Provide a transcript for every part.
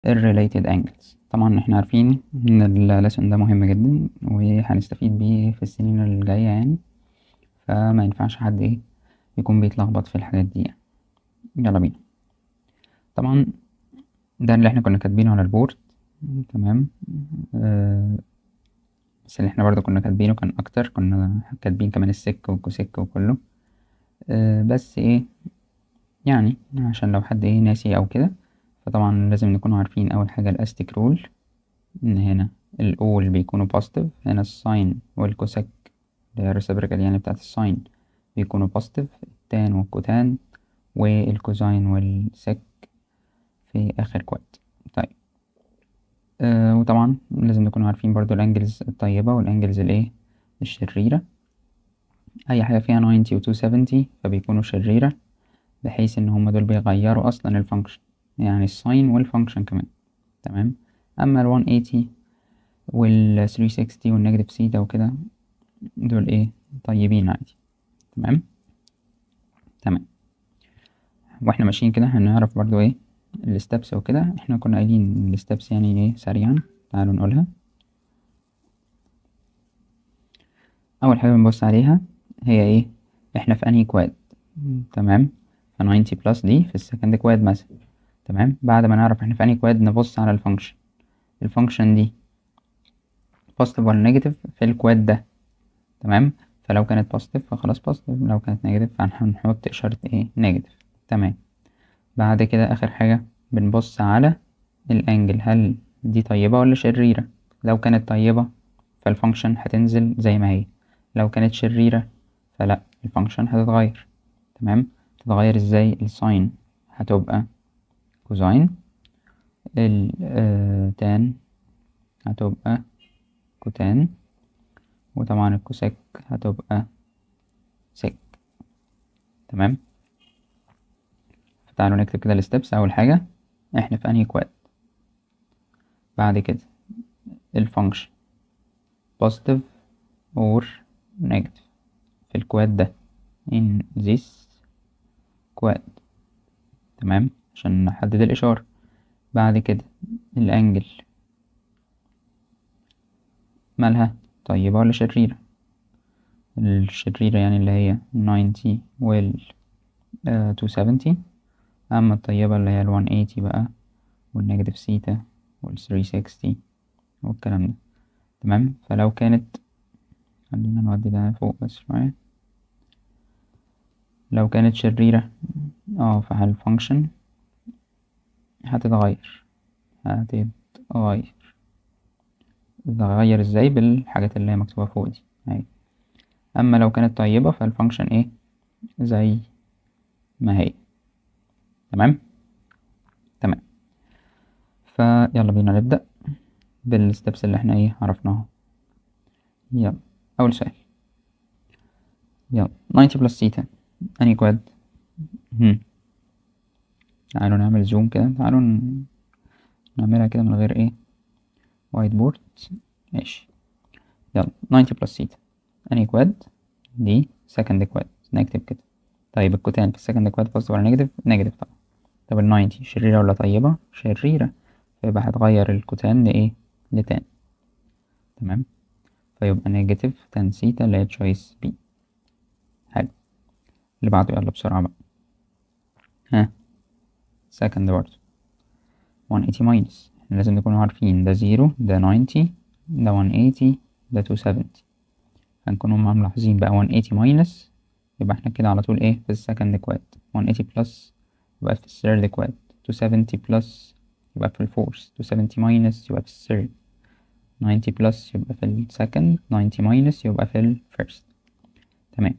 ال related angles طبعا احنا عارفين ان الليسون ده مهم جدا وهنستفيد بيه في السنين الجاية يعني فما ينفعش حد ايه يكون بيتلخبط في الحاجات دي يعني يلا بينا طبعا ده اللي احنا كنا كاتبينه على البورد تمام آه بس اللي احنا برضو كنا كاتبينه كان اكتر كنا كاتبين كمان السك والكوسك وكله آه بس ايه يعني عشان لو حد ايه ناسي او كده فطبعا لازم نكون عارفين اول حاجة الاستيك رول ان هنا الاول بيكونوا بوزيتيف هنا الساين والكوسك اللي هي الريسبريكال يعني بتاعت الساين بيكونوا بوزيتيف التان والكوتان والكوزاين والسك في اخر كواد طيب آه وطبعا لازم نكون عارفين برضو الانجلز الطيبة والانجلز الايه الشريرة اي حاجة فيها 90 و 270 فبيكونوا شريرة بحيث ان هما دول بيغيروا اصلا الفانكشن يعني الساين والفانكشن كمان تمام اما ال 180 وال 360 والنيجاتيف سيتا وكده دول ايه طيبين عادي تمام تمام واحنا ماشيين كده هنعرف برضو ايه الستبس وكده احنا كنا قايلين الستبس يعني ايه سريعا تعالوا نقولها اول حاجه بنبص عليها هي ايه احنا في انهي كواد تمام ف 90 بلس دي في السكند كواد مثلا تمام بعد ما نعرف احنا في انهي كواد نبص على الفانكشن الفانكشن دي بوزيتيف ولا نيجاتيف في الكواد ده تمام فلو كانت بوزيتيف فخلاص بوزيتيف لو كانت نيجاتيف فهنحط اشاره ايه نيجاتيف تمام بعد كده اخر حاجه بنبص على الانجل هل دي طيبه ولا شريره لو كانت طيبه فالفانكشن هتنزل زي ما هي لو كانت شريره فلا الفانكشن هتتغير تمام تتغير ازاي الساين هتبقى كوزاين التان هتبقى كوتان وطبعا الكوسك هتبقى سك تمام فتعالوا نكتب كده الستبس اول حاجة احنا في انهي كواد بعد كده الفانكشن positive or negative في الكواد ده in this كواد تمام عشان نحدد الإشارة بعد كده الأنجل مالها طيبة ولا شريرة الشريرة يعني اللي هي 90 وال آه 270 أما الطيبة اللي هي ال 180 بقى والنيجاتيف سيتا وال 360 والكلام ده تمام فلو كانت خلينا نودي ده فوق بس شوية لو كانت شريرة اه فالفانكشن هتتغير هتتغير تتغير ازاي بالحاجات اللي هي مكتوبة فوق دي اهي اما لو كانت طيبة فالفانكشن ايه زي ما هي تمام تمام فيلا بينا نبدأ بالستبس اللي احنا ايه عرفناها يلا اول سؤال يلا 90 بلس سيتا انهي كواد هم. تعالوا نعمل زوم كده تعالوا ن... نعملها كده من غير ايه وايت بورد ماشي يلا 90 بلس سيتا انهي كواد دي سكند كواد نكتب كده طيب الكوتان في السكند كواد بوزيتيف ولا نيجاتيف نيجاتيف طبعا طب ال 90 شريرة ولا طيبة شريرة فيبقى هتغير الكوتان لإيه لتان تمام فيبقى نيجاتيف تان سيتا اللي هي تشويس بي حلو اللي بعده يلا بسرعة بقى ها سكند برضه 180 ماينس احنا لازم نكون عارفين ده زيرو ده 90 ده 180 ده 270 هنكون هما ملاحظين بقى 180 ماينس يبقى احنا كده على طول ايه في السكند كواد 180 بلس يبقى في الثيرد كواد 270 بلس يبقى في الفورث 270 ماينس يبقى في الثيرد 90 بلس يبقى في السكند 90 ماينس يبقى في الفيرست تمام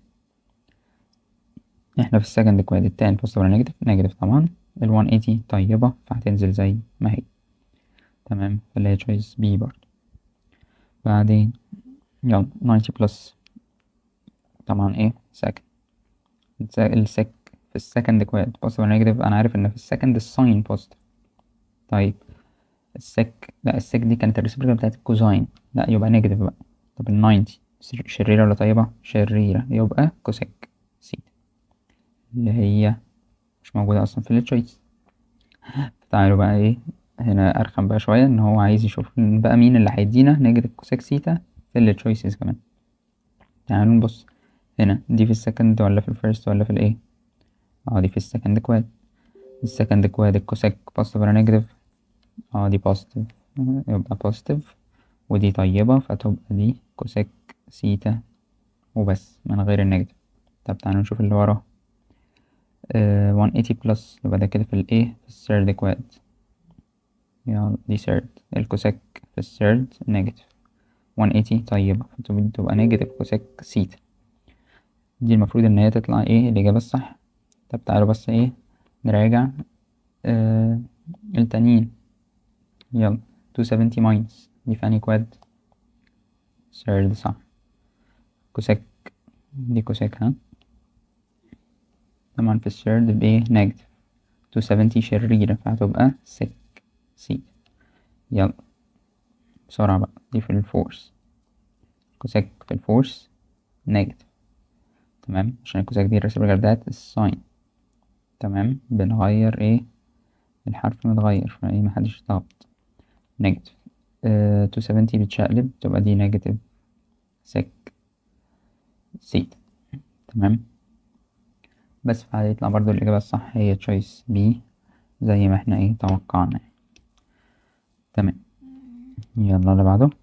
احنا في السكند كواد التان بوزيتيف ولا نيجاتيف نيجاتيف طبعا ال 180 طيبة فهتنزل زي ما هي تمام فاللي هي تشويس بي برضه بعدين يلا 90 بلس طبعا ايه سكند السك في السكند كواد بوزيتيف ولا نيجاتيف انا عارف ان في السكند الساين بوزيتيف طيب السك لا السك دي كانت الريسبريكال بتاعت الكوزاين لا يبقى نيجاتيف بقى طب ال 90 شريرة ولا طيبة شريرة يبقى كوسيك سيتا اللي هي مش موجودة أصلا في التشويس تعالوا بقى ايه هنا ارخم بقى شوية ان هو عايز يشوف بقى مين اللي هيدينا نيجاتيف كوسيك سيتا في التشويسز كمان تعالوا نبص هنا دي في السكند ولا في الفيرست ولا في الايه اه دي في السكند كواد السكند كواد الكوسيك بوزيتيف ولا نيجاتيف اه دي بوزيتيف يبقى بوزيتيف ودي طيبة فتبقى دي كوسيك سيتا وبس من غير النيجاتيف طب تعالوا نشوف اللي وراه آه 180 بلس يبقى ده كده في الايه في الثيرد كواد يلا دي ثيرد الكوسيك في الثيرد نيجاتيف 180 طيبة فتبقى نيجاتيف كوسيك سيتا دي المفروض ان هي تطلع ايه الإجابة الصح طب تعالوا بس ايه نراجع آه التانيين يلا 270 ماينس دي في أنهي كواد ثيرد صح كوسيك دي كوسيك ها طبعا في الثيرد بإيه نيجاتيف 270 شريرة فهتبقى سك سي يلا بسرعة بقى دي في الفورس كوسيك في الفورس نيجاتيف تمام عشان الكوسيك دي الريسيبل بتاعت الساين تمام بنغير ايه الحرف متغير فايه محدش يتلخبط نيجاتيف تو سفنتي بتشقلب تبقى دي نيجاتيف سك سيت تمام بس فهيطلع برضو الإجابة الصح هي تشويس بي زي ما احنا ايه توقعنا تمام يلا اللي بعده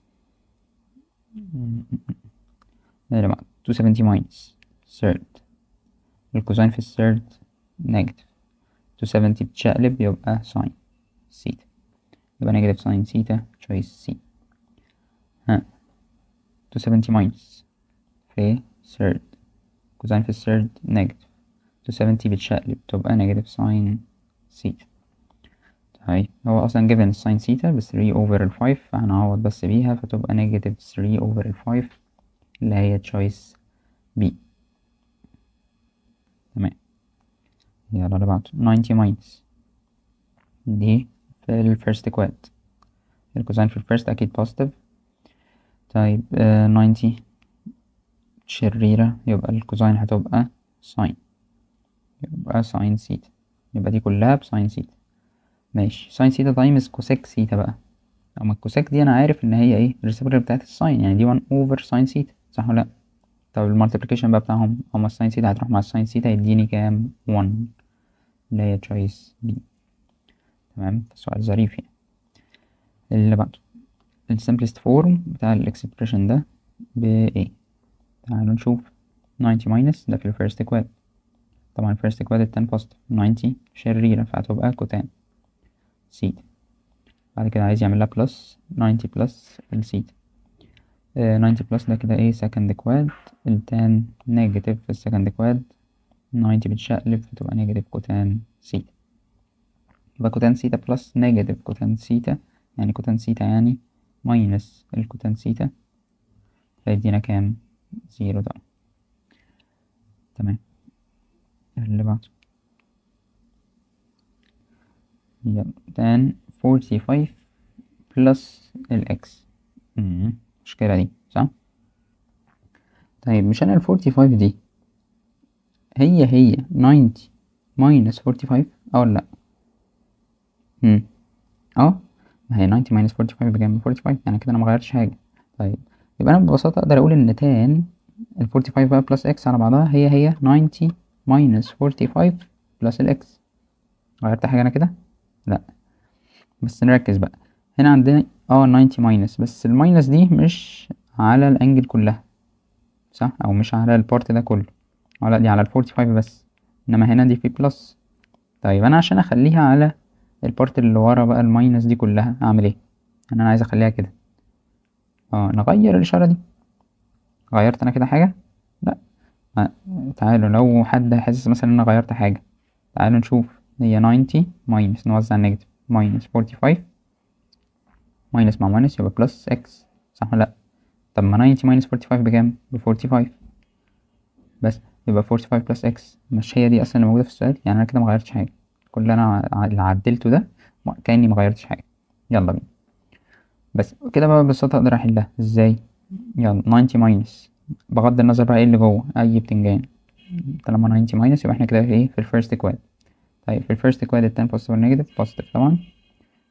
اللي بعده 270 ماينس third الكوزين في الثيرد نيجاتيف 270 بتشقلب يبقى ساين سيتا يبقى نيجاتيف ساين سيتا تشويس سي ها 270 ماينس في third كوزين في الثيرد نيجاتيف 270 بتشقلب تبقى نيجاتيف ساين سيتا طيب هو اصلا given ساين سيتا ب 3 over ال 5 فهنعوض بس بيها فتبقى نيجاتيف 3 over ال 5 اللي هي تشويس بي تمام يلا اللي بعده 90 ماينس دي في الفيرست كواد الكوزين في الفيرست اكيد بوزيتيف طيب آه 90 شريرة يبقى الكوزين هتبقى ساين يبقى ساين سيتا يبقى دي كلها بساين سيتا ماشي ساين سيتا تايمز كوسيك سيتا بقى اما الكوسيك دي انا عارف ان هي ايه الريسيبرال بتاعت الساين يعني دي 1 اوفر ساين سيتا صح ولا لا طب المالتيبليكيشن بقى بتاعهم هما الساين سيتا هتروح مع الساين سيتا يديني كام 1 اللي هي تشويس بي تمام سؤال ظريف يعني اللي بعده السمبلست فورم بتاع الاكسبريشن ده ب ايه تعالوا نشوف 90 ماينس ده في الفيرست كواد طبعا الفيرست كواد التان بوزيتيف 90 شريرة فهتبقى كوتان سيتا بعد كده عايز يعمل لها بلس 90 بلس السيتا آه 90 بلس ده كده ايه سكند كواد التان نيجاتيف في السكند كواد 90 بتشقلب فتبقى نيجاتيف كوتان سيتا يبقى كوتان سيتا بلس نيجاتيف كوتان سيتا يعني كوتان سيتا يعني ماينس الكوتان سيتا فيدينا كام زيرو ده تمام اللي بعده يلا تان فورتي فايف بلس الإكس المشكلة دي صح طيب مش أنا الفورتي فايف دي هي هي ناينتي ماينس فورتي فايف أو لأ مم. اه ما هي ناينتي ماينس فورتي فايف بكام فورتي فايف يعني كده أنا مغيرتش حاجة طيب يبقى أنا ببساطة أقدر أقول إن تان الفورتي فايف بقى بلس إكس على بعضها هي هي ناينتي ماينس فورتي فايف بلس الإكس غيرت حاجة أنا كده لأ بس نركز بقى هنا عندنا اه ناينتي ماينس بس الماينس دي مش على الانجل كلها صح او مش على البارت ده كله على دي على الفورتي فايف بس انما هنا دي في بلس طيب انا عشان اخليها على البارت اللي ورا بقى الماينس دي كلها اعمل ايه انا عايز اخليها كده اه نغير الاشاره دي غيرت انا كده حاجه لا آه. تعالوا لو حد حاسس مثلا ان انا غيرت حاجه تعالوا نشوف هي ناينتي ماينس نوزع النيجاتيف ماينس فورتي فايف ماينس مع ماينس يبقى بلس اكس صح ولا لأ طب ما ناينتي ماينس فورتي فايف بكام بفورتي فايف بس يبقى فورتي فايف بلس اكس مش هي دي اصلا اللي موجودة في السؤال يعني انا كده مغيرتش حاجة كل اللي انا اللي عدلته ده كأني مغيرتش حاجة يلا بينا بس كده بقى ببساطة اقدر احلها ازاي يلا ناينتي ماينس بغض النظر بقى ايه اللي جوه اي بتنجان طالما ناينتي ماينس يبقى احنا كده ايه في الفيرست كواد طيب في الفيرست كواد التان بوزيتيف والنيجاتيف بوزيتيف طبعا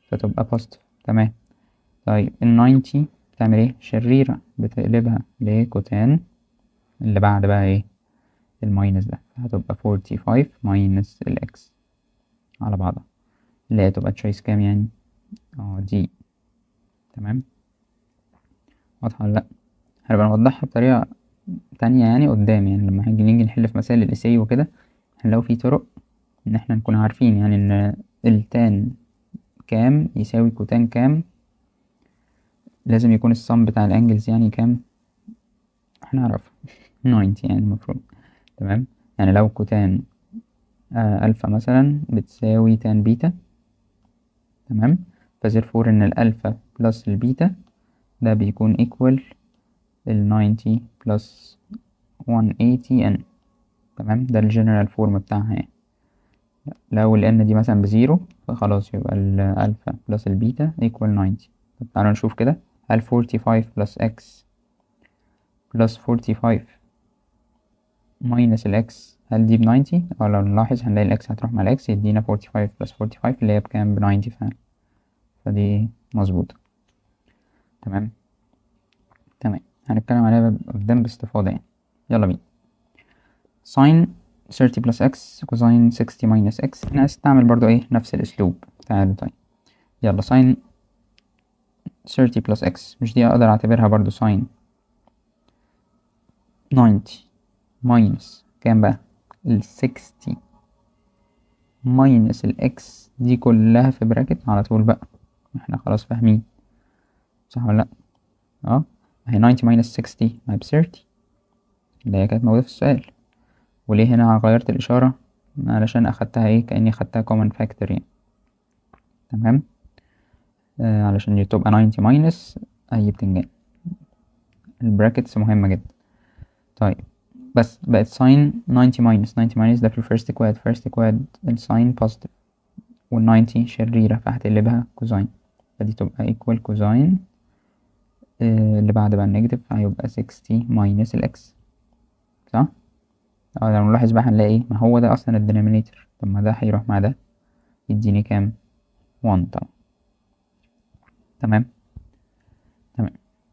فتبقى بوزيتيف تمام طيب ال 90 بتعمل ايه شريرة بتقلبها لكوتان اللي بعد بقى ايه الماينس ده هتبقى 45 ماينس الاكس على بعضها اللي هي تبقى تشويس كام يعني اه دي تمام واضحة ولا لأ هنبقى نوضحها بطريقة تانية يعني قدام يعني لما هنيجي نيجي نحل في مسائل الإساي وكده هنلاقوا في طرق إن احنا نكون عارفين يعني إن التان كام يساوي كوتان كام لازم يكون الصم بتاع الانجلز يعني كام هنعرف 90 يعني المفروض تمام يعني لو كوتان آه الفا مثلا بتساوي تان بيتا تمام فزيرفور ان الالفا بلس البيتا ده بيكون equal ال 90 بلس 180 ان تمام ده الجنرال فورم بتاعها يعني لو ال n دي مثلا بزيرو فخلاص يبقى الالفا بلس البيتا equal 90 طب تعالوا نشوف كده هل 45 بلس x بلس 45 ماينس الاكس هل دي ب 90 او لو نلاحظ هنلاقي الاكس هتروح مع الاكس يدينا 45 بلس 45 اللي هي بكام ب 90 فعلا فدي مظبوطة تمام تمام هنتكلم عليها قدام باستفاضة يعني يلا بينا ساين 30 بلس x كوزين 60 ماينس x انا هستعمل برضو ايه نفس الاسلوب تعالوا طيب يلا ساين 30 بلس x مش دي اقدر اعتبرها برضو ساين 90 ماينس كام بقى ال 60 ماينس الاكس دي كلها في براكت على طول بقى احنا خلاص فاهمين صح ولا لا اه هي 90 ماينس 60 ما ب 30 اللي هي كانت موجودة في السؤال وليه هنا غيرت الإشارة علشان أخدتها ايه كأني أخدتها common factor يعني تمام آه علشان تبقى 90 ماينس أي بتنجان البراكتس مهمة جدا طيب بس بقت ساين 90 ماينس 90 ماينس ده في الفيرست كواد فيرست كواد الساين بوزيتيف وال 90 شريرة فهتقلبها كوزاين فدي تبقى ايكوال كوزاين آه اللي بعد بقى النيجاتيف هيبقى 60 ماينس الاكس صح؟ اه لو نلاحظ بقى هنلاقي ايه ما هو ده اصلا الدينومينيتور طب ما ده هيروح مع ده يديني كام 1 طبعا تمام تمام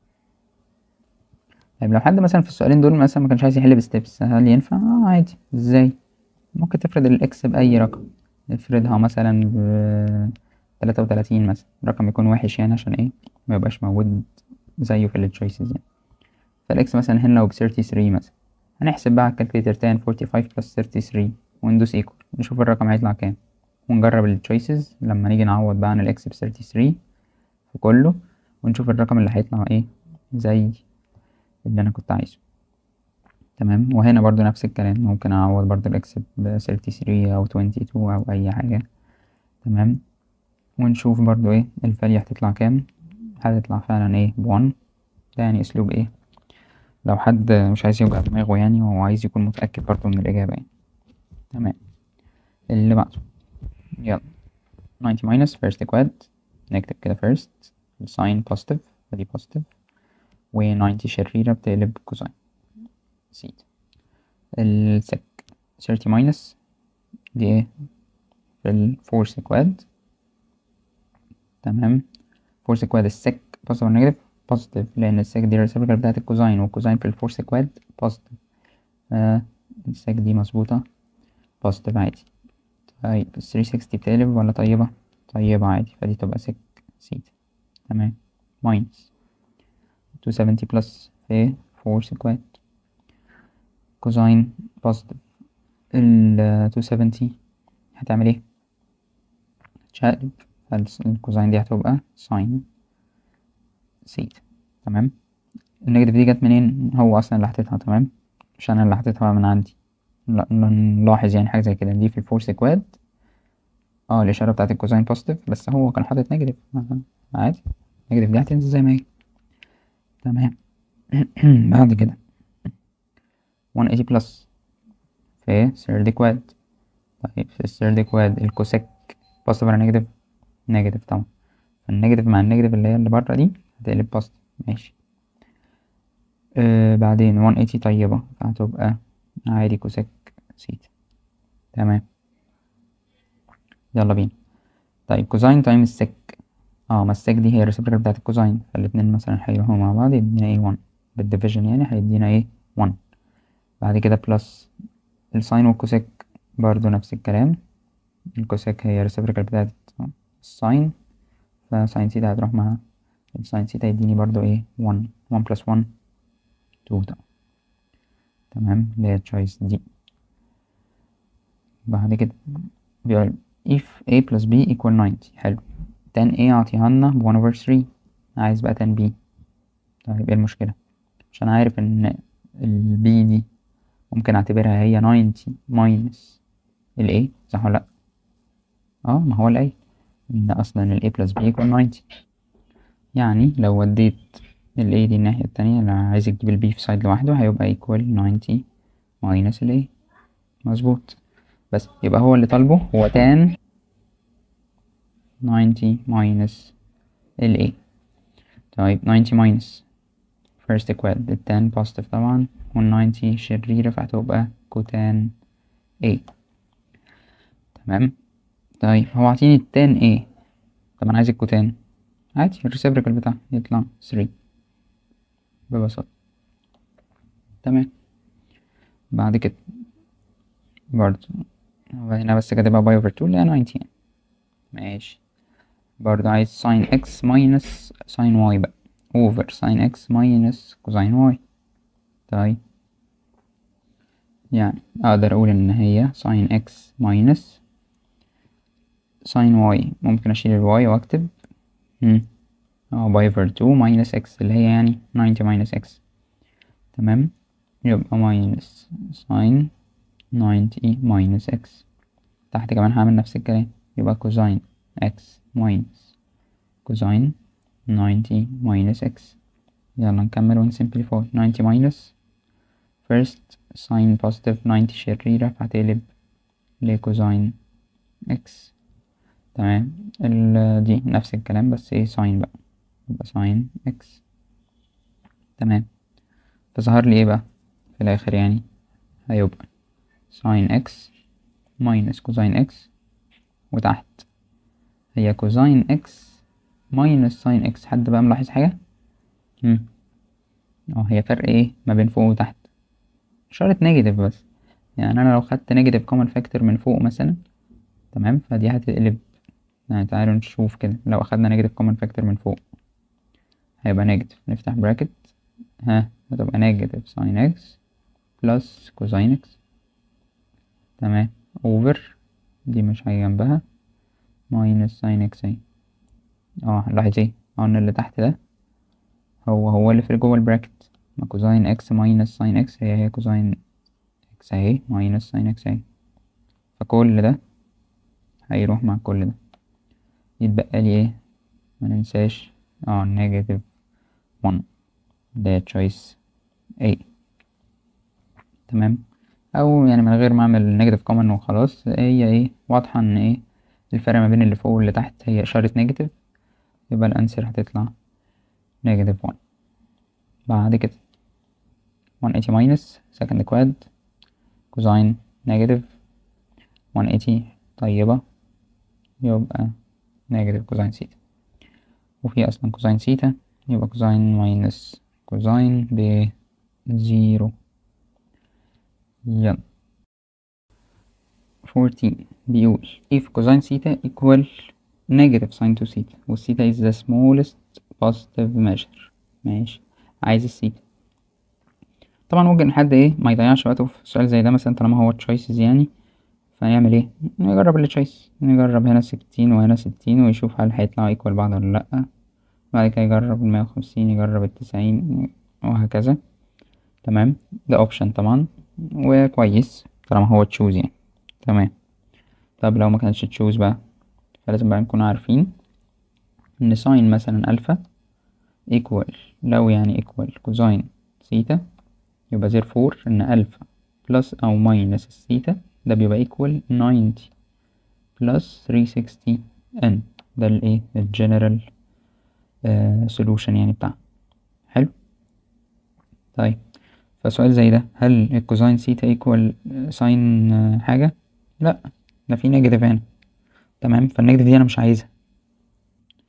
طيب لو حد مثلا في السؤالين دول مثلا ما كانش عايز يحل بستبس هل ينفع اه عادي ازاي ممكن تفرض الاكس باي رقم نفرضها مثلا ب 33 مثلا رقم يكون وحش يعني عشان ايه ما يبقاش موجود زيه في التشويسز يعني فالاكس مثلا هنا لو ب 33 مثلا هنحسب بقى على الكالكليتر تاني 45 بلس 33 وندوس ايكوال نشوف الرقم هيطلع كام ونجرب التشويسز لما نيجي نعوض بقى عن الاكس ب 33 في كله ونشوف الرقم اللي هيطلع ايه زي اللي انا كنت عايزه تمام وهنا برضو نفس الكلام ممكن اعوض برضو الاكس ب 33 او 22 او اي حاجة تمام ونشوف برضو ايه الفاليو هتطلع كام هتطلع فعلا ايه بوان ده يعني اسلوب ايه لو حد مش عايز يوجع دماغه يعني وهو عايز يكون متأكد برضو من الإجابة يعني تمام اللي بعده يلا 90 minus first equad نكتب كده first sign positive فدي positive و 90 شريرة بتقلب كوساين سيد السك 30 minus دي ايه في الفورس equad تمام فورس equad السك positive و negative positive لأن السك دي الريسبيكال بتاعت الكوزاين والكوزاين في الفورس equad positive آه السك دي مظبوطة positive عادي طيب ال 360 بتقلب ولا طيبة؟ طيبة عادي فدي تبقى سك سيتا تمام ماينس 270 بلس في فورس equad كوزاين بوزيتيف ال 270 هتعمل ايه؟ هتشقلب الكوزاين دي هتبقى ساين سيتا تمام النيجاتيف دي جت منين؟ هو أصلا اللي حاططها تمام مش أنا اللي حاططها من عندي لا نلاحظ يعني حاجة زي كده دي في الفورس equad اه الإشارة بتاعت الكوزاين بوزيتيف بس هو كان حاطط نيجاتيف عادي النيجاتيف دي هتنزل زي ما هي تمام بعد كده 180 بلس في third equad طيب في الثيرد equad الكوسيك بوزيتيف ولا نيجاتيف نيجاتيف طبعا فالنيجاتيف مع النيجاتيف اللي هي اللي بره دي هتقلب بوزيتيف ماشي آه بعدين 180 طيبة فهتبقى عادي كوسيك سيتا تمام يلا بينا طيب كوزاين تايمز سك اه ما السيك دي هي الريسبريكال بتاعت الكوزاين فالاتنين مثلا هيروحوا مع بعض يدينا ايه 1 بالديفيجن يعني هيدينا ايه 1 بعد كده بلس الساين والكوسيك برضو نفس الكلام الكوسيك هي الريسبريكال بتاعت الساين فساين سيتا هتروح مع الساين سيتا يديني برضو ايه 1 1 بلس 1 2 ده تمام اللي هي تشويس دي بعد كده بيقول if a plus b equal 90 حلو tan a اعطيها لنا ب 1 over 3 عايز بقى tan b طيب ايه المشكلة عشان عارف ان ال b دي ممكن اعتبرها هي 90 minus ال a صح ولا لأ اه ما هو ال a ان اصلا ال a plus b equal 90 يعني لو وديت ال a دي الناحية التانية لو عايز تجيب ال b في سايد لوحده هيبقى equal 90 minus ال a مظبوط بس يبقى هو اللي طالبه هو tan 90 minus ال A طيب 90 minus first equal التان positive طبعا وال 90 شريرة فهتبقى كوتان A تمام طيب هو عطيني التان A طب أنا عايز الكوتان عادي الريسبريكال بتاعه يطلع 3 ببساطة تمام بعد كده برضه هنا بس كاتبها باي اوفر 2 اللي هي 90 يعني ماشي برضه عايز ساين اكس ماينس ساين واي بقى اوفر ساين اكس ماينس كوزين واي طيب يعني اقدر اقول ان هي ساين اكس ماينس ساين واي ممكن اشيل الواي واكتب اه باي اوفر 2 ماينس اكس اللي هي يعني 90 ماينس اكس تمام يبقى ماينس ساين 90 ماينس اكس تحت كمان هعمل نفس الكلام يبقى كوزين اكس ماينس كوزين 90 ماينس اكس يلا نكمل ونسمبليفاي 90 ماينس first ساين positive 90 شريرة فهتقلب لكوزين اكس تمام ال دي نفس الكلام بس ايه ساين بقى يبقى ساين اكس تمام فظهر لي ايه بقى في الاخر يعني هيبقى ساين اكس ماينس كوزين اكس وتحت هي كوزين اكس ماينس ساين اكس حد بقى ملاحظ حاجة اه هي فرق ايه ما بين فوق وتحت اشارة نيجاتيف بس يعني انا لو خدت نيجاتيف كومن فاكتور من فوق مثلا تمام فدي هتقلب يعني تعالوا نشوف كده لو اخدنا نيجاتيف كومن فاكتور من فوق هيبقى نيجاتيف نفتح براكت ها هتبقى نيجاتيف ساين اكس بلس كوزين اكس تمام اوفر دي مش هي جنبها ماينس ساين اكس اهي اه لاحظ ايه ان اللي تحت ده هو هو اللي في جوه البراكت ما كوزين اكس ماينس ساين اكس هي هي كوزين اكس اهي ماينس ساين اكس اهي فكل ده هيروح مع كل ده يتبقى لي ايه ما ننساش اه نيجاتيف 1 ده تشويس A تمام او يعني من غير ما اعمل نيجاتيف كومن وخلاص هي ايه واضحة ان ايه الفرق ما بين اللي فوق واللي تحت هي اشارة نيجاتيف يبقى الانسر هتطلع نيجاتيف 1 بعد كده 180 ماينس سكند كواد كوزين نيجاتيف 180 طيبة يبقى نيجاتيف كوزين سيتا وفي اصلا كوزين سيتا يبقى كوزين ماينس كوزين بزيرو يلا 14 بيقول if cosine theta equal negative sin 2 theta والثيتا is the smallest positive measure ماشي عايز الثيتا طبعا ممكن حد ايه ما يضيعش وقته في سؤال زي ده مثلا طالما هو choices يعني فنعمل ايه نجرب اللي choice نجرب هنا ستين وهنا ستين ويشوف هل هيطلعوا equal بعض ولا لأ بعد كده يجرب المية وخمسين يجرب التسعين وهكذا تمام ده option طبعا وكويس طالما هو تشوز يعني تمام طب لو ما كانش تشوز بقى فلازم بقى نكون عارفين ان ساين مثلا الفا equal لو يعني equal كوزين ثيتا يبقى therefore ان الفا بلس او ماينس الثيتا ده بيبقى equal 90 بلس 360 n ده الايه الجنرال solution يعني بتاعه حلو طيب فسؤال زي ده هل الكوزين سيتا ايكوال ساين حاجة لا ده في نيجاتيف هنا تمام فالنيجاتيف دي انا مش عايزها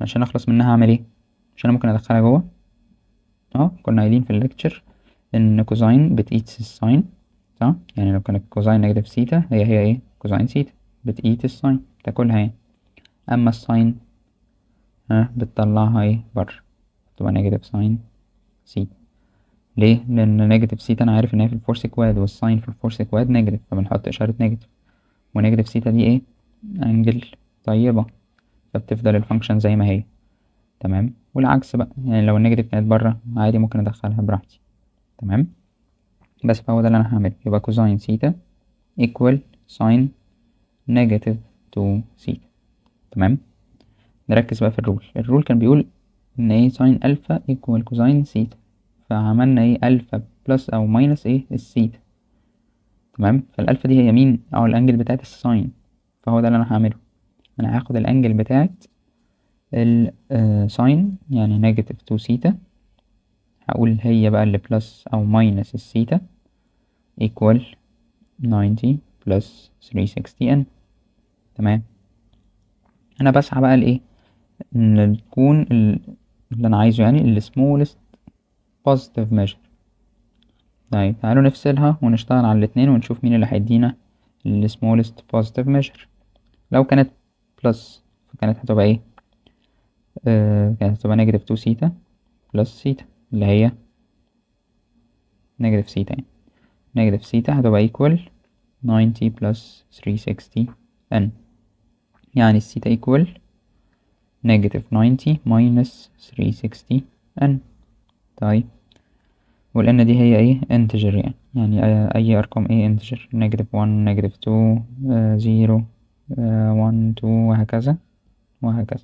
عشان اخلص منها اعمل ايه عشان انا ممكن ادخلها جوه اه كنا قايلين في الليكتشر ان كوزاين بتقيس الساين صح يعني لو كانت كوزاين نيجاتيف سيتا هي هي ايه كوزاين سيتا بتقيس الساين تاكلها يعني اما الساين ها بتطلعها ايه بره تبقى نيجاتيف ساين سيتا ليه لان نيجاتيف سيتا انا عارف ان هي في الفور سيكواد والساين في الفور سيكواد نيجاتيف فبنحط اشاره نيجاتيف ونيجاتيف سيتا دي ايه انجل طيبه فبتفضل الفانكشن زي ما هي تمام والعكس بقى يعني لو النيجاتيف كانت بره عادي ممكن ادخلها براحتي تمام بس فهو ده اللي انا هعمله يبقى كوزاين سيتا equal ساين نيجاتيف تو سيتا تمام نركز بقى في الرول الرول كان بيقول ان ايه ساين الفا equal كوزاين سيتا فعملنا ايه الفا بلس او ماينس ايه السيتا تمام فالالفا دي هي مين او الانجل بتاعت الساين فهو ده اللي انا هعمله انا هاخد الانجل بتاعت الساين يعني نيجاتيف تو سيتا هقول هي بقى اللي بلس او ماينس السيتا equal 90 بلس 360 n تمام انا بسعى بقى لايه ان تكون اللي انا عايزه يعني ال smallest positive measure طيب تعالوا نفصلها ونشتغل على الاتنين ونشوف مين اللي هيدينا ال smallest positive measure لو كانت بلس فكانت هتبقى ايه آه كانت هتبقى نيجاتيف تو سيتا بلس سيتا اللي هي نيجاتيف سيتا يعني نيجاتيف سيتا هتبقى equal 90 بلس 360 n يعني السيتا equal نيجاتيف 90 minus 360 n طيب والان دي هي ايه integer يعني يعني اي ارقام ايه integer نيجاتيف 1 نيجاتيف 2 0 1 2 وهكذا وهكذا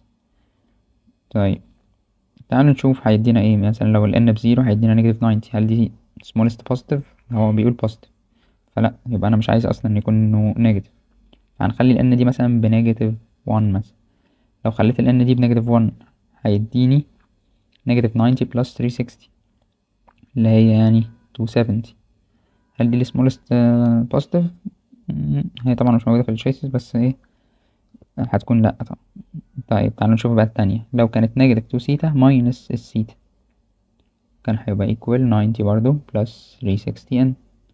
طيب تعالوا نشوف هيدينا ايه مثلا لو ال n بزيرو هيدينا نيجاتيف 90 هل دي smallest positive هو بيقول positive فلا يبقى انا مش عايز اصلا يكون انه نيجاتيف هنخلي ال n دي مثلا بنيجاتيف 1 مثلا لو خليت ال n دي بنيجاتيف 1 هيديني نيجاتيف 90 بلس 360 اللي هي يعني 270 هل دي السمولست بوزيتيف هي طبعا مش موجودة في الشيسز بس ايه هتكون لأ طبعا طيب تعالوا نشوف بقى التانية لو كانت نيجاتيف 2 سيتا ماينس السيتا كان هيبقى equal 90 برضو بلس 360 n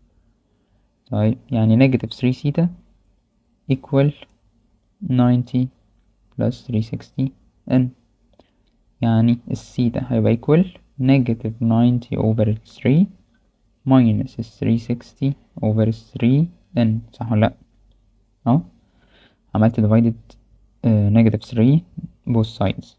طيب يعني نيجاتيف 3 سيتا equal 90 بلس 360 n يعني السيتا هيبقى equal negative 90 over 3 minus 360 over 3 n صح ولا لأ؟ اهو عملت divided uh, negative 3 both sides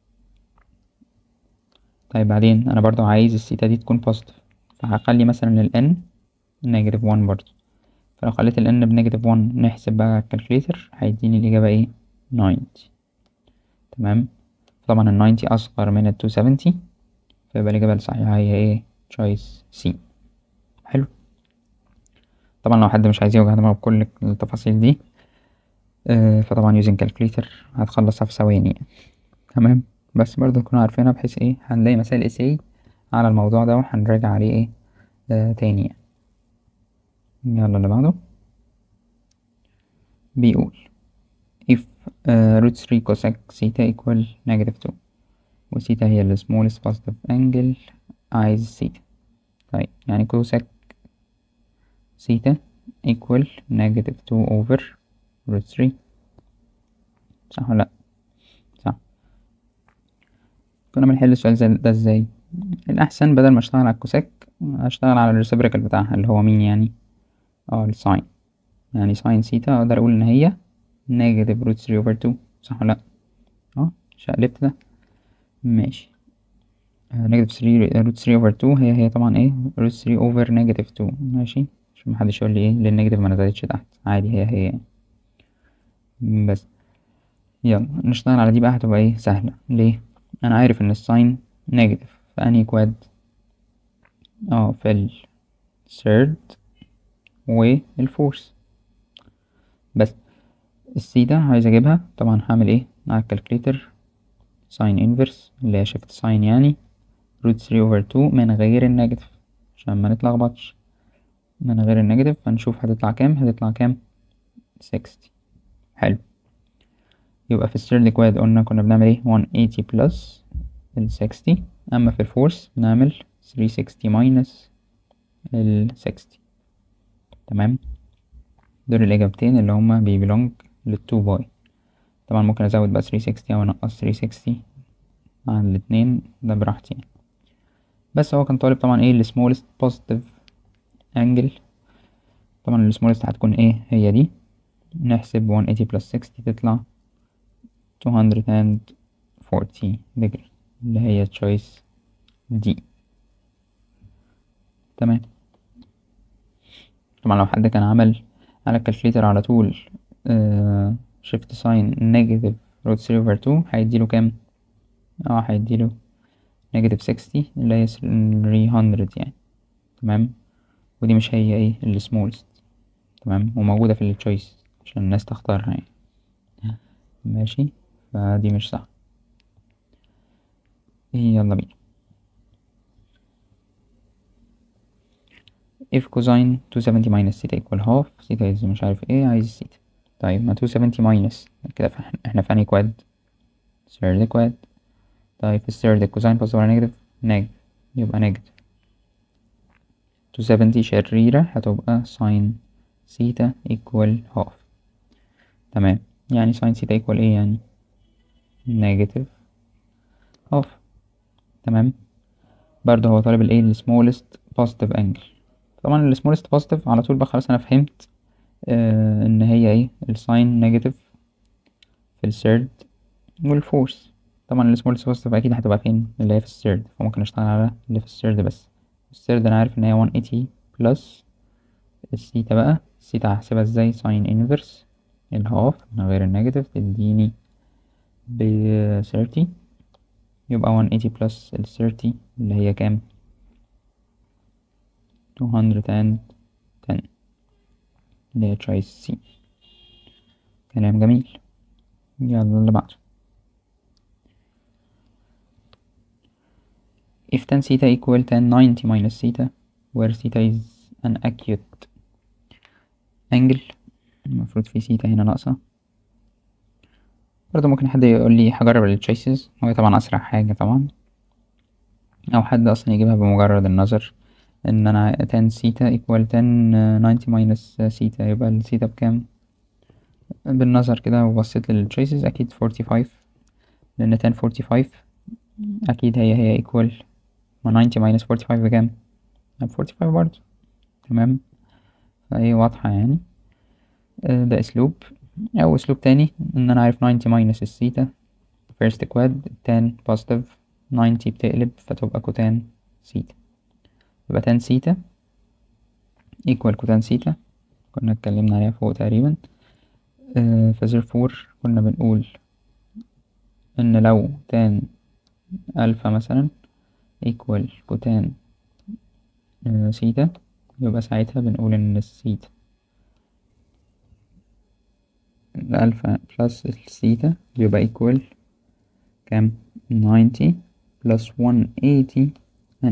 طيب بعدين انا برضو عايز السيتا دي تكون positive فهخلي مثلا ال n negative 1 برضو فلو خليت ال n بنيجاتيف 1 نحسب بقى على الكالكوليتر هيديني الإجابة ايه 90 تمام طبعا ال 90 أصغر من ال 270 فيبقى الإجابة الصحيحة هي ايه choice C حلو طبعا لو حد مش عايز يوجع دماغه بكل التفاصيل دي آه فطبعا using calculator هتخلصها في ثواني تمام بس برضه تكونوا عارفينها بحيث ايه هنلاقي مسائل اساي على الموضوع ده وهنراجع عليه ايه آه تاني يعني. يلا اللي بعده بيقول if uh, root 3 cosec theta equal negative 2 وثيتا هي ال smallest positive angle عايز ثيتا طيب يعني cosec ثيتا equal negative 2 over root 3 صح ولا لأ؟ صح كنا بنحل السؤال ده ازاي الأحسن بدل ما اشتغل على الكوسيك اشتغل على الريسبريكال بتاعها اللي هو مين يعني اه الساين يعني ساين ثيتا اقدر اقول ان هي negative root 3 over 2 صح ولا لأ؟ اه شقلبت ده ماشي نيجاتيف 3 روت 3 اوفر 2 هي هي طبعا ايه روت 3 اوفر نيجاتيف 2 ماشي عشان محدش يقول لي ايه ليه النيجاتيف ما نزلتش تحت عادي هي هي بس يلا نشتغل على دي بقى هتبقى ايه سهلة ليه انا عارف ان الساين نيجاتيف في انهي كواد اه في ال third والفورس بس السيتا عايز اجيبها طبعا هعمل ايه على الكالكليتر ساين انفرس اللي هي شيفت ساين يعني روت 3 اوفر 2 من غير النيجاتيف عشان ما نتلخبطش من غير النيجاتيف هنشوف هتطلع كام هتطلع كام 60 حلو يبقى في الثيرد كواد قلنا كنا بنعمل ايه 180 بلس ال 60 اما في الفورس بنعمل 360 ماينس ال 60 تمام دول الاجابتين اللي هما بيبلونج للتو باي طبعا ممكن ازود بقى 360 او انقص 360 عن الاتنين ده براحتي يعني بس هو كان طالب طبعا ايه السمولست بوزيتيف انجل طبعا السمولست هتكون ايه هي دي نحسب 180 بلس 60 تطلع 240 degree اللي هي choice دي تمام طبعا لو حد كان عمل على الكالكليتر على طول شيفت ساين نيجاتيف روت 3 اوفر 2 هيديله كام اه هيديله نيجاتيف 60 اللي هي 300 يعني تمام ودي مش هي ايه السمولست تمام وموجودة في التشويس عشان الناس تختارها يعني ماشي فدي مش صح يلا بينا if cosine 270 minus theta equal half theta is مش عارف ايه عايز theta طيب ما 270 minus كده فاحنا احنا في انهي كواد third كواد طيب في الثيرد الكوزين بوزيتيف ولا نيجاتيف نيجاتيف يبقى نيجاتيف 270 شريرة هتبقى ساين سيتا equal half تمام يعني ساين سيتا equal ايه يعني نيجاتيف half تمام برضه هو طالب الايه السمولست بوزيتيف انجل طبعا السمولست بوزيتيف على طول بقى خلاص انا فهمت آه ان هي ايه الساين نيجاتيف في الثيرد والفورس طبعا السمولست بوزيتيف اكيد هتبقى فين اللي هي في الثيرد فممكن اشتغل على اللي في الثيرد بس الثيرد انا عارف ان هي 180 بلس الثيتا بقى الثيتا هحسبها ازاي ساين انفرس الهاف من غير النيجاتيف تديني ب 30 يبقى 180 بلس ال 30 اللي هي كام 210 اللي هي تشويس سي كلام جميل يلا اللي بعده if tan theta equal tan 90 minus theta where theta is an acute angle المفروض في theta هنا ناقصة برضه ممكن حد يقول لي هجرب التشويسز هو طبعا أسرع حاجة طبعا أو حد أصلا يجيبها بمجرد النظر إن أنا tan theta equal tan 90 minus theta يبقى الثيتا بكام بالنظر كده وبصيت للتشويسز أكيد 45 لأن tan 45 أكيد هي هي equal ما 90 minus 45 بكام؟ 45 برضه تمام فهي واضحة يعني ده أسلوب أو أسلوب تاني إن أنا عارف 90 minus الثيتا first quad tan positive 90 بتقلب فتبقى كوتان ثيتا يبقى tan ثيتا equal كوتان ثيتا كنا اتكلمنا عليها فوق تقريبا فزيرفور كنا بنقول إن لو tan ألفا مثلا equal كوتان سيتا يبقى ساعتها بنقول ان السيتا الألفا بلس السيتا بيبقى equal كام 90 بلس 180 n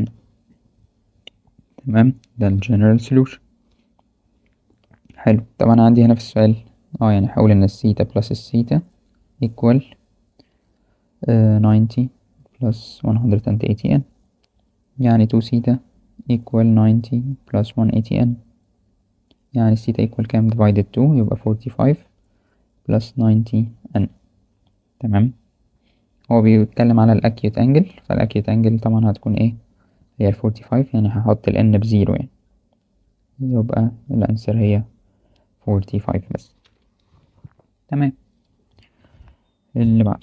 تمام ده الجنرال solution حلو طبعا عندي هنا في السؤال اه يعني هقول ان السيتا بلس السيتا equal uh, 90 plus 180 n يعني 2 theta equal 90 plus 180 n يعني theta equal كام divided 2 يبقى 45 plus 90 n تمام هو بيتكلم على الاكيوت انجل فالاكيوت انجل طبعا هتكون ايه هي ال 45 يعني هحط ال n بزيرو يعني يبقى الانسر هي 45 بس تمام اللي بعده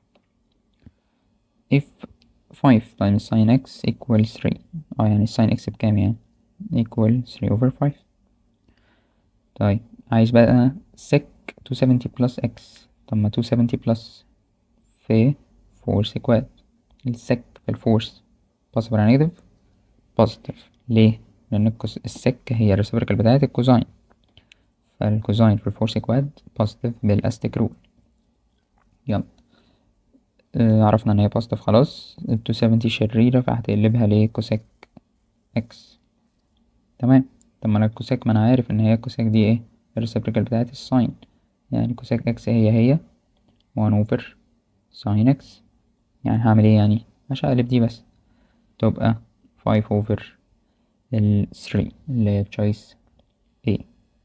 if 5 times sin x equals 3 اه يعني sin x بكام يعني equal 3 over 5 طيب عايز بقى sec 270 plus x طب ما 270 plus في force equal السك في الفورس positive ولا negative positive ليه لأن السك هي الريسبريكال بتاعت الكوزاين فالكوزاين في الفورس اكواد positive بالاستيك رول يلا آه عرفنا ان هي بوزيتيف خلاص التو سفنتي شريرة فهتقلبها لكوسيك اكس تمام طب ما انا الكوسيك ما انا عارف ان هي الكوسيك دي ايه الريسبريكال بتاعت الساين يعني كوسيك اكس هي هي 1 اوفر ساين اكس يعني هعمل ايه يعني مش هقلب دي بس تبقى 5 اوفر ال 3 اللي هي choice A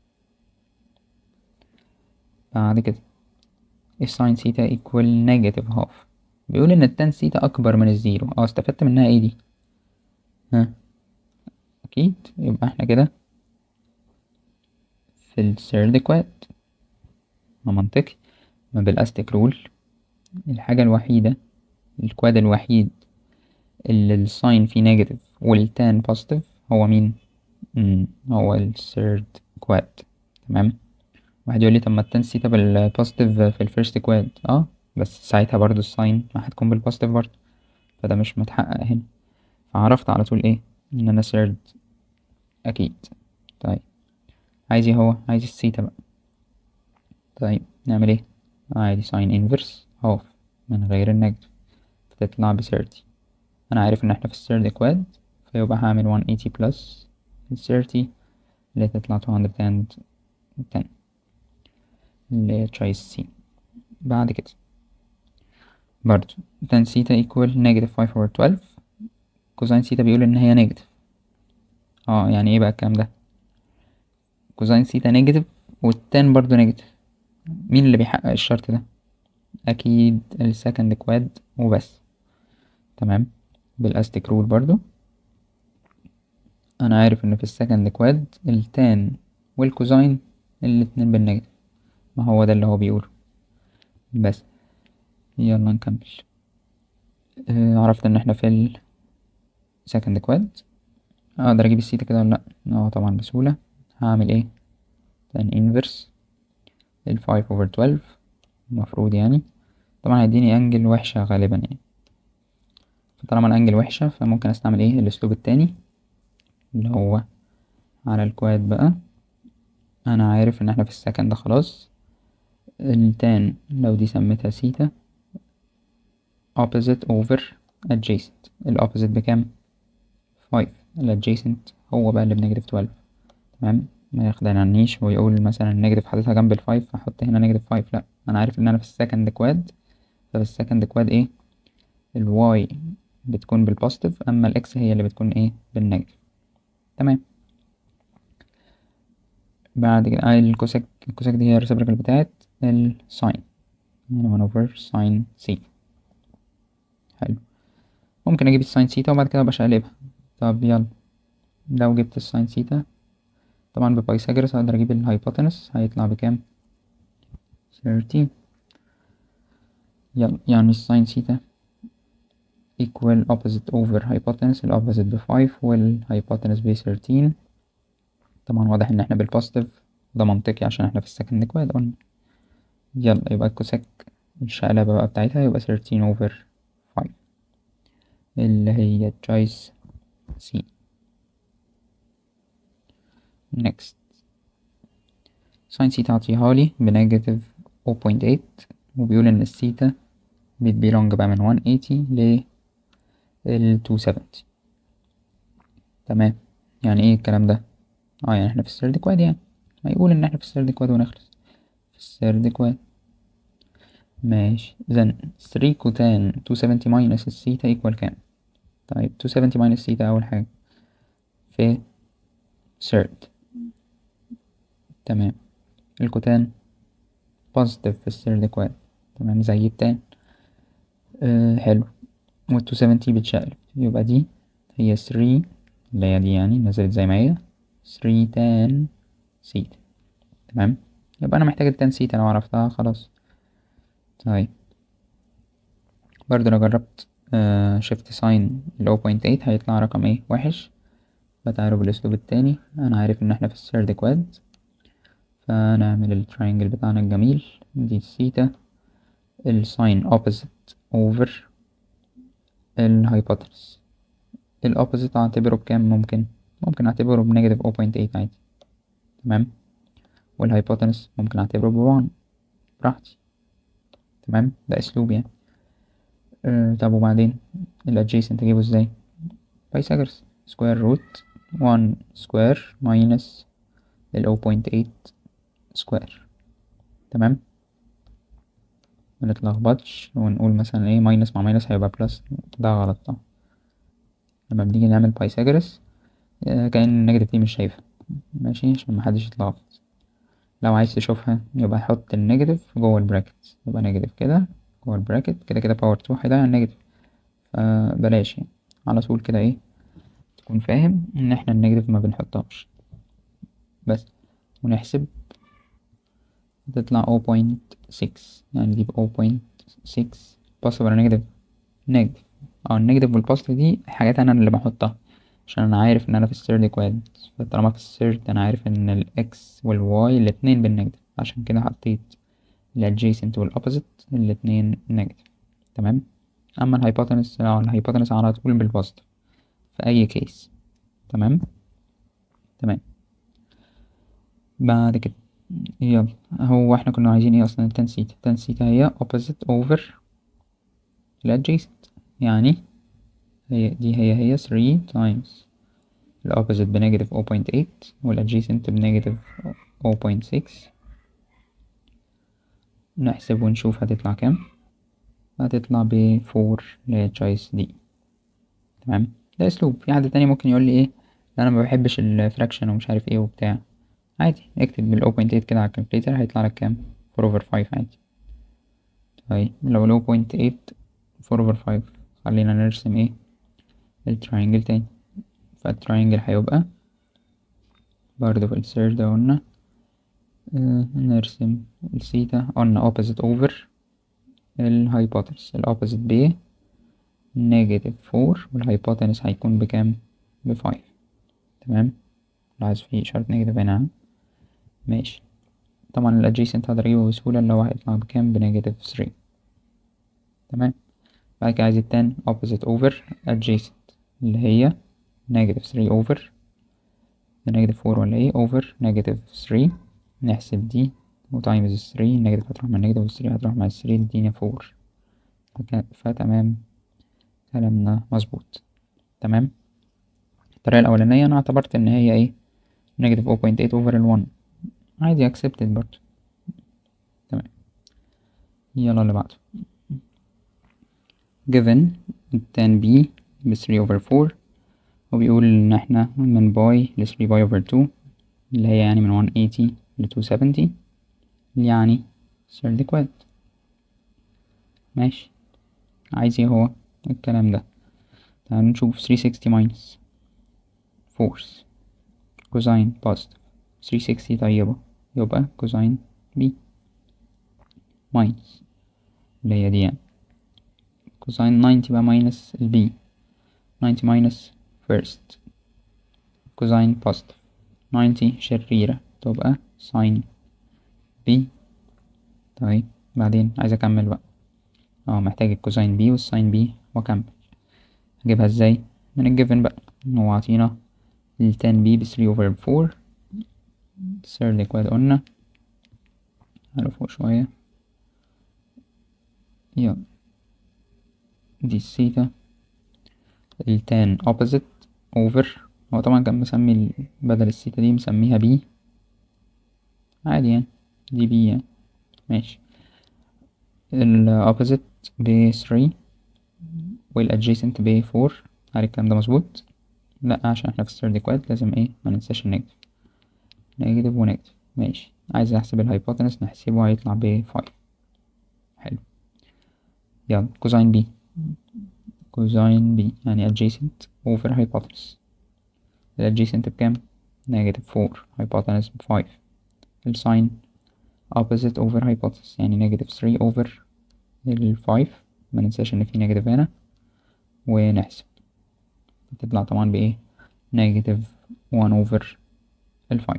بعد كده الساين سيتا equal negative half بيقول ان التان سيتا اكبر من الزيرو اه استفدت منها ايه دي ها اكيد يبقى احنا كده في الثيرد كواد ما منطقي ما بالاستيك رول الحاجة الوحيدة الكواد الوحيد اللي الساين فيه نيجاتيف والتان بوزيتيف هو مين مم. هو الثيرد كواد تمام واحد يقول لي طب ما التان سيتا بالبوزيتيف في الفيرست كواد اه بس ساعتها برضو الساين ما هتكون بالبوزيتيف برضو فده مش متحقق هنا فعرفت على طول ايه ان انا ثيرد اكيد طيب عايز ايه هو عايز السيتا بقى طيب نعمل ايه عادي ساين انفرس هاف من غير النيجاتيف فتطلع بثيرتي انا عارف ان احنا في الثيرد كواد فيبقى هعمل 180 بلس 30 اللي تطلع 210 اللي هي تشايس سي بعد كده برضو tan سيتا equal negative 5 over 12 كوزين سيتا بيقول ان هي نيجاتيف اه يعني ايه بقى الكلام ده كوزين سيتا نيجاتيف والتان برضو نيجاتيف مين اللي بيحقق الشرط ده اكيد السكند كواد وبس تمام بالاستيك رول برضو انا عارف ان في السكند كواد التان والكوزين الاتنين بالنيجاتيف ما هو ده اللي هو بيقوله بس يلا نكمل آه عرفت ان احنا في ال second كواد اقدر اجيب السيتا كده ولا لا اه طبعا بسهولة هعمل ايه tan inverse ال 5 over 12 المفروض يعني طبعا هيديني انجل وحشة غالبا يعني فطالما الانجل وحشة فممكن استعمل ايه الاسلوب التاني اللي هو على الكواد بقى انا عارف ان احنا في السكند ده خلاص التان لو دي سميتها سيتا opposite over adjacent ال opposite بكام 5 ال adjacent هو بقى اللي بنيجاتيف 12 تمام ما يخدعنيش ويقول مثلا النيجاتيف حاططها جنب الفايف فاحط هنا نيجاتيف 5 لا انا عارف ان انا في السكند كواد ففي السكند كواد ايه الواي بتكون بالبوزيتيف اما الاكس هي اللي بتكون ايه بالنيجاتيف تمام بعد كده آه الكوسيك الكوسيك دي هي الريسبريكال بتاعت الساين يعني 1 over ساين سي حلو ممكن اجيب الساين سيتا وبعد كده بشقلبها طب يلا لو جبت الساين سيتا طبعا ببايثاجورس اقدر اجيب الهايبوتنس هيطلع بكام 13 يلا يعني الساين سيتا equal opposite over hypotenuse ال opposite ب 5 وال hypotenuse ب 13 طبعا واضح ان احنا بالبوزيتيف ده منطقي عشان احنا في السكند كواد قلنا يلا يبقى الكوسيك الشقلبة بقى بتاعتها يبقى 13 over 5 اللي هي choice C next sin سيتا عطيها لي بنيجاتيف 0.8 وبيقول ان السيتا بتبيلونج بقى من 180 ل ال 270 تمام يعني ايه الكلام ده اه يعني احنا في السيرد كواد يعني ما يقول ان احنا في السيرد كواد ونخلص في السيرد كواد ماشي اذا 3 كوتان 270 ماينس السيتا ايكوال كام طيب 270 ماينس سيتا اول حاجة في ثيرد تمام الكوتان بوزيتيف في الثيرد كواد تمام زي التان أه حلو وال 270 بتشقلب يبقى دي هي 3 اللي هي دي يعني نزلت زي ما هي 3 تان سيتا تمام يبقى انا محتاج التان سيتا لو عرفتها خلاص طيب برضه لو جربت شيفت ساين ال 0.8 هيطلع رقم ايه وحش فتعالوا بالاسلوب التاني انا عارف ان احنا في الثيرد كواد فنعمل التراينجل بتاعنا الجميل دي سيتا الساين opposite over الهايبوتنس الأوبوزيت أعتبره بكام ممكن ممكن أعتبره بنيجاتيف 0.8 عادي تمام والهايبوتنس ممكن أعتبره بوان براحتي تمام ده أسلوب يعني أه طب وبعدين الادجيسنت أجيبه ازاي بايثاغورس سكوير روت 1 سكوير ماينس ال 0.8 سكوير تمام منتلخبطش ونقول مثلا ايه ماينس مع ماينس هيبقى بلس ده غلط طبعا لما بنيجي نعمل بايثاجورس آه، كأن النيجاتيف دي مش شايفها ماشي عشان محدش يتلخبط لو عايز تشوفها يبقى حط النيجاتيف جوه البراكت يبقى نيجاتيف كده جوه البراكت كده كده باور تو هيضيع النيجاتيف فبلاش يعني على طول كده ايه تكون فاهم ان احنا النيجاتيف ما بنحطهاش بس ونحسب تطلع 0.6 يعني دي ب 0.6 بوزيتيف ولا نيجاتيف نيجاتيف اه النيجاتيف والبوزيتيف دي حاجات انا اللي بحطها عشان انا عارف ان انا في الثيرد كواد فطالما في الثيرد انا عارف ان الاكس والواي الاتنين بالنيجاتيف عشان كده حطيت الادجيسنت والاوبوزيت الاتنين نيجاتيف تمام اما الهايبوتنس اه الهايبوتنس على طول بالبوزيتيف في اي كيس تمام تمام بعد كده يلا هو احنا كنا عايزين ايه اصلا التان سيتا التان سيتا هي opposite over الادجيسنت يعني هي دي هي هي 3 times الأوبوزيت بنيجاتيف 0.8 والأدجيسنت بنيجاتيف 0.6 نحسب ونشوف هتطلع كام هتطلع ب 4 اللي هي تشايس دي تمام ده أسلوب في حد تاني ممكن يقول لي ايه أنا ما بحبش الفراكشن ومش عارف ايه وبتاع عادي اكتب بال 0.8 كده على الكالكوليتر هيطلع لك كام 4 over 5 عادي طيب لو ال 0.8 4 over 5 خلينا نرسم ايه التراينجل تاني فالتراينجل هيبقى برضه في السيرش ده قلنا آه نرسم الثيتا قلنا opposite over الهايبوتنس الأوبوزيت ب نيجاتيف فور والهايبوتنس هيكون بكام بفايف تمام لاحظ في إشارة نيجاتيف هنا ماشي طبعا الادجيسنت هقدر اجيبه بسهولة اللي هو هيطلع بكام بنيجاتيف ثري تمام بعد كده عايز التان opposite over adjacent اللي هي negative 3 over negative 4 ولا ايه over negative 3 نحسب دي و times 3 النيجاتيف هتروح مع النيجاتيف والثري هتروح مع الثري تدينا 4 فتمام كلامنا مظبوط تمام الطريقة الأولانية أنا اعتبرت إن هي ايه negative 0.8 over ال 1 عادي accepted برضه تمام يلا اللي بعده given tan b ب 3 over 4 وبيقول ان احنا من باي ل 3 باي over 2 اللي هي يعني من 180 ل 270 يعني third quad ماشي عايز ايه هو الكلام ده تعالوا نشوف 360 minus force كوزين positive 360 طيبة يبقى كوزين b minus اللي هي دي يعني كوساين 90 بقى ماينس البي 90 ماينس فيرست كوساين بوزيتيف 90 شريرة تبقى ساين بي طيب بعدين عايز اكمل بقى اه محتاج الكوساين بي والساين بي واكمل هجيبها ازاي من الجيفن بقى هو عطينا التان بي بثري اوفر فور سيرد كواد قلنا على فوق شوية يلا دي الثيتا التان opposite over هو طبعا كان مسمي بدل الثيتا دي مسميها بي عادي يعني دي بي يعني ماشي ال opposite ب 3 وال adjacent ب 4 هل الكلام ده مظبوط لا عشان احنا في الثيرد كواد لازم ايه ما ننساش النيجاتيف نيجاتيف ونيجاتيف ماشي عايز احسب الهايبوتنس نحسبه هيطلع ب 5 حلو يلا كوزين بي كوزين بي يعني adjacent over hypotenuse ال adjacent بكام؟ negative 4 hypotenuse ب 5 الساين opposite over hypotenuse يعني negative 3 over ال 5 ما ننساش ان في negative هنا ونحسب تطلع طبعا بايه negative 1 over ال 5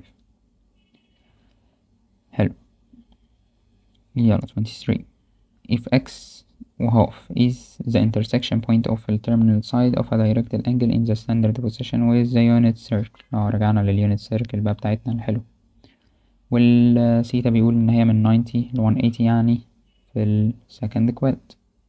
حلو يلا 23 if x وهاف is the intersection point of the terminal side of a directed angle in the standard position with the unit circle اه رجعنا للunit circle بقى بتاعتنا الحلو والثيتا بيقول ان هي من 90 ل 180 يعني في السكند كواد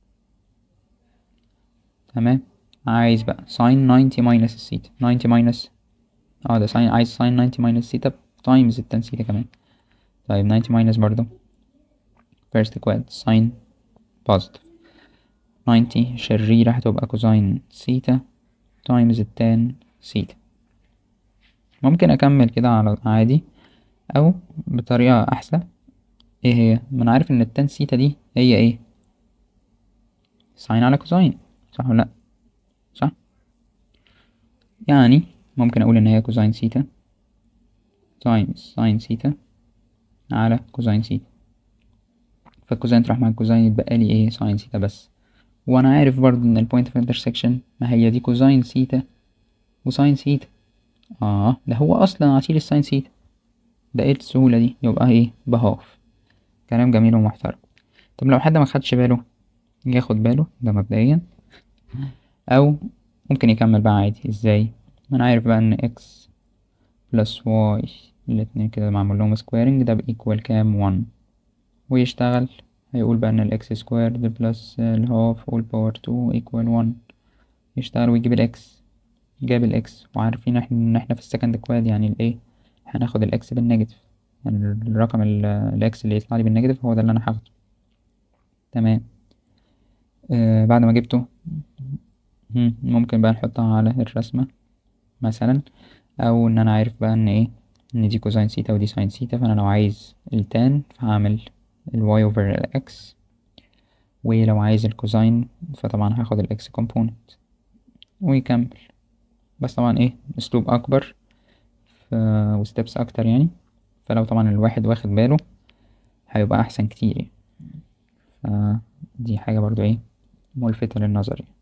تمام عايز بقى sin 90 minus الثيتا 90 minus اه ده sin عايز sin 90 minus ثيتا times التان ثيتا كمان طيب 90 minus برضو first quad sin positive 90 شريرة هتبقى كوزين سيتا تايمز التان سيتا ممكن أكمل كده على عادي أو بطريقة أحسن ايه هي ما أنا عارف إن التان سيتا دي هي ايه ساين على كوزين صح ولا لأ صح يعني ممكن أقول إن هي كوزين سيتا تايمز ساين سيتا على كوزين سيتا فالكوزين تروح مع الكوزين يتبقى لي ايه ساين سيتا بس وانا عارف برضو ان البوينت اوف انترسكشن ما هي دي كوزين سيتا وساين سيتا اه ده هو اصلا عتيل الساين سيتا ده ايه السهولة دي يبقى ايه بهاف كلام جميل ومحترم طب لو حد ما خدش باله ياخد باله ده مبدئيا او ممكن يكمل بقى عادي ازاي ما انا عارف بقى ان اكس بلس واي الاتنين كده معمول لهم سكويرنج ده بإيكوال كام 1 ويشتغل هيقول بقى ان الاكس سكويرد بلس الهاف اول باور 2 ايكوال 1 يشتغل ويجيب الاكس جاب الاكس وعارفين احنا ان احنا في السكند كواد يعني الايه هناخد الاكس بالنيجاتيف يعني الرقم الاكس اللي يطلع لي بالنيجاتيف هو ده اللي انا هاخده تمام آه بعد ما جبته ممكن بقى نحطها على الرسمة مثلا او ان انا عارف بقى ان ايه ان دي كوزين سيتا ودي ساين سيتا فانا لو عايز التان فهعمل الواي اوفر الاكس ولو عايز الكوزين فطبعا هاخد الاكس كومبوننت ويكمل بس طبعا ايه اسلوب اكبر وستبس اكتر يعني فلو طبعا الواحد واخد باله هيبقى احسن كتير يعني فدي حاجة برضو ايه ملفتة للنظر يعني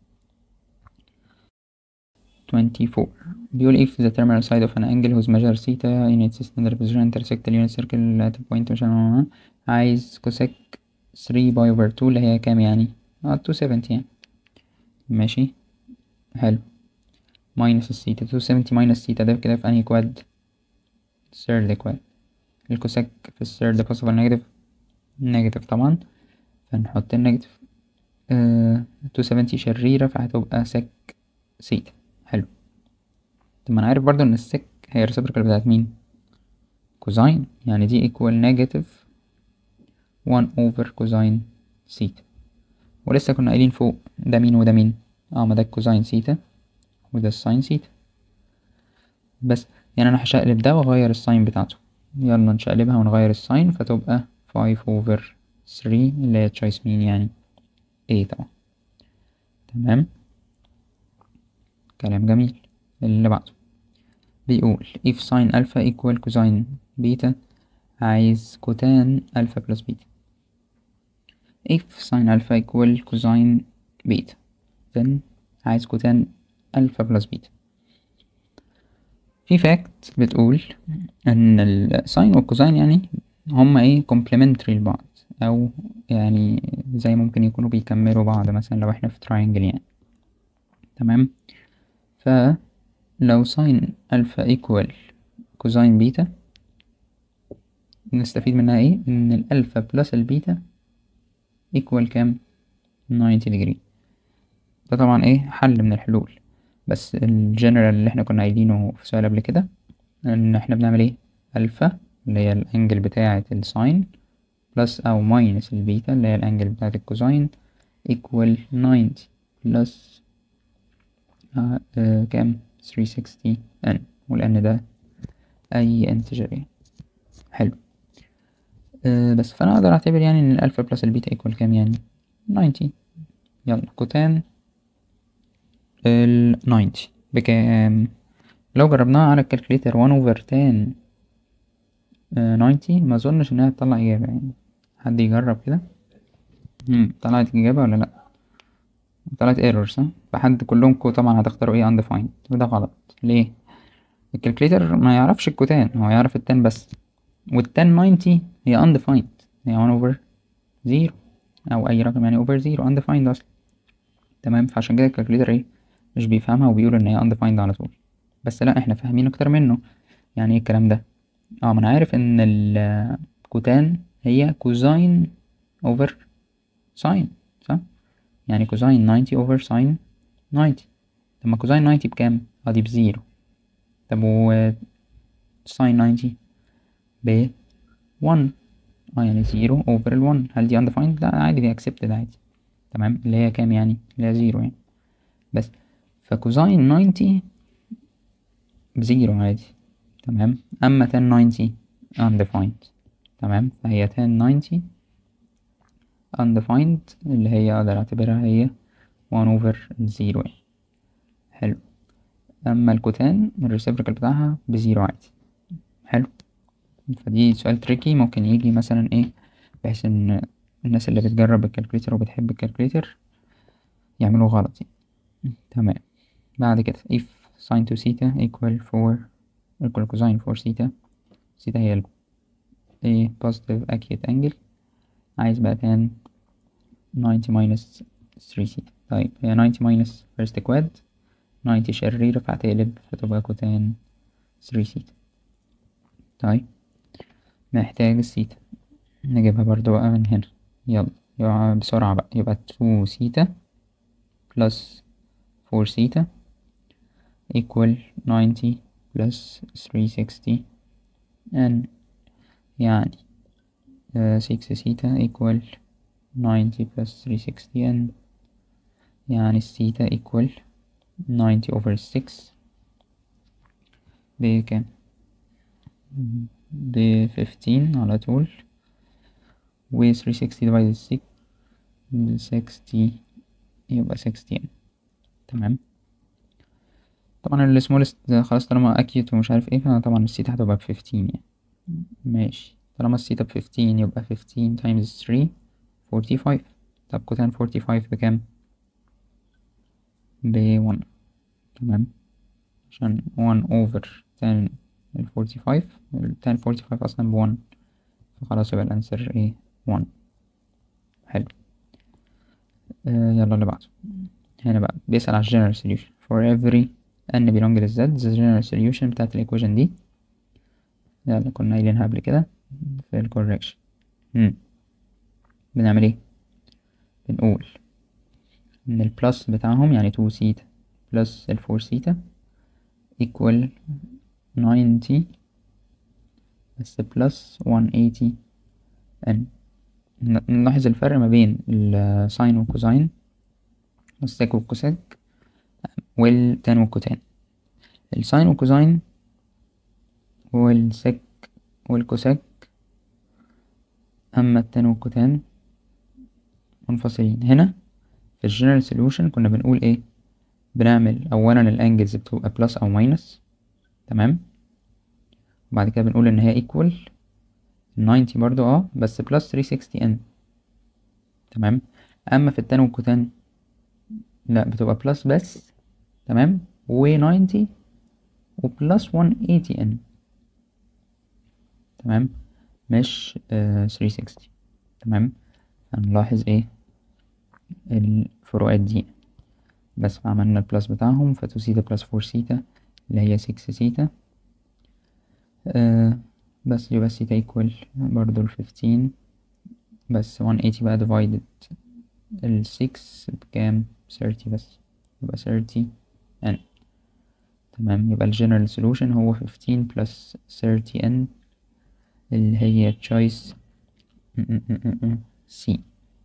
24 بيقول if the terminal side of an angle whose measure theta in its standard position intersect the unit circle at a point مش عايز كوسيك 3 باي over 2 اللي هي كام يعني اه 270 يعني ماشي حلو ماينس الثيتا 270 ماينس الثيتا ده كده في انهي كواد third كواد الكوسيك في الثيرد possible negative negative طبعا فنحط النيجاتيف آه 270 شريرة فهتبقى سك سيتا حلو طب ما انا عارف برضو ان السك هي الريسبريكال بتاعت مين كوزين يعني دي ايكوال نيجاتيف 1 اوفر كوزين سيتا ولسه كنا قايلين فوق ده مين وده مين اه ما ده الكوزين سيتا وده الساين سيتا بس يعني انا هشقلب ده واغير الساين بتاعته يلا نشقلبها ونغير الساين فتبقى 5 اوفر 3 اللي هي تشويس مين يعني ايه طبعا تمام كلام جميل اللي بعده بيقول if sin alpha equal cosine beta عايز كوتان alpha plus beta if sin alpha equal cosine beta then عايز كوتان alpha plus beta في فاكت بتقول ان الساين والكوزين يعني هما ايه complementary لبعض او يعني زي ممكن يكونوا بيكملوا بعض مثلا لو احنا في triangle يعني تمام فلو ساين ألفا إيكوال كوزين بيتا نستفيد منها ايه ان الألفا بلس البيتا إيكوال كام ناينتي ديجري ده طبعا ايه حل من الحلول بس الجنرال اللي احنا كنا قايلينه في سؤال قبل كده ان احنا بنعمل ايه ألفا اللي هي الانجل بتاعة الساين بلس او ماينس البيتا اللي هي الانجل بتاعة الكوزين إيكوال ناينتي بلس آه آه كام 360 n ولأن ده أي انتجر يعني حلو آه بس فأنا أقدر أعتبر يعني إن الألفا بلس البيتا إيكوال كام يعني 90 يلا كوتان ال 90 بكام لو جربناها على الكالكوليتر 1 over 10 90 ما أظنش إنها تطلع إجابة يعني حد يجرب كده مم. طلعت إجابة ولا لأ طلعت ايرور صح فحد كلكم طبعا هتختاروا ايه undefined وده غلط ليه الكالكوليتر ما يعرفش الكوتان هو يعرف التان بس والتان 90 هي undefined هي 1 over 0 او اي رقم يعني over 0 undefined اصلا تمام فعشان كده الكالكوليتر ايه مش بيفهمها وبيقول ان هي undefined على طول بس لا احنا فاهمين اكتر منه يعني ايه الكلام ده اه ما انا عارف ان الكوتان هي كوزين over ساين صح يعني كوزين 90 اوفر ساين 90 طب ما كوزين 90 بكام اه دي بزيرو طب و ساين 90 ب 1 اه يعني زيرو اوفر ال 1 هل دي undefined لا عادي دي accepted عادي تمام اللي هي كام يعني اللي هي زيرو يعني بس فكوزاين ناينتي بزيرو عادي تمام اما تان ناينتي undefined تمام فهي تان ناينتي undefined اللي هي اقدر اعتبرها هي 1 over زيرو يعني حلو اما الكوتان الريسيبريكال بتاعها بزيرو عادي حلو فدي سؤال تريكي ممكن يجي مثلا ايه بحيث ان الناس اللي بتجرب الكالكوليتر وبتحب الكالكوليتر يعملوا غلط يعني تمام بعد كده if sin 2 theta equal 4 equal cosine 4 theta theta هي ال a positive acute angle عايز بقى tan 90 minus 3 theta طيب هي 90 minus first quad 90 شريرة فهتقلب فتبقى كوتان 3 theta طيب محتاج الثيتا نجيبها برضو بقى من هنا يلا يبقى بسرعة بقى يبقى 2 theta plus 4 theta equal 90 plus 360 and يعني uh, 6 theta equal 90 plus 360 and يعني theta equal 90 over 6 بكام؟ ب 15 على طول و 360 divided 6 ب 60 يبقى 60 تمام طبعا السمولست خلاص طالما اكيوت ومش عارف ايه فطبعا السيتا هتبقى ب 15 يعني ماشي طالما السيتا ب 15 يبقى 15 times 3 45 طب كوتان 45 بكام؟ ب 1 تمام عشان 1 over 10 ال 45 ال 10 45 اصلا ب 1 فخلاص يبقى الانسر ايه 1 حلو آه يلا اللي بعده هنا بقى بيسأل على الجنرال solution for every n belong to z the general solution بتاعت الايكويشن دي يلا كنا قايلينها قبل كده في الكوركشن بنعمل ايه بنقول ان البلس بتاعهم يعني 2 سيتا بلس ال 4 سيتا equal 90 بس بلس 180 n نلاحظ الفرق ما بين الساين والكوزاين والسيك والكوسيك والتان والكوتان الساين والكوزاين والسيك والكوسيك أما التان والكوتان منفصلين هنا في الجنرال سوليوشن كنا بنقول ايه بنعمل اولا الانجلز بتبقى بلس او ماينس تمام وبعد كده بنقول ان هي ايكوال 90 برضو اه بس بلس 360 ان تمام اما في التان والكوتان لا بتبقى بلس بس تمام و 90 وبلس 180 ان تمام مش آه 360 تمام هنلاحظ ايه الفروقات دي بس فعملنا البلس بتاعهم فتو سيتا بلس فور سيتا اللي هي سكس سيتا آه بس يبقى سيتا ايكوال برضو الفيفتين بس وان ايتي بقى ديفايدد السكس بكام ثيرتي بس يبقى ثيرتي ان تمام يبقى الجنرال سولوشن هو فيفتين بلس ثيرتي ان اللي هي تشويس سي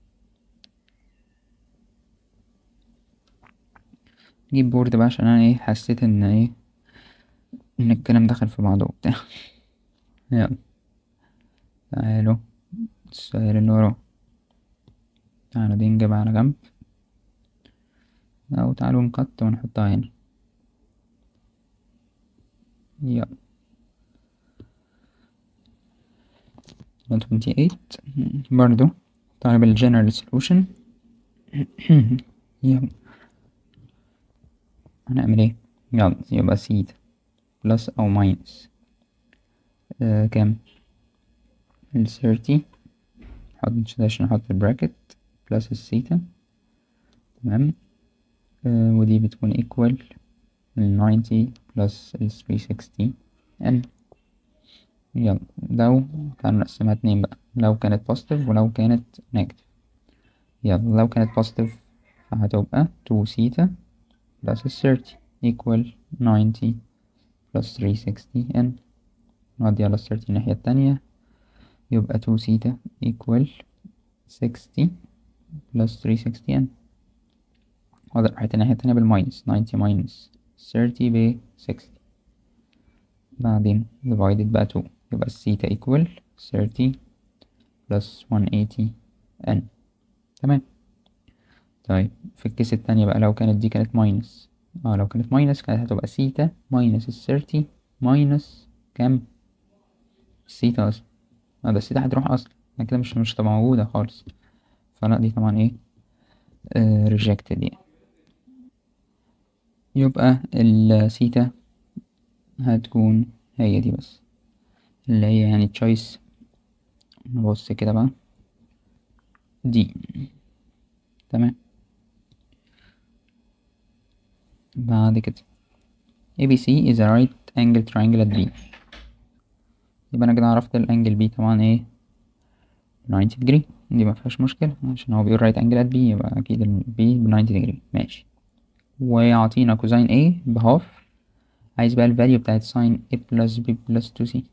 نجيب بورد بقى عشان انا ايه حسيت ان ايه ان الكلام دخل في بعضه وبتاع يلا تعالوا السؤال اللي وراه تعالوا دي نجيبها على جنب او تعالوا نقط ونحطها هنا يلا 28 برضو طالب الجنرال سولوشن يلا هنعمل ايه يلا يبقى سيتا بلس او ماينس آه كام الثيرتي نحط عشان نحط البراكت بلس السيتا تمام آه ودي بتكون equal الناينتي بلس الثري سكستي ان يلا لو تعالوا نقسمها اتنين بقى لو كانت بوزيتيف ولو كانت نيجاتيف يلا لو كانت بوزيتيف فهتبقى تو سيتا plus 30 equal 90 plus 360 n نودي على 30 الناحية التانية يبقى 2 theta equal 60 بلس 360 n وأقدر راحت الناحية التانية بالماينس 90 ماينس 30 ب 60 بعدين divided بقى 2 يبقى الثيتا equal 30 plus 180 n تمام طيب في الكيس التانية بقى لو كانت دي كانت ماينس اه لو كانت ماينس كانت هتبقى سيتا ماينس الثيرتي ماينس كام السيتا اصلا اه ده السيتا هتروح اصلا يعني كده مش مش هتبقى موجودة خالص فلا دي طبعا ايه آه rejected يعني يبقى السيتا هتكون هي دي بس اللي هي يعني تشويس نبص كده بقى دي تمام بعد كده ABC is a right angle triangle at B يبقى انا كده عرفت الانجل B طبعا ايه 90 degree دي مفيهاش مشكلة عشان هو بيقول right angle at B يبقى اكيد ال B ب 90 degree ماشي ويعطينا كوزين A بهاف عايز بقى الفاليو بتاعت ساين A plus B plus 2C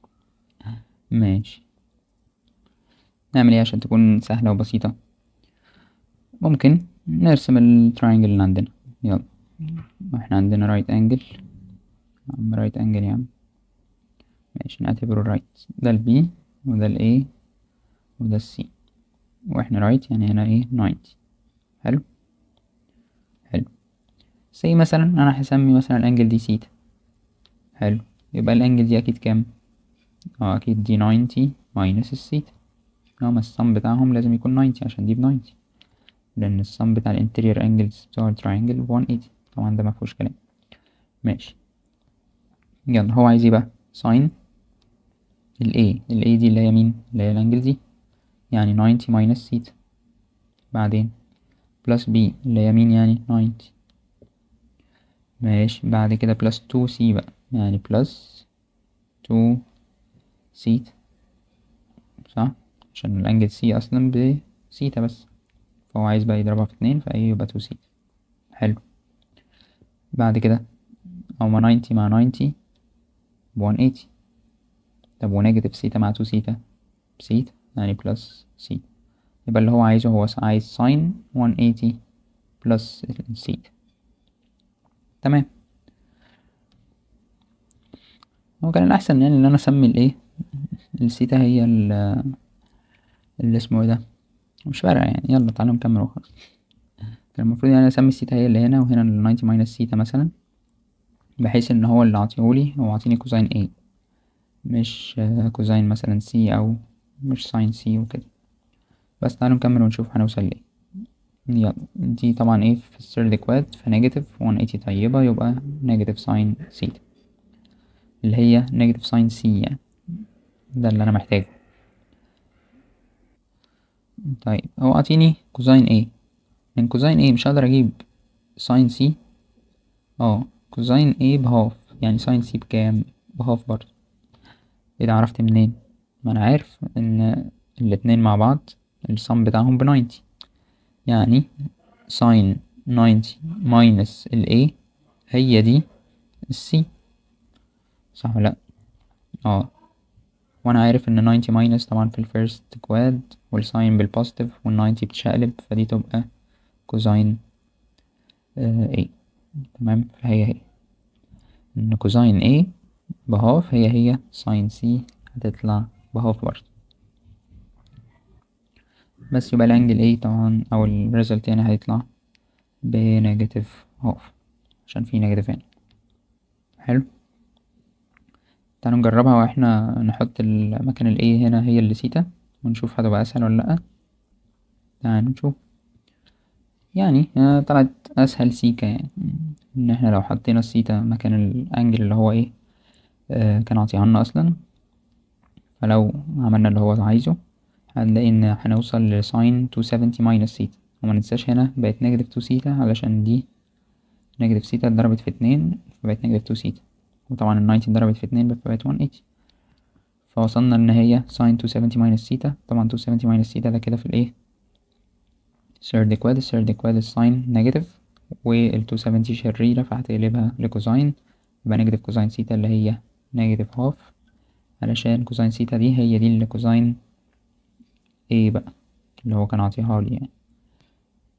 ماشي نعمل ايه عشان تكون سهلة وبسيطة ممكن نرسم التراينجل اللي عندنا يلا احنا عندنا رايت انجل عم رايت انجل يا عم ماشي نعتبره رايت ده البي وده الاي وده السي واحنا رايت يعني هنا ايه 90 حلو حلو سي مثلا انا هسمي مثلا الانجل دي سيتا حلو يبقى الانجل دي اكيد كام اه اكيد دي 90 ماينس السيتا هما السم بتاعهم لازم يكون 90 عشان دي ب 90 لان السم بتاع الانتيريور انجلز بتوع التراينجل ب 180 طبعا ده مفيهوش كلام ماشي يلا هو عايز ايه بقى ساين ال A ال A دي اللي هي مين اللي هي الانجل دي يعني 90 ماينس سيتا بعدين بلس B اللي هي مين يعني 90 ماشي بعد كده بلس 2 سي بقى يعني بلس 2 سيتا صح عشان الانجل سي اصلا بسيتا بس فهو عايز بقى يضربها في اتنين فايه يبقى 2 سيتا حلو بعد كده هما 90 مع 90 ب 180 طب ونيجاتيف سيتا مع 2 سيتا بسيتا يعني بلس سيتا يبقى اللي هو عايزه هو عايز ساين 180 بلس سيتا تمام هو كان الأحسن يعني إن أنا أسمي الإيه السيتا هي ال اللي اسمه ايه ده مش فارقة يعني يلا تعالوا نكمل وخلاص كان المفروض يعني أسمي السيتا هي اللي هنا وهنا ال 90 ماينس سيتا مثلا بحيث ان هو اللي عطيهولي هو عطيني كوزين A مش كوزين مثلا سي او مش ساين سي وكده بس تعالوا نكمل ونشوف هنوصل ليه يلا دي طبعا ايه في الثيرد كواد فنيجاتيف 180 طيبة يبقى نيجاتيف ساين سيتا اللي هي نيجاتيف ساين سي يعني ده اللي انا محتاجه طيب هو عطيني كوزين A من كوزين A مش هقدر اجيب ساين سي اه كوزين A بهاف يعني ساين سي بكام بهاف برضه ايه ده عرفت منين ما انا عارف ان الاتنين مع بعض الصم بتاعهم بناينتي يعني ساين ناينتي ماينس ال A هي دي السي صح ولا لأ اه وانا عارف ان ناينتي ماينس طبعا في الفيرست كواد والساين بالبوزيتيف والناينتي بتشقلب فدي تبقى كوزين آه A تمام فهي هي ان كوزين A بهاف هي هي ساين سي هتطلع بهاف برضه بس يبقى الانجل A طبعا او الريزلت يعني هيطلع بنيجاتيف هاف عشان في نيجاتيف هنا حلو تعالوا نجربها واحنا نحط المكان ال A هنا هي اللي سيتا ونشوف هتبقى اسهل ولا لأ تعالوا نشوف يعني طلعت اسهل سيكا يعني ان احنا لو حطينا السيتا مكان الانجل اللي هو ايه آه كان عطيها لنا اصلا فلو عملنا اللي هو عايزه هنلاقي ان هنوصل لساين 270 ماينس سيتا وما ننساش هنا بقت نيجاتيف 2 سيتا علشان دي نيجاتيف سيتا اتضربت في اتنين فبقت نيجاتيف 2 سيتا وطبعا ال 90 اتضربت في اتنين فبقت 180 فوصلنا ان هي ساين 270 ماينس سيتا طبعا 270 ماينس سيتا ده كده في الايه third quad third quad الساين نيجاتيف وال 270 شريرة فهتقلبها لكوزاين يبقى نيجاتيف كوزاين سيتا اللي هي نيجاتيف هاف علشان كوزاين سيتا دي هي دي اللي كوزاين ايه بقى اللي هو كان عاطيها لي يعني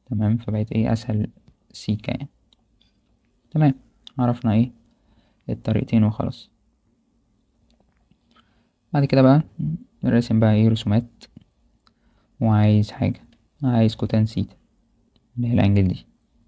تمام فبقت ايه اسهل سيكا يعني تمام عرفنا ايه الطريقتين وخلاص بعد كده بقى نرسم بقى ايه رسومات وعايز حاجة عايز كوتان سيتا اللي هي الانجل دي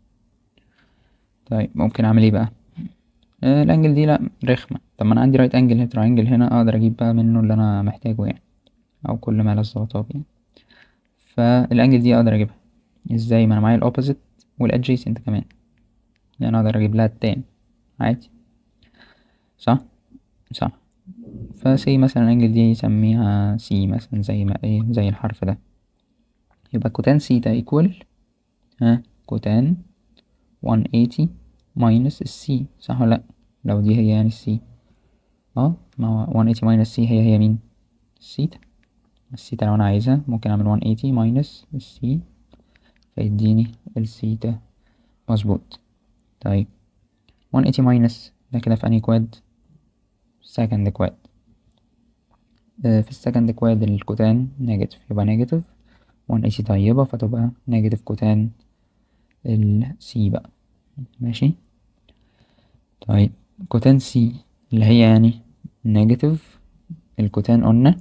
طيب ممكن اعمل ايه بقى آه الانجل دي لا رخمة طب ما انا عندي رايت انجل تراينجل هنا اقدر اجيب بقى منه اللي انا محتاجه يعني او كل ما لذ وطاب يعني فالانجل دي اقدر اجيبها ازاي ما انا معايا الاوبوزيت والادجيسنت كمان يعني اقدر اجيب لها التان عادي صح صح فسي مثلا الانجل دي نسميها سي مثلا زي ما ايه زي الحرف ده يبقى كوتان سيتا ايكوال ها كوتان 180 ماينس السي صح ولا لأ لو دي هي يعني السي اه ما هو 180 ماينس سي هي هي مين السيتا السيتا لو انا عايزها ممكن اعمل 180 ماينس السي فيديني السيتا مظبوط طيب 180 ماينس ده كده في انهي كواد سكند كواد في السكند كواد الكوتان نيجاتيف يبقى نيجاتيف 180 طيبة فتبقى نيجاتيف كوتان السي بقى ماشي طيب كوتان سي اللي هي يعني نيجاتيف الكوتان قلنا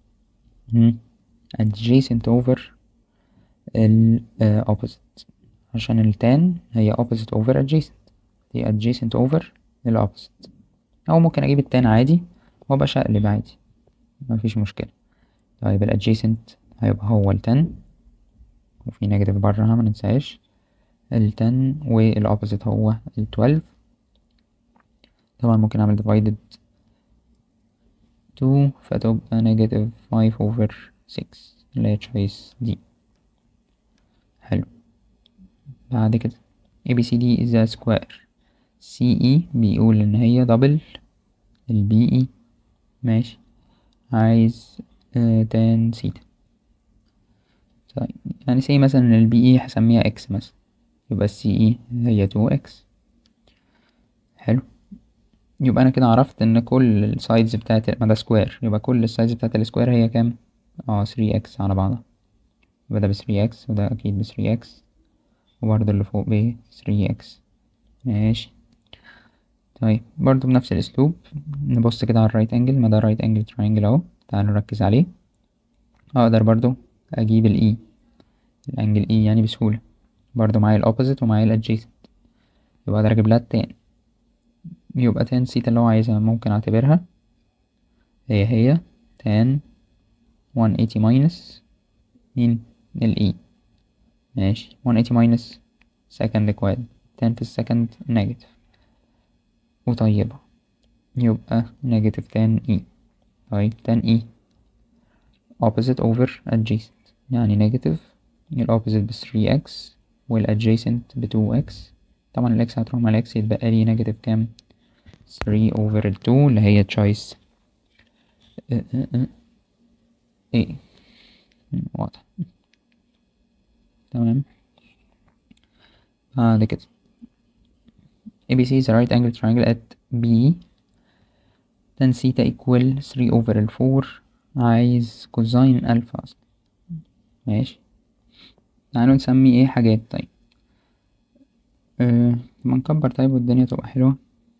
adjacent over ال uh, opposite عشان التان هي opposite over adjacent دي adjacent over ال opposite أو ممكن أجيب التان عادي وأبقى شقلب عادي مفيش مشكلة طيب ال adjacent هيبقى هو التان وفي نيجاتيف براها مننساهاش التن والopposite هو التويلف طبعا ممكن أعمل divided 2 فتبقى negative 5 over 6 اللي هي choice دي حلو بعد كده ABCD is a square CE بيقول إن هي دبل ال BE ماشي عايز تان سيتا طيب يعني سي مثلا ال BE هسميها X مثلا يبقى ال CE هي 2X حلو يبقى انا كده عرفت ان كل السايدز بتاعت ما ده سكوير يبقى كل السايدز بتاعت السكوير هي كام اه 3 اكس على بعضها يبقى ده ب 3 اكس وده اكيد ب 3 اكس وبرضه اللي فوق ب 3 اكس ماشي طيب برضه بنفس الاسلوب نبص كده على الرايت انجل ما ده رايت انجل تراينجل اهو تعالوا نركز عليه اقدر برضه اجيب الاي الانجل اي يعني بسهوله برضه معايا الاوبوزيت ومعايا الادجيسنت يبقى اقدر اجيب لها التان يبقى تان سيتا اللي هو عايزها ممكن اعتبرها هي هي تان 180 ماينس مين ال E ماشي 180 ماينس سكند كواد تان في السكند نيجاتيف وطيبة يبقى نيجاتيف تان E طيب تان E opposite over adjacent يعني نيجاتيف الأوبوزيت ب 3x والadjacent ب 2x طبعا الإكس هتروح مع الإكس يتبقى لي نيجاتيف كام 3 over 2 اللي هي choice ايه واضح تمام بعد كده ABC is a right angle triangle at B then theta equal 3 over ال 4 عايز كوزين ألفا أصلا ماشي تعالوا نسمي ايه حاجات طيب أه ما نكبر طيب والدنيا تبقى حلوة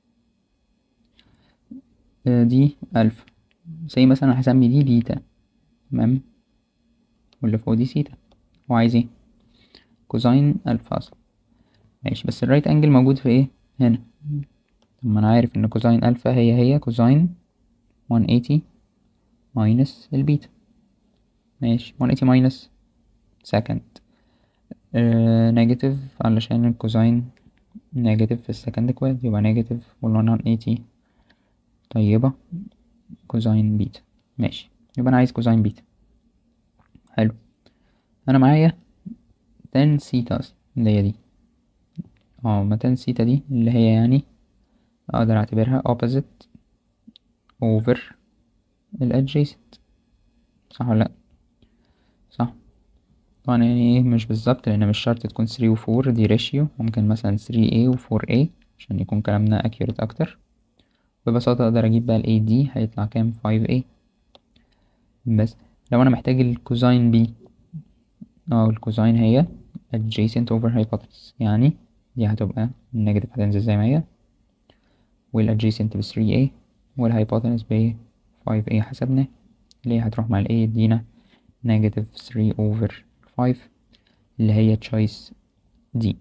أه دي ألفا زي مثلا هسمي دي بيتا تمام واللي فوق دي سيتا وعايز ايه كوزين ألفا أصلا ماشي بس الرايت انجل موجود في ايه هنا طب ما انا عارف ان كوزين ألفا هي هي كوزين 180 ماينس البيتا ماشي 180 ماينس سكند نيجاتيف علشان الكوزين نيجاتيف في السكند كواد يبقى نيجاتيف وال 180 طيبة كوزين بيتا ماشي يبقى انا عايز كوزين بيتا حلو انا معايا تان سيتا اللي هي دي اه ما تان سيتا دي اللي هي يعني اقدر اعتبرها opposite over ال adjacent صح ولا لأ صح طبعا يعني ايه مش بالظبط لان مش شرط تكون 3 و 4 دي ريشيو ممكن مثلا 3A و 4A عشان يكون كلامنا accurate اكتر ببساطة اقدر اجيب بقى ال AD هيطلع كام 5A بس لو انا محتاج الكوزين بي اه الكوزين هي adjacent over hypotenuse يعني دي هتبقى النيجاتيف هتنزل زي ما هي والadjacent ب 3a والhypotenuse ب 5a حسبنا اللي هي هتروح مع ال a يدينا نيجاتيف 3 over 5 اللي هي choice دي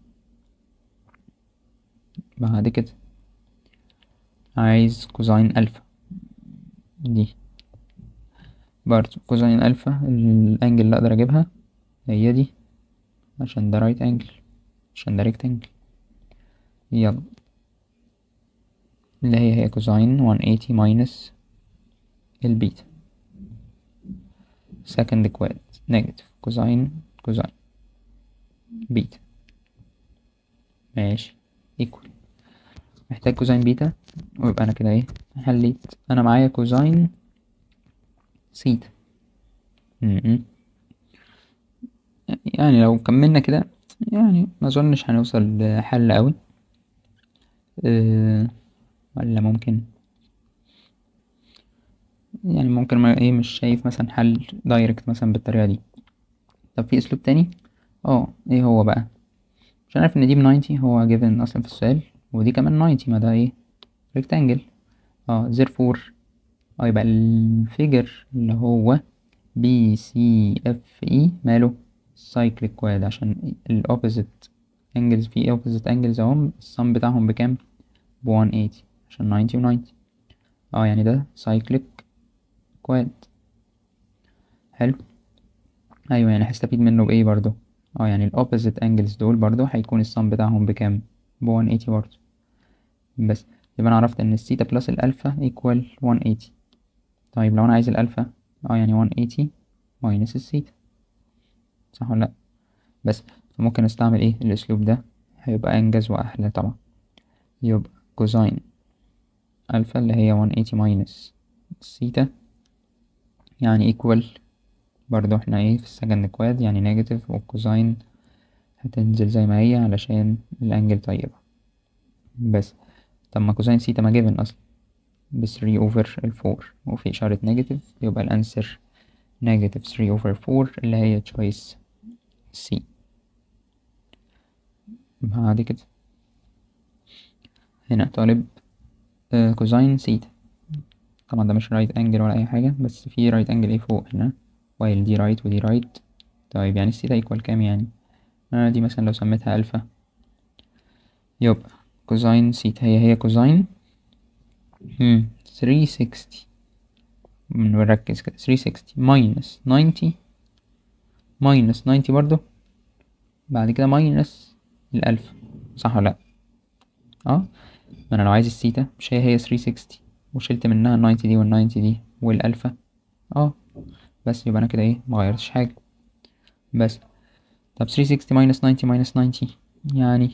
بعد كده عايز كوزين ألفا دي برضه كوزين ألفا الأنجل اللي أقدر أجيبها هي دي عشان ده رايت أنجل عشان ده ريكتانجل يلا اللي هي هي كوزين 180 ماينس البيتا second equation negative كوزين كوزين بيتا ماشي equal محتاج كوزين بيتا ويبقى انا كده ايه حليت انا معايا كوزين سيتا م-م. يعني لو كملنا كده يعني ما اظنش هنوصل لحل قوي أه ولا ممكن يعني ممكن ما ايه مش شايف مثلا حل دايركت مثلا بالطريقه دي طب في اسلوب تاني اه ايه هو بقى عشان عارف ان دي بناينتي هو جيفن اصلا في السؤال ودي كمان ناينتي ما ده ايه ريكتانجل اه زيرفور اه يبقى الفيجر اللي هو بي سي اف اي ماله سايكليك كواد عشان الاوبوزيت انجلز في اوبوزيت انجلز اهم السم بتاعهم بكام ب 180 عشان 90 و 90 اه يعني ده سايكليك كواد حلو ايوه يعني هستفيد منه بايه برضو اه يعني الاوبوزيت انجلز دول برضو هيكون السم بتاعهم بكام ب 180 برضو بس يبقى انا عرفت ان الثيتا بلس الالفا ايكوال 180 طيب لو انا عايز الالفا اه يعني 180 ماينس الثيتا صح ولا لا بس فممكن استعمل ايه الاسلوب ده هيبقى انجز واحلى طبعا يبقى كوزين الفا اللي هي 180 ماينس الثيتا يعني ايكوال برضو احنا ايه في السكند كواد يعني نيجاتيف والكوزين هتنزل زي ما هي علشان الانجل طيبة بس طب ما كوزين سيتا ما جيفن اصلا ب 3 اوفر الفور وفي اشارة نيجاتيف يبقى الانسر نيجاتيف 3 اوفر 4 اللي هي تشويس سي بعد كده هنا طالب آه كوزين سيتا طبعا ده مش رايت انجل ولا اي حاجة بس في رايت انجل ايه فوق هنا وايل دي رايت ودي رايت طيب يعني السيتا ايكوال كام يعني آه دي مثلا لو سميتها الفا يبقى كوزين سيتا هي هي كوزين هم 360 نركز كده 360 ماينس 90 ماينس 90 برضو بعد كده ماينس الألف صح ولا لأ اه ما انا لو عايز السيتا مش هي هي 360 وشلت منها ال 90 دي وال 90 دي والألفا اه بس يبقى انا كده ايه مغيرتش حاجة بس طب 360 ماينس 90 ماينس 90 يعني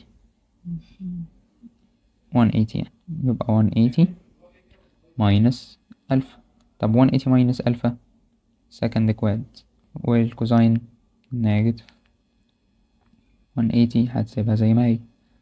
180 يعني يبقى 180 ماينس ألفا طب 180 ماينس ألفا سكند كواد والكوزين نيجاتيف 180 هتسيبها زي ما هي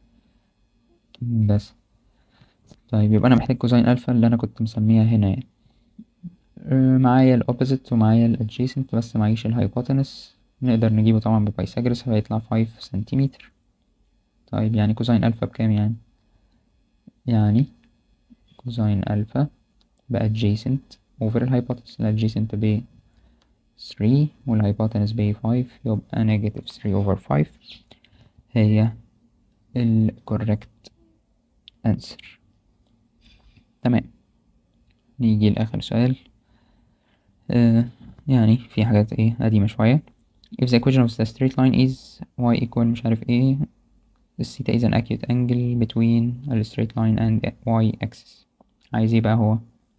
بس طيب يبقى انا محتاج كوزين الفا اللي انا كنت مسميها هنا يعني أه معايا الاوبوزيت ومعايا الادجيسنت بس معيش الهايبوتنس نقدر نجيبه طبعا ببايثاجورس هيطلع 5 سنتيمتر طيب يعني كوزين الفا بكام يعني يعني كوزين الفا بادجيسنت اوفر الهايبوتنس الادجيسنت ب 3 والهايبوتنس ب 5 يبقى نيجاتيف 3 اوفر 5 هي ال correct answer تمام نيجي لآخر سؤال آه يعني في حاجات ايه قديمة شوية if the equation of the straight line is y equal مش عارف ايه the theta is an acute angle between the straight line and the y axis عايز ايه بقى هو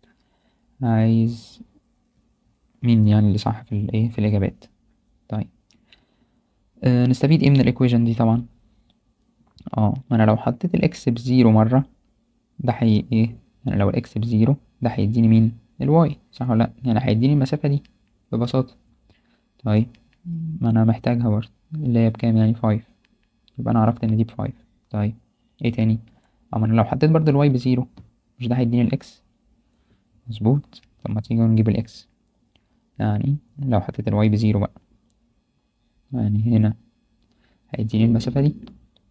عايز مين يعني اللي صح في الايه في الاجابات طيب آه نستفيد ايه من الايكويشن دي طبعا اه ما انا لو حطيت الاكس بزيرو مرة ده حي ايه يعني لو الاكس بزيرو ده هيديني مين الواي صح ولا لا يعني هيديني المسافة دي ببساطة طيب ما انا محتاجها برضه اللي هي بكام يعني فايف يبقى انا عرفت ان دي بفايف طيب ايه تاني اما انا لو حطيت برضه الواي بزيرو مش ده هيديني الاكس مظبوط طب ما تيجي نجيب الاكس يعني لو حطيت الواي بزيرو بقى يعني هنا هيديني المسافة دي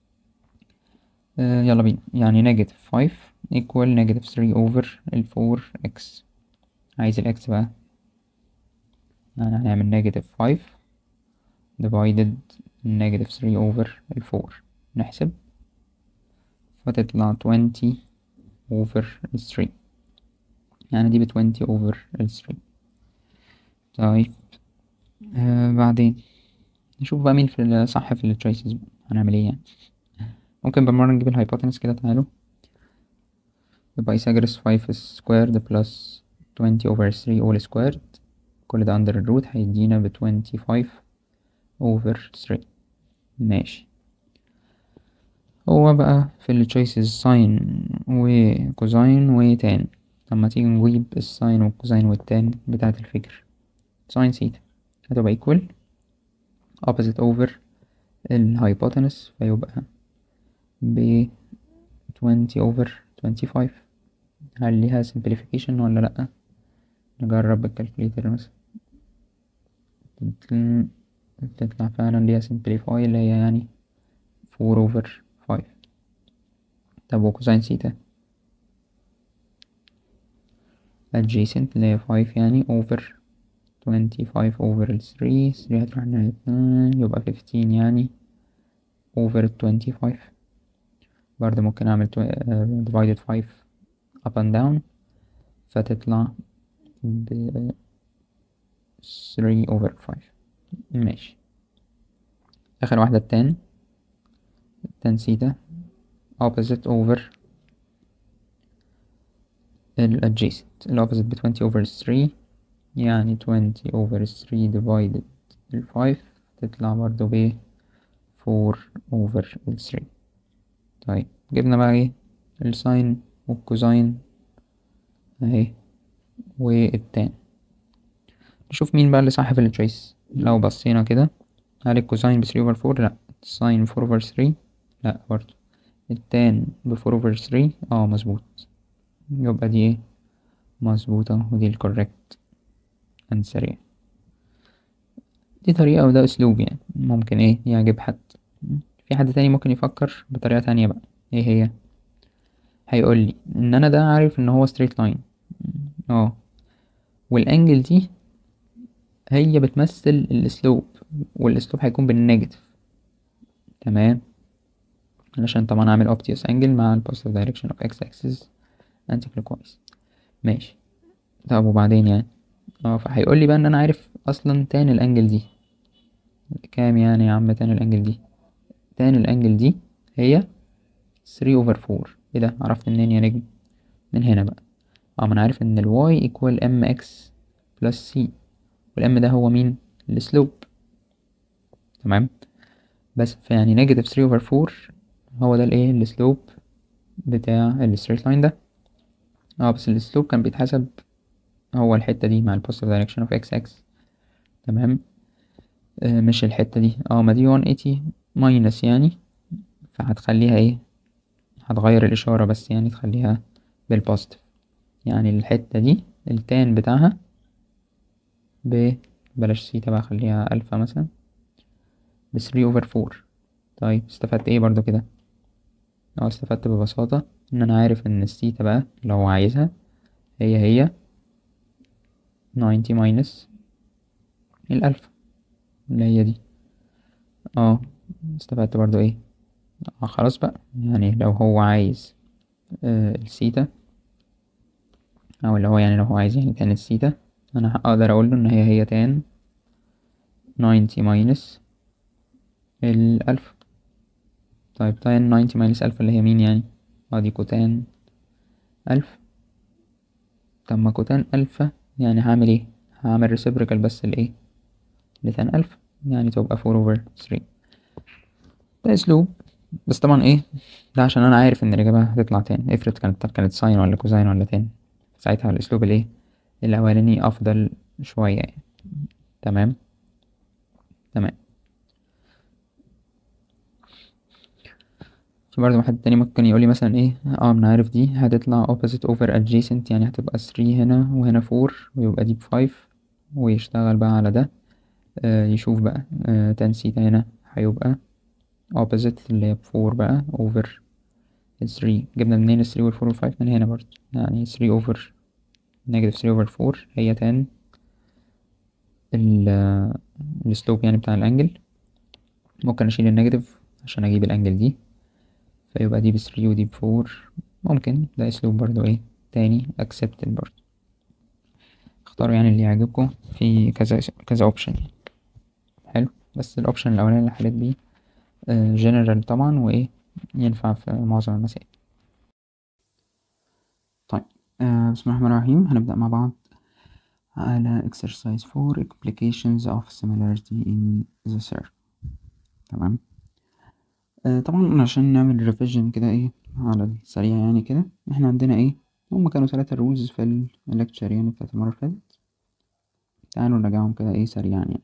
آه يلا بينا يعني نيجاتيف فايف ايكوال نيجاتيف ثري اوفر الفور اكس عايز الاكس بقى يعني هنعمل نيجاتيف فايف divided نيجاتيف ثري اوفر الفور نحسب فتطلع twenty over الثري يعني دي بتوينتي over الثري طيب آه بعدين نشوف بقى مين في الصح في التشويسز هنعمل ايه يعني ممكن بالمرة نجيب الهايبوتنس كده تعالوا يبقى Pythagoras 5 squared plus 20 over 3 all squared كل ده under الروت هيدينا ب 25 over 3 ماشي هو بقى في ال choices ساين وكوزاين وتان طب ما تيجي نجيب الساين والكوزاين والتان بتاعة الفكر ساين ثيتا هتبقى equal opposite over الهايبوتنس فيبقى ب 20 over 25 هل ليها simplification ولا لأ نجرب بالكالكوليتر مثلا تطلع فعلا ليها simplify اللي هي يعني 4 over 5 طب وكوساين ثيتا adjacent اللي هي 5 يعني over 25 over 3 3 هتروح ناحية يبقى 15 يعني over 25 برضه ممكن اعمل divided 5 up and down فتطلع ب 3 over 5 ماشي اخر واحدة التان التان سيتا opposite over ال adjacent ال opposite ب 20 over 3 يعني 20 over 3 divided ال 5 تطلع برضه ب 4 over ال 3 طيب جبنا بقى ايه الساين والكوزاين اهي والتان نشوف مين بقى اللي صح في التشويس لو بصينا كده هل الكوزاين ب 3 over 4 لا الساين 4 over 3 لا برضه التان ب 4 over 3 اه مظبوط يبقى دي ايه مظبوطة ودي الكوريكت انسر يعني دي طريقة وده اسلوب يعني ممكن ايه يعجب حد في حد تاني ممكن يفكر بطريقة تانية بقى ايه هي هيقول لي ان انا ده عارف ان هو ستريت لاين اه والانجل دي هي بتمثل الاسلوب والاسلوب هيكون بالنيجاتيف تمام علشان طبعا اعمل obtuse angle مع ال positive direction of x axis anti clockwise ماشي طب وبعدين يعني اه فهيقول لي بقى ان انا عارف اصلا تاني الانجل دي كام يعني يا عم تاني الانجل دي تاني الانجل دي هي 3 over 4 ايه ده عرفت منين يا نجم من هنا بقى اه ما انا عارف ان ال y equal mx plus c والام ده هو مين السلوب تمام بس فيعني نيجاتيف 3 over 4 هو ده الايه السلوب بتاع الستريت لاين ده اه بس السلوب كان بيتحسب هو الحتة دي مع ال positive direction of x x تمام آه مش الحتة دي اه ما دي 180 ماينس يعني فهتخليها ايه هتغير الإشارة بس يعني تخليها بالبوزيتيف يعني الحتة دي التان بتاعها ب بلاش سيتا بقى خليها ألفا مثلا بثري أوفر فور طيب استفدت ايه برضو كده اه استفدت ببساطة ان انا عارف ان السيتا بقى لو عايزها هي هي ناينتي ماينس الألفا اللي هي دي اه استفدت برضو ايه آه خلاص بقى يعني لو هو عايز آه السيتا او اللي هو يعني لو هو عايز يعني تان السيتا انا اقدر اقول له ان هي هي تان ناينتي ماينس الألف طيب تان ناينتي ماينس ألف اللي هي مين يعني اه دي كوتان ألف طب ما كوتان ألفا يعني هعمل ايه هعمل ريسبريكال بس لايه لتان ألف يعني تبقى فور اوفر ثري ده اسلوب بس طبعا ايه ده عشان انا عارف ان الاجابه هتطلع تاني افرض كانت كانت ساين ولا كوزاين ولا تاني ساعتها الاسلوب الايه الاولاني افضل شويه يعني تمام تمام في برضه واحد تاني ممكن يقولي مثلا ايه اه انا عارف دي هتطلع opposite over adjacent يعني هتبقى 3 هنا وهنا 4 ويبقى دي بفايف ويشتغل بقى على ده آه يشوف بقى آه تان سيتا هنا هيبقى opposite اللي هي بفور بقى over الثري جبنا منين الثري والفور والفايف من هنا برضه يعني ثري over negative ثري over فور هي tan ال السلوب يعني بتاع الانجل ممكن اشيل النيجاتيف عشان اجيب الانجل دي فيبقى دي بثري ودي بفور ممكن ده اسلوب برضو ايه تاني accepted برضو اختاروا يعني اللي يعجبكم في كذا كذا اوبشن حلو بس الاوبشن الاولاني اللي حليت بيه جنرال طبعا وايه ينفع في معظم المسائل طيب آه بسم الله الرحمن الرحيم هنبدأ مع بعض على exercise 4 applications of similarity in the circle تمام آه طبعا عشان نعمل revision كده ايه على السريع يعني كده احنا عندنا ايه هما كانوا ثلاثة rules في الليكتشر يعني بتاعت المرة اللي فاتت تعالوا نراجعهم كده ايه سريعا يعني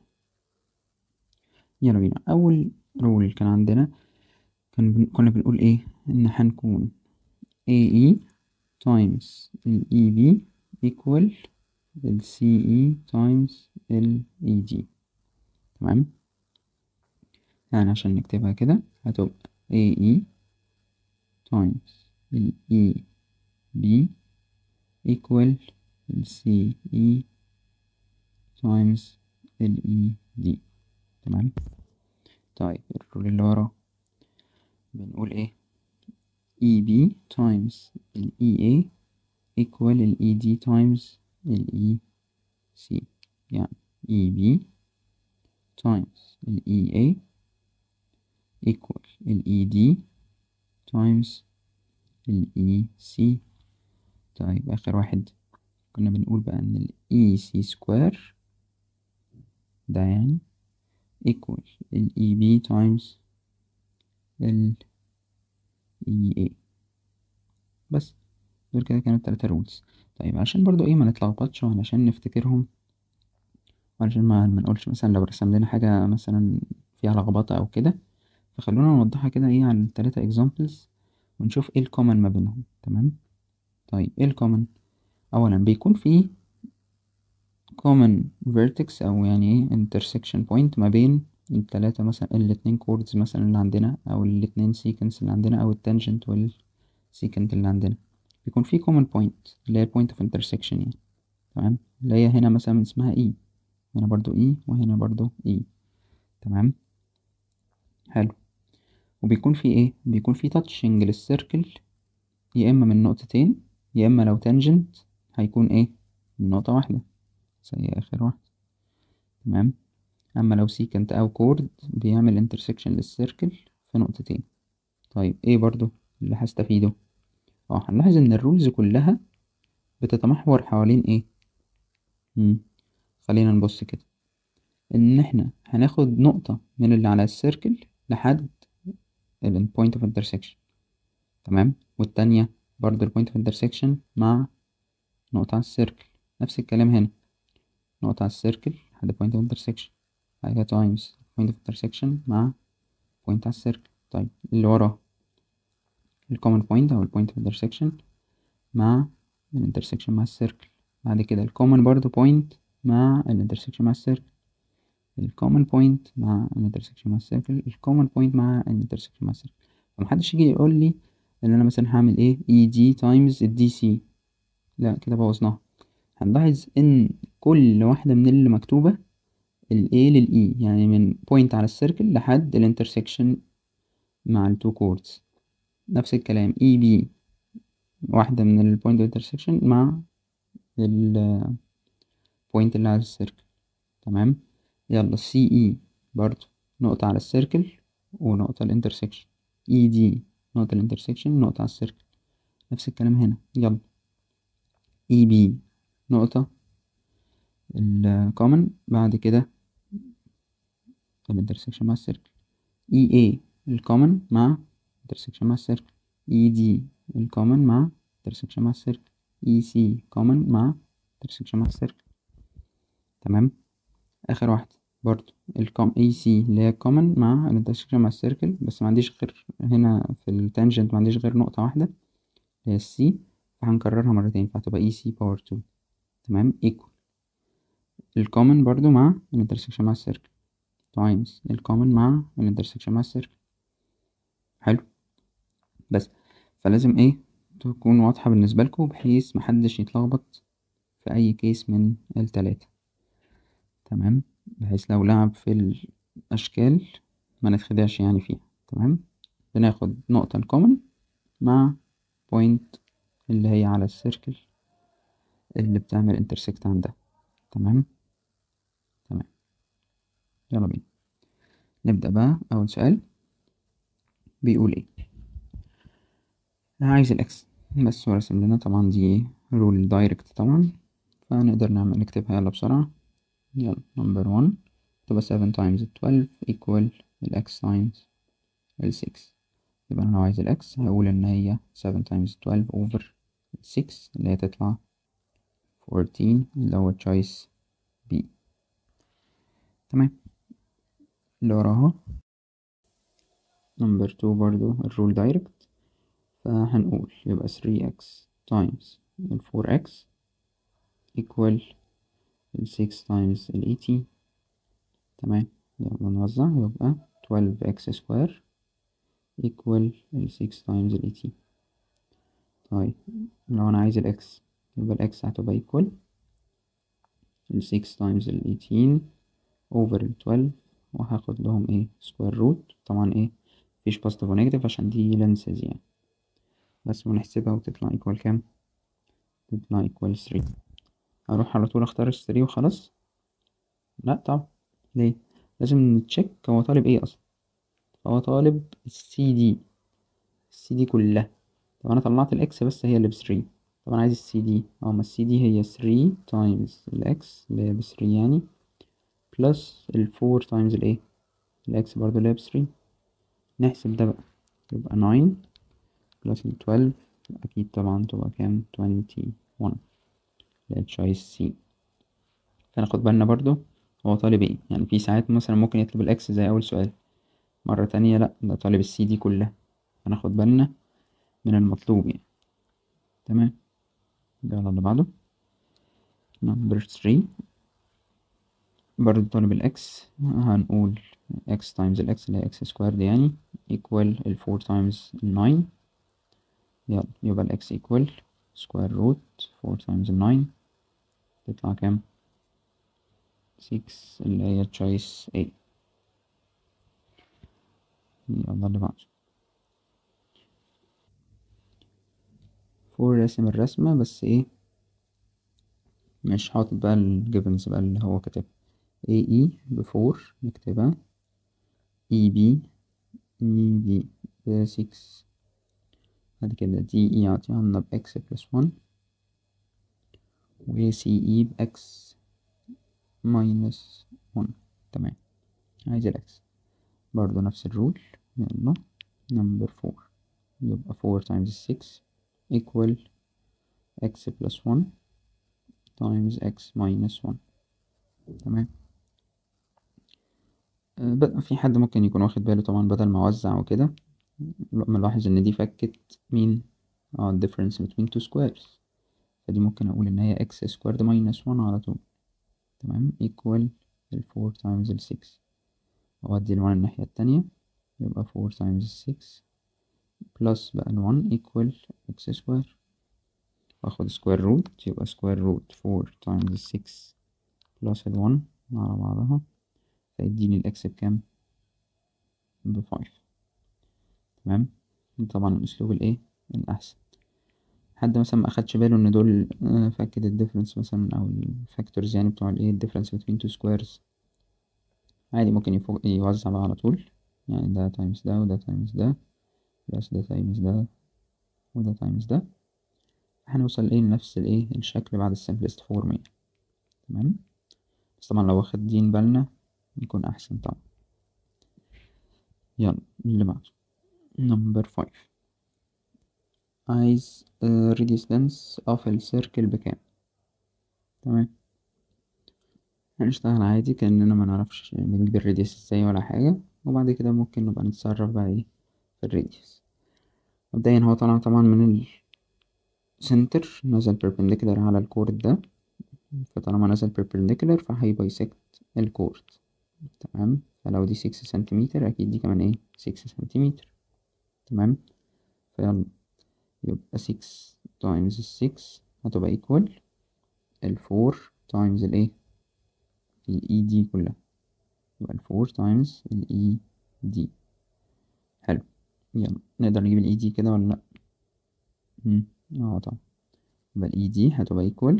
يلا بينا أول رول كان عندنا كان بن... كنا بنقول ايه ان هنكون AE times ال EB equal ال CE times ال EG تمام يعني عشان نكتبها كده هتبقى AE times ال EB equal ال CE times ال ED تمام طيب الرول اللي ورا بنقول ايه EB times ال EA equal ال ED times ال EC يعني EB times ال EA equal ال ED times ال EC طيب آخر واحد كنا بنقول بقى إن ال EC square ده يعني equal ال EB times ال EA بس دول كده كانوا التلاتة رولز طيب عشان برضو ايه ما نتلخبطش وعلشان نفتكرهم وعشان ما منقولش مثلا لو رسم لنا حاجة مثلا فيها لخبطة أو كده فخلونا نوضحها كده ايه على التلاتة examples ونشوف ايه الكومن ما بينهم تمام طيب ايه الكومن اولا بيكون في common vertex او يعني ايه intersection point ما بين التلاتة مثلا الاتنين chords مثلا اللي عندنا او الاتنين sequence اللي عندنا او التانجنت والسيكنت اللي عندنا بيكون في common point اللي هي point of intersection يعني تمام اللي هي هنا مثلا اسمها E هنا برضو E وهنا برضو E تمام حلو وبيكون في ايه بيكون في تاتشنج للسيركل يا اما من نقطتين يا اما لو تانجنت هيكون ايه من نقطة واحدة زي اخر واحد تمام اما لو سيكنت او كورد بيعمل انترسكشن للسيركل في نقطتين طيب ايه برضو اللي هستفيده اه هنلاحظ ان الرولز كلها بتتمحور حوالين ايه مم. خلينا نبص كده ان احنا هناخد نقطة من اللي على السيركل لحد ال point of intersection تمام والتانية برضه ال point of intersection مع نقطة على السيركل نفس الكلام هنا نقطة على السيركل لحد point of intersection بعد كده times point of intersection مع point على السيركل طيب اللي وراه ال common point أو ال point of intersection مع ال intersection مع السيركل بعد كده ال common برضه point مع ال intersection مع السيركل ال common point مع ال intersection مع السيركل ال common point مع ال intersection مع السيركل فمحدش يجي يقول لي ان انا مثلا هعمل ايه اي دي تايمز الدي سي لا كده بوظناها هنلاحظ ان كل واحدة من اللي مكتوبة ال A لل E يعني من point على السيركل لحد ال intersection مع ال two chords نفس الكلام E B واحدة من ال point of intersection مع ال point اللي على السيركل تمام يلا سي اي برضو نقطة على السيركل ونقطة الانترسكشن اي دي نقطة الانترسكشن نقطة على السيركل نفس الكلام هنا يلا اي بي نقطة الكومن بعد كده الانترسكشن مع السيركل اي اي الكومن مع انترسكشن مع السيركل اي دي الكومن مع انترسكشن مع السيركل اي سي كومن مع انترسكشن مع السيركل تمام اخر واحدة برضو الكوم اي سي اللي هي common مع الانترسكشن مع السيركل بس ما عنديش غير هنا في التانجنت ما عنديش غير نقطة واحدة اللي هي السي فهنكررها مرتين فهتبقى اي سي باور تو تمام equal الكومن برضو مع الانترسكشن مع السيركل تايمز الكومن مع الانترسكشن مع السيركل حلو بس فلازم ايه تكون واضحة بالنسبة لكم بحيث محدش يتلخبط في اي كيس من التلاتة تمام بحيث لو لعب في الاشكال ما نتخدعش يعني فيها تمام بناخد نقطة الكومن مع بوينت اللي هي على السيركل اللي بتعمل انترسكت عندها تمام تمام يلا بينا نبدأ بقى أول سؤال بيقول ايه عايز الاكس بس هو رسم لنا طبعا دي رول دايركت طبعا فنقدر نعمل نكتبها يلا بسرعة يلا نمبر 1 تبقى 7 times 12 equal الاكس times ال 6 يبقى انا لو عايز الاكس هقول ان هي 7 times 12 over 6 اللي هي تطلع 14 اللي هو choice B تمام اللي وراها نمبر 2 برضو الرول دايركت فهنقول يبقى 3x times ال 4x equal ال 6 times ال 80 تمام يلا نوزع يبقى 12x square equal ال 6 times ال 80 طيب لو انا عايز الاكس يبقى الاكس هتبقى equal ال 6 times ال 18 over ال 12 وهاخد لهم ايه square root طبعا ايه مفيش positive و negative عشان دي lenses يعني بس ونحسبها وتطلع equal كام تطلع equal 3 اروح على طول اختار ال 3 وخلاص لا طبعا ليه لازم نتشيك هو طالب ايه اصلا هو طالب السي دي السي دي كلها طب انا طلعت الاكس بس هي اللي بثري طب انا عايز السي دي اه ما السي دي هي 3 تايمز الاكس اللي هي بثري يعني بلس الفور تايمز الايه الاكس برضو اللي هي بثري نحسب ده بقى يبقى 9 بلس ال 12 اكيد طبعا تبقى كام 21 اللي هي تشويس سي فناخد بالنا برضو هو طالب ايه يعني في ساعات مثلا ممكن يطلب الاكس زي اول سؤال مرة تانية لأ ده طالب السي دي كلها فناخد بالنا من المطلوب يعني تمام يلا اللي بعده نمبر 3 برضه طالب الاكس هنقول x times الاكس اللي هي x سكويرد يعني equal ال 4 times ال 9 يلا يبقى الاكس equal square root 4 times ال 9 تطلع كام 6 اللي هي choice A يلا اللي بعده فور راسم الرسمة بس ايه مش حاطط بقى الجيفنز بقى اللي هو كاتبها اي اي بفور نكتبها اي بي اي بي بسكس بعد كده دي اي عطيها لنا بإكس بلس ون و سي اي بإكس ماينس ون تمام عايز الإكس برضو نفس الرول يلا نمبر فور يبقى فور تايمز سكس equal x plus 1 times x minus 1 تمام أه بدأ في حد ممكن يكون واخد باله طبعا بدل ما اوزع وكده ملاحظ ان دي فكت مين اه difference between two squares فدي ممكن اقول ان هي x squared minus 1 على طول تمام equal ال 4 times ال 6 وأودي ال 1 الناحية التانية يبقى 4 times 6 بلس بقى ال 1 equal x square واخد square root يبقى square root 4 times 6 بلس ال 1 على بعضها فيديني الاكس بكام بفايف تمام طبعا الاسلوب الايه الاحسن حد مثلا ما اخدش باله ان دول فاكد الديفرنس مثلا او الفاكتورز يعني بتوع الايه الديفرنس between two squares عادي ممكن يفوق يوزع بقى على طول يعني ده تايمز ده وده تايمز ده بلس ده تايمز ده وده تايمز ده هنوصل ايه لنفس الايه الشكل بعد السمبلست فورم يعني تمام بس طبعا لو واخدين بالنا يكون احسن طبعا يلا اللي بعده نمبر فايف عايز radius length of السيركل بكام تمام هنشتغل عادي كأننا ما نعرفش بنجيب الراديوس ازاي ولا حاجة وبعد كده ممكن نبقى نتصرف بقى ايه في الراديوس مبدئيا هو طالع طبعا من السنتر نزل perpendicular على الكورد ده فطالما نزل perpendicular فهيبايسكت الكورد تمام فلو دي 6 سنتيمتر اكيد دي كمان ايه 6 سنتيمتر تمام فيلا يبقى 6 تايمز 6 هتبقى equal الفور تايمز الايه الاي دي كلها يبقى الفور تايمز الاي دي حلو يلا نقدر نجيب الاي دي كده ولا لأ مم، اه طبعا يبقى الاي دي هتبقى equal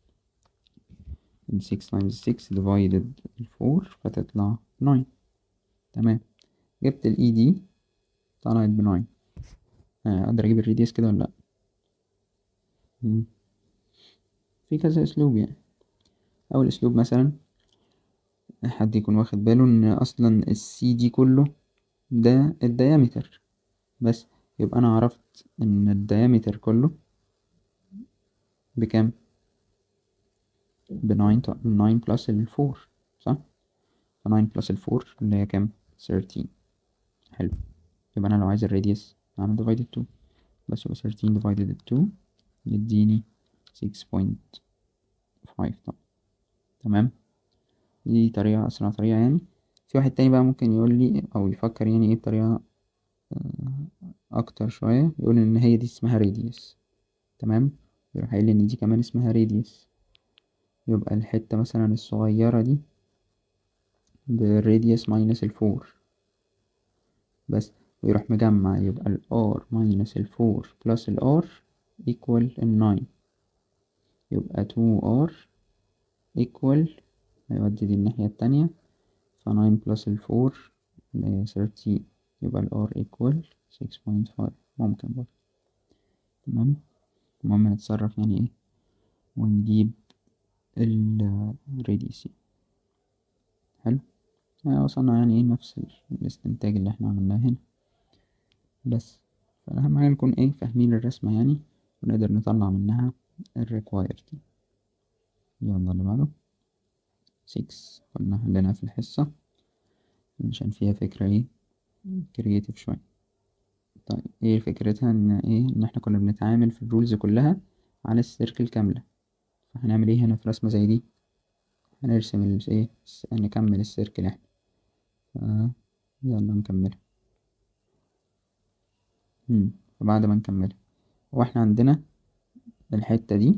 ال 6 times 6 divided ال 4 فتطلع 9 تمام جبت الاي دي طلعت ب 9 آه، اقدر اجيب الريديوس كده ولا لا مم. في كذا اسلوب يعني اول اسلوب مثلا حد يكون واخد باله ان اصلا السي دي كله ده الديامتر بس يبقى انا عرفت ان الديامتر كله بكام ب 9 9 بلس ال 4 صح ف 9 بلس ال 4 اللي هي كام 13 حلو يبقى انا لو عايز الراديوس اعمل divided 2 بس يبقى 13 divided 2 يديني 6.5 طبعا تمام دي طريقة أسرع طريقة يعني في واحد تاني بقى ممكن يقول لي أو يفكر يعني ايه بطريقة آه، أكتر شوية يقول إن هي دي اسمها راديوس تمام يروح قايل لي إن دي كمان اسمها راديوس يبقى الحتة مثلا الصغيرة دي بالراديوس ماينس الفور بس ويروح مجمع يبقى ال R ماينس ال 4 بلس ال R equal ال 9 يبقى 2 R equal هيودي دي الناحية التانية ف 9 بلس ال 4 اللي هي 13 يبقى ال R equal 6.5 ممكن برضه تمام المهم نتصرف يعني ايه ونجيب ال radius حلو آه، وصلنا يعني ايه نفس ال- الاستنتاج اللي احنا عملناه هنا بس فأهم حاجة نكون ايه فاهمين الرسمة يعني ونقدر نطلع منها ال required يلا اللي بعده 6 كنا حليناها في الحصة عشان فيها فكرة ايه كرياتيف شوية طيب ايه فكرتها ان ايه ان احنا كنا بنتعامل في الرولز كلها على السيركل كاملة فهنعمل ايه هنا في رسمة زي دي هنرسم ال ايه س- نكمل السيركل احنا ف يلا نكملها مم. فبعد ما نكملها هو احنا عندنا الحتة دي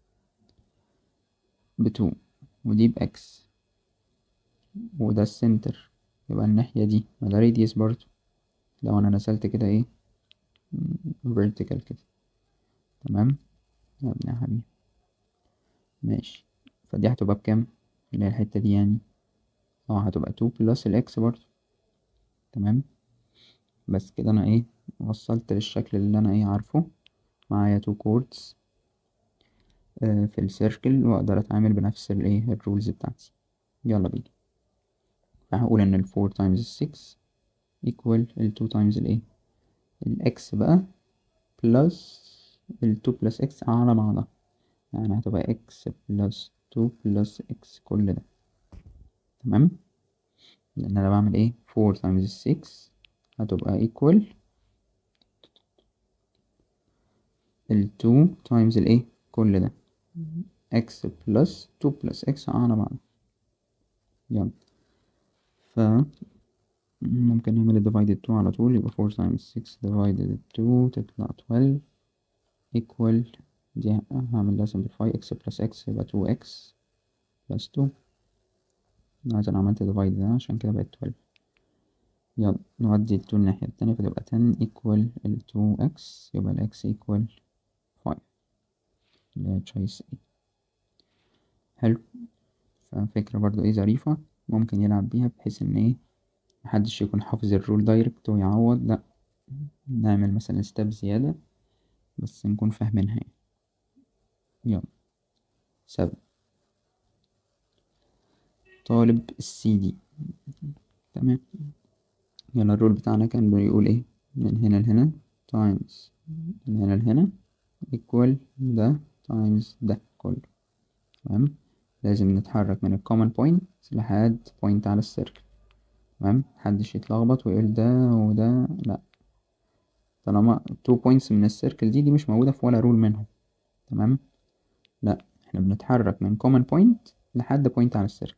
بتو ودي بإكس وده السنتر يبقى الناحية دي ما ده راديوس برضو لو انا رسلت كده ايه vertical كده تمام يا ابني يا حبيبي ماشي فدي هتبقى بكام اللي هي الحتة دي يعني اه هتبقى 2 بلس الاكس برضو تمام بس كده انا ايه وصلت للشكل اللي انا ايه عارفه معايا تو كوردز آه في السيركل واقدر اتعامل بنفس الايه الرولز بتاعتي يلا بينا فهقول ان ال 4 times 6 equal ال 2 times الايه الاكس بقى بلس ال 2 بلس اكس على بعضها يعني هتبقى اكس بلس 2 بلس اكس كل ده تمام لان انا بعمل ايه 4 times 6 هتبقى equal ال 2 times الايه كل ده x plus 2 plus x على بعض يلا ف ممكن نعمل divided 2 على طول يبقى 4 times 6 divided 2 تطلع 12 equal دي هعمل لها simplify x plus x يبقى 2x plus 2 عايز انا عملت divide ده عشان كده بقت 12 يلا نودي ال 2 الناحية التانية فتبقى 10 equal ال 2x يبقى ال x equal 5 اللي هي choice A حلو ففكرة برضو ايه ظريفة ممكن يلعب بيها بحيث ان ايه محدش يكون حافظ الرول دايركت ويعوض لأ نعمل مثلا ستيب زيادة بس نكون فاهمينها يعني يلا سبعة طالب السي دي تمام يلا الرول بتاعنا كان بيقول ايه من هنا لهنا تايمز من هنا لهنا equal ده تايمز ده كله تمام لازم نتحرك من الكومن بوينت لحد بوينت على السيركل تمام محدش يتلخبط ويقول ده وده لأ طالما تو بوينتس من السيركل دي دي مش موجودة في ولا رول منهم تمام لأ احنا بنتحرك من common point لحد point على السيركل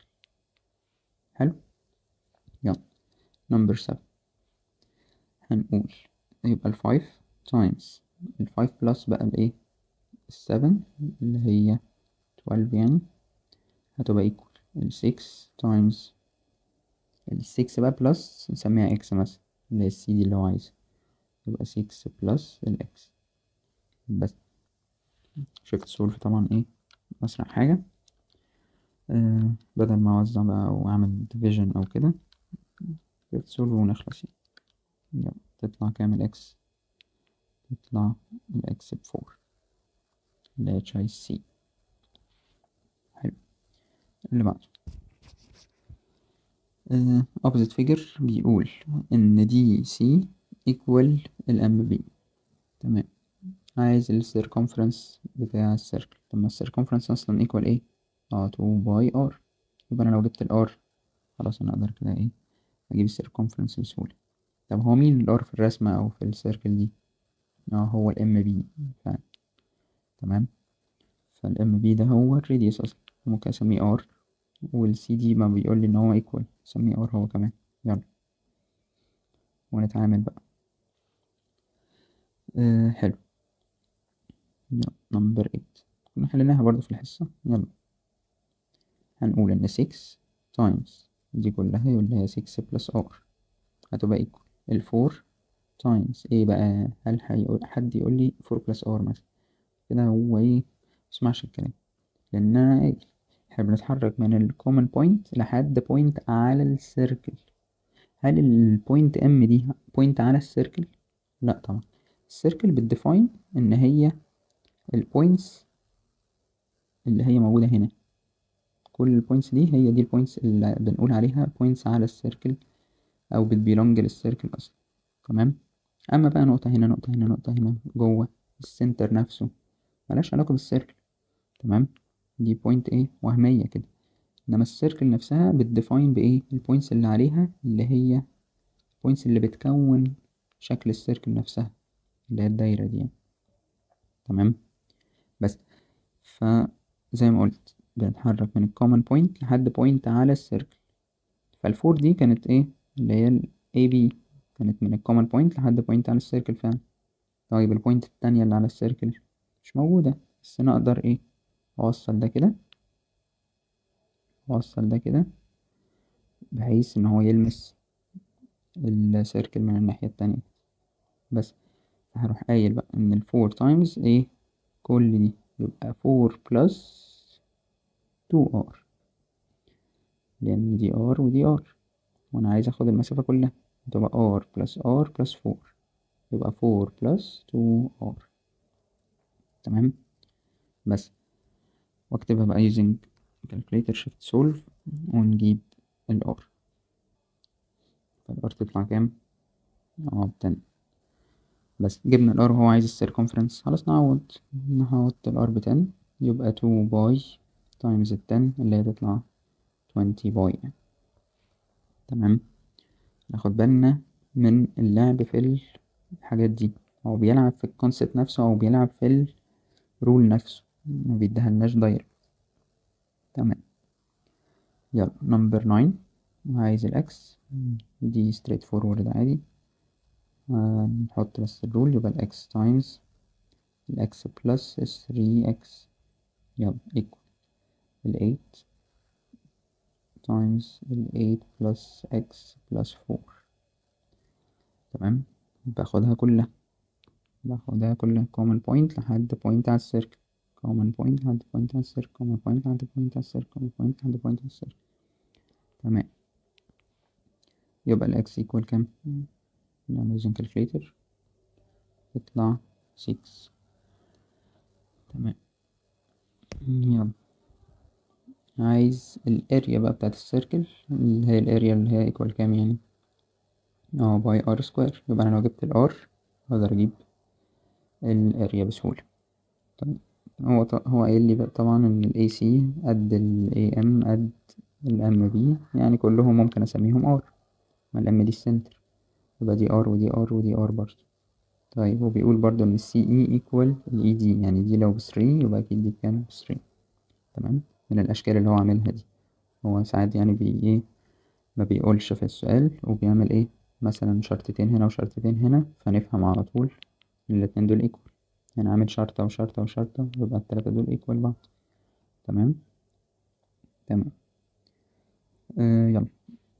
حلو يلا نمبر سبعة هنقول يبقى الفايف تايمز الفايف بلس بقى الايه السفن اللي هي تويلف يعني هتبقى ايكوال السكس تايمز السكس بقى بلس نسميها اكس مثلا اللي هي السي دي اللي هو عايزها يبقى سكس بلس الاكس بس شفت سولف طبعا ايه اسرع حاجة آه بدل ما اوزع بقى واعمل ديفيجن او كده شفت سولف ونخلص يعني يلا تطلع كام الاكس تطلع الاكس بفور اللي هي تشاي سي حلو اللي بعده uh, opposite figure بيقول إن دي سي equal الام بي تمام عايز ال circumference بتاع السيركل طب ما ال circumference أصلا equal ايه؟ اه 2 باي ار يبقى أنا لو جبت ال r خلاص أنا أقدر كده ايه أجيب ال circumference بسهولة طب هو مين ال r في الرسمة أو في السيركل دي؟ اه هو ال m b فعلا تمام فال m b ده هو الراديوس أصلا ممكن أسميه r والسي دي ما بيقول لي ان هو ايكوال سميه ار هو كمان يلا ونتعامل بقى آه حلو يلا نمبر 8 كنا حليناها برضو في الحصة يلا هنقول ان 6 تايمز دي كلها يقول لها 6 بلس ار هتبقى ايكوال الفور تايمز ايه بقى هل هيقول حد يقول لي 4 بلس ار مثلا كده هو ايه مسمعش الكلام لان انا قايل احنا بنتحرك من الكومن بوينت لحد بوينت على السيركل هل البوينت ام دي بوينت على السيركل لا طبعا السيركل بتديفاين ان هي البوينتس اللي هي موجودة هنا كل البوينتس دي هي دي البوينتس اللي بنقول عليها بوينتس على السيركل او بتبيلونج للسيركل اصلا تمام اما بقى نقطة هنا نقطة هنا نقطة هنا جوه السنتر نفسه ملهاش علاقة بالسيركل تمام دي بوينت ايه وهمية كده انما السيركل نفسها بتديفاين بايه البوينتس اللي عليها اللي هي البوينتس اللي بتكون شكل السيركل نفسها اللي هي الدايرة دي يعني. تمام بس فزي ما قلت بنتحرك من الكومن بوينت لحد بوينت على السيركل فالفور دي كانت ايه اللي هي ال AB كانت من الكومن بوينت لحد بوينت على السيركل فعلا طيب البوينت التانية اللي على السيركل مش موجودة بس نقدر ايه اوصل ده كده اوصل ده كده بحيث ان هو يلمس السيركل من الناحية التانية بس هروح قايل بقى ان الفور تايمز ايه كل دي يبقى فور بلس تو ار لان دي ار ودي ار وانا عايز اخد المسافة كلها تبقى ار بلس ار بلس فور يبقى فور بلس تو ار تمام بس واكتبها بقى using calculator shift solve ونجيب ال R فال R تطلع كام؟ اه بتن بس جبنا ال R وهو عايز ال circumference خلاص نعوض نعوض ال R بتن يبقى 2 باي times ال 10 اللي هي تطلع 20 باي يعني تمام ناخد بالنا من اللعب في الحاجات دي هو بيلعب في الكونسيبت نفسه أو بيلعب في الرول نفسه ما بيديهالناش دايركت تمام يلا نمبر ناين عايز الاكس دي ستريت فورورد عادي نحط بس الرول يبقى الاكس تايمز الاكس بلس ثري اكس يلا ايكوال الايت تايمز الايت بلس اكس بلس فور تمام باخدها كلها باخدها كلها common point لحد point على السيركل common point لحد point على السيركل common point لحد point على السيركل common point لحد point على السيركل تمام يبقى ال x equal كام؟ يعني using calculator تطلع 6 تمام يلا عايز الاريا بقى بتاعت السيركل اللي هي الاريا اللي هي equal كام يعني اه باي ار سكوير يبقى انا لو جبت الار اقدر اجيب الاريا بسهولة طيب هو ط... هو قايل لي بقى طبعا ان ال AC قد ال AM قد ال MB يعني كلهم ممكن اسميهم R ما ال M دي السنتر يبقى دي R ودي R ودي R برضه طيب وبيقول برضه ان ال CE equal ال ED يعني دي لو بثري يبقى اكيد دي بكام بثري تمام من الاشكال اللي هو عاملها دي هو ساعات يعني بي ايه ما بيقولش في السؤال وبيعمل ايه مثلا شرطتين هنا وشرطتين هنا فنفهم على طول إن الاتنين دول equal يعني عامل شرطة وشرطة وشرطة يبقى التلاتة دول equal بعض تمام تمام آه يلا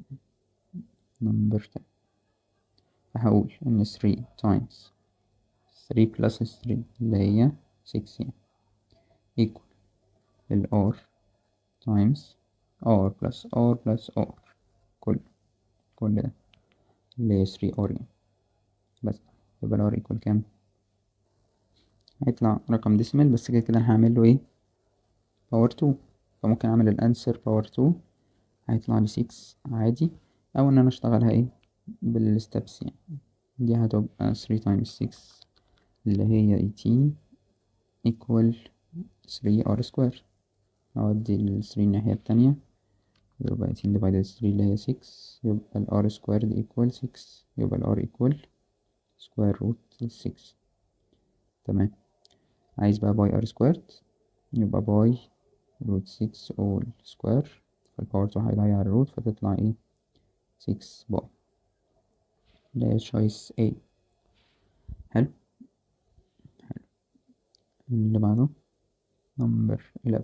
number 10 فهقول إن 3 times 3 plus 3 اللي هي 6 يعني equal ال r times r plus r plus r كل كل ده اللي هي 3 r يعني بس يبقى ال r equal كام هيطلع رقم ديسيمال بس كده كده هعمل له ايه باور 2 فممكن اعمل الانسر باور 2 هيطلع لي 6 عادي او ان انا اشتغلها ايه بالستبس يعني دي هتبقى 3 times 6 اللي هي 18 equal 3 r square أودي ال 3 الناحية التانية يبقى 18 divided 3 اللي هي 6 يبقى ال r squared equal 6 يبقى ال r equal square root 6 تمام عايز بقى باي r squared يبقى باي root 6 all square فالباور 2 هيضيع الروت فتطلع ايه 6 باي اللي هي choice A حلو حلو اللي بعده number 11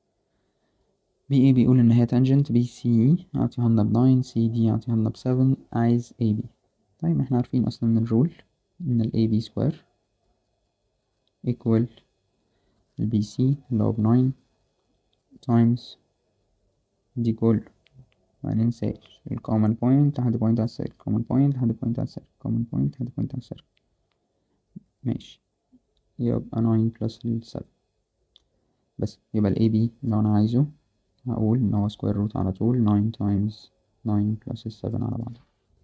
بي اي بيقول ان هي تانجنت بي سي اعطيها لنا ب 9 سي دي اعطيها لنا ب 7 عايز اي بي طيب احنا عارفين اصلا من الرول ان الاي بي سكوير equal البي سي اللي هو ب 9 times دي كله ما ننساش الكومن بوينت حد بوينت على السيركل كومن بوينت حد بوينت على السيركل كومن بوينت حد بوينت على السيركل ماشي يبقى 9 بلس ال 7 بس يبقى الاي بي اللي انا عايزه هقول ان هو سكوير روت على طول 9 times 9 plus 7 على بعض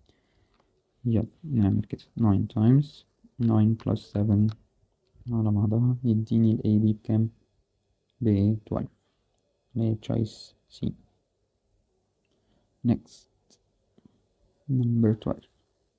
يلا نعمل كده 9 times 9 plus 7 على بعضها يديني ال AB بكام ب 12 اللي هي choice C next number 12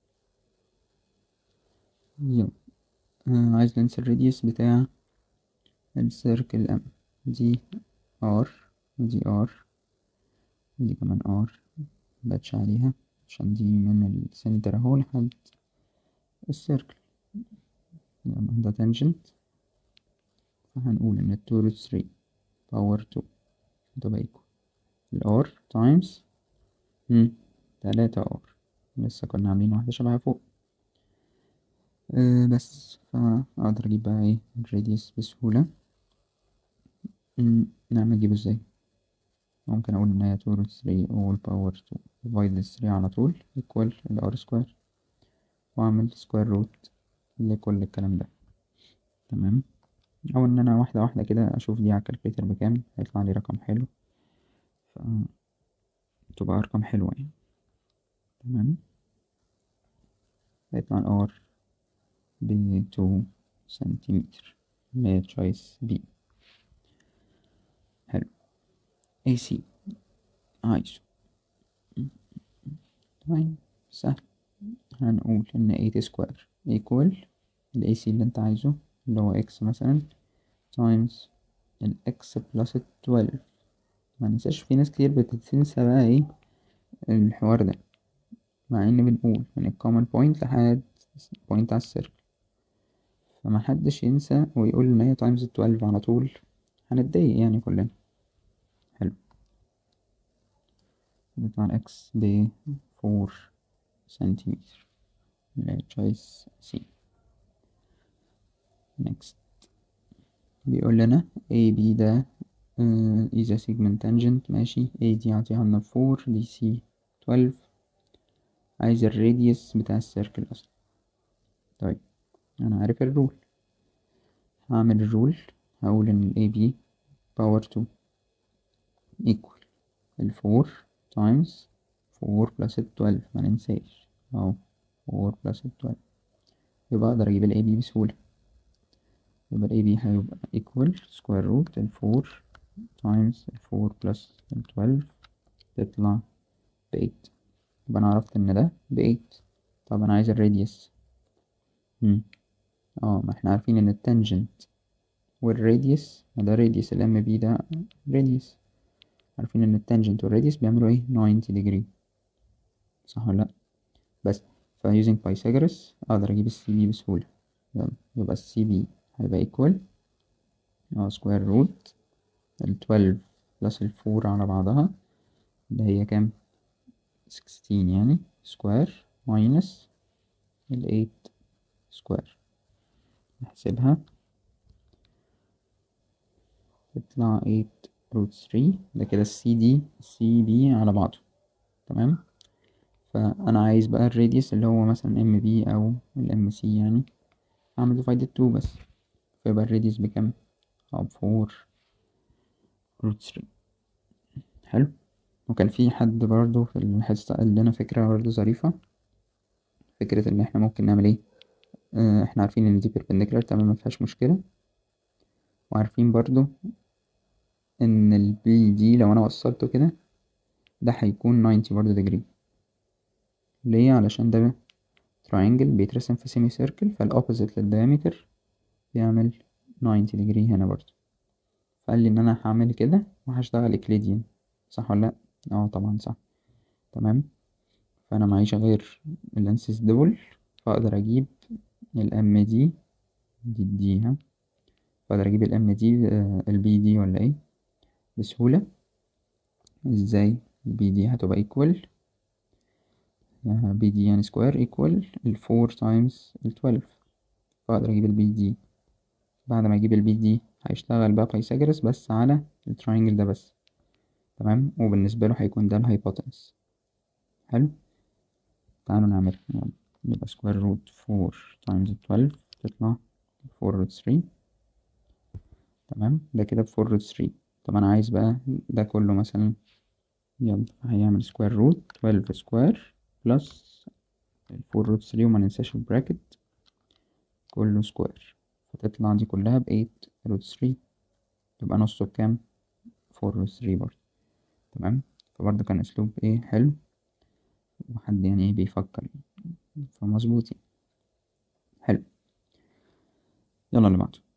يلا آه عايز ننسى الراديوس بتاع السيركل M دي R دي R دي كمان R باتش عليها عشان دي من السنتر اهو لحد السيركل يلا ده تانجنت فهنقول ان التو روت ثري باور تو تبقى ايكوال الار تايمز تلاتة ار لسه كنا عاملين واحدة شبهها فوق أه بس فأقدر أجيب بقى ايه الراديوس بسهولة نعم أجيبه ازاي ممكن أقول إن هي تو روت ثري أول باور تو ديفايد ثري على طول equal الار سكوير وأعمل سكوير روت لكل الكلام ده تمام او ان انا واحده واحده كده اشوف دي على الكالكوليتر بكام هيطلع لي رقم حلو ف تبقى ارقام حلوه يعني تمام هيطلع الار ب 2 سنتيمتر اللي هي تشويس بي حلو اي سي عايزه طيب سهل هنقول ان 8 سكوير equal ال AC اللي انت عايزه اللي هو x مثلا times ال x plus 12 ما ننساش في ناس كتير بتنسى بقى ايه الحوار ده مع ان بنقول من الكومن بوينت لحد بوينت على السيركل فما حدش ينسى ويقول ان هي times 12 على طول هنتضايق يعني كلنا حلو نطلع ال x ب 4 سنتيمتر choice C next بيقول لنا AB ده uh, is a segment tangent ماشي AD عطيها لنا 4 DC 12 عايز الراديوس بتاع السيركل أصلا طيب أنا عارف الرول هعمل الرول هقول إن ال AB باور 2 equal ال 4 times 4 plus 12 ما ننساش اهو 4 plus 12 يبقى اقدر اجيب ال AB بسهولة يبقى ال AB هيبقى equal square root ال 4 times ال 4 plus ال 12 تطلع ب 8 يبقى انا عرفت ان ده ب 8 طب انا عايز الراديوس اه ما احنا عارفين ان التانجنت والراديوس ده راديوس ال ام بي ده راديوس عارفين ان التانجنت والراديوس بيعملوا ايه 90 degree صح ولا لا بس ف using بايثاغورس اقدر اجيب السي بي بسهولة يلا يبقى السي بي هيبقى equal اه square root ال 12 بلس ال 4 على بعضها اللي هي كام 16 يعني square minus ال 8 square نحسبها تطلع 8 root 3 ده كده السي دي السي بي على بعضه تمام فانا عايز بقى الراديوس اللي هو مثلا ام بي او الام سي يعني اعمل divided 2 بس فيبقى الراديوس بكام اه بفور روت 3 حلو وكان في حد برضه في الحصة قال لنا فكرة برضه ظريفة فكرة ان احنا ممكن نعمل ايه اه احنا عارفين ان دي perpendicular تمام مفيهاش مشكلة وعارفين برضه ان ال بي دي لو انا وصلته كده ده هيكون 90 برضه degree ليه علشان ده triangle بيترسم في semi circle فالopposite للديامتر بيعمل 90 degree هنا برضه فقال لي ان انا هعمل كده وهشتغل اكليديان صح ولا لا اه طبعا صح تمام فانا معيش غير اللانسز دول فاقدر اجيب الام دي دي دي ها فاقدر اجيب الام دي البي دي ولا ايه بسهولة ازاي البي دي هتبقى ايكوال بي دي يعني سكوير ايكوال الفور تايمز التويلف فاقدر اجيب البي دي بعد ما اجيب البي دي هيشتغل بقى بايثاغورس بس على التراينجل ده بس تمام وبالنسبة له هيكون ده الهايبوتنس حلو تعالوا نعمل يبقى سكوير روت فور تايمز تويلف تطلع فور روت ثري تمام ده كده بفور روت ثري طب انا عايز بقى ده كله مثلا يلا هيعمل سكوير روت تويلف سكوير بلس الفور روت ثري وما ننساش البراكت كله سكوير فتطلع دي كلها بإيت روت ثري تبقى نصه بكام فور روت ثري برضه تمام فبرضه كان أسلوب إيه حلو وحد يعني إيه بيفكر فمظبوط يعني حلو يلا اللي بعده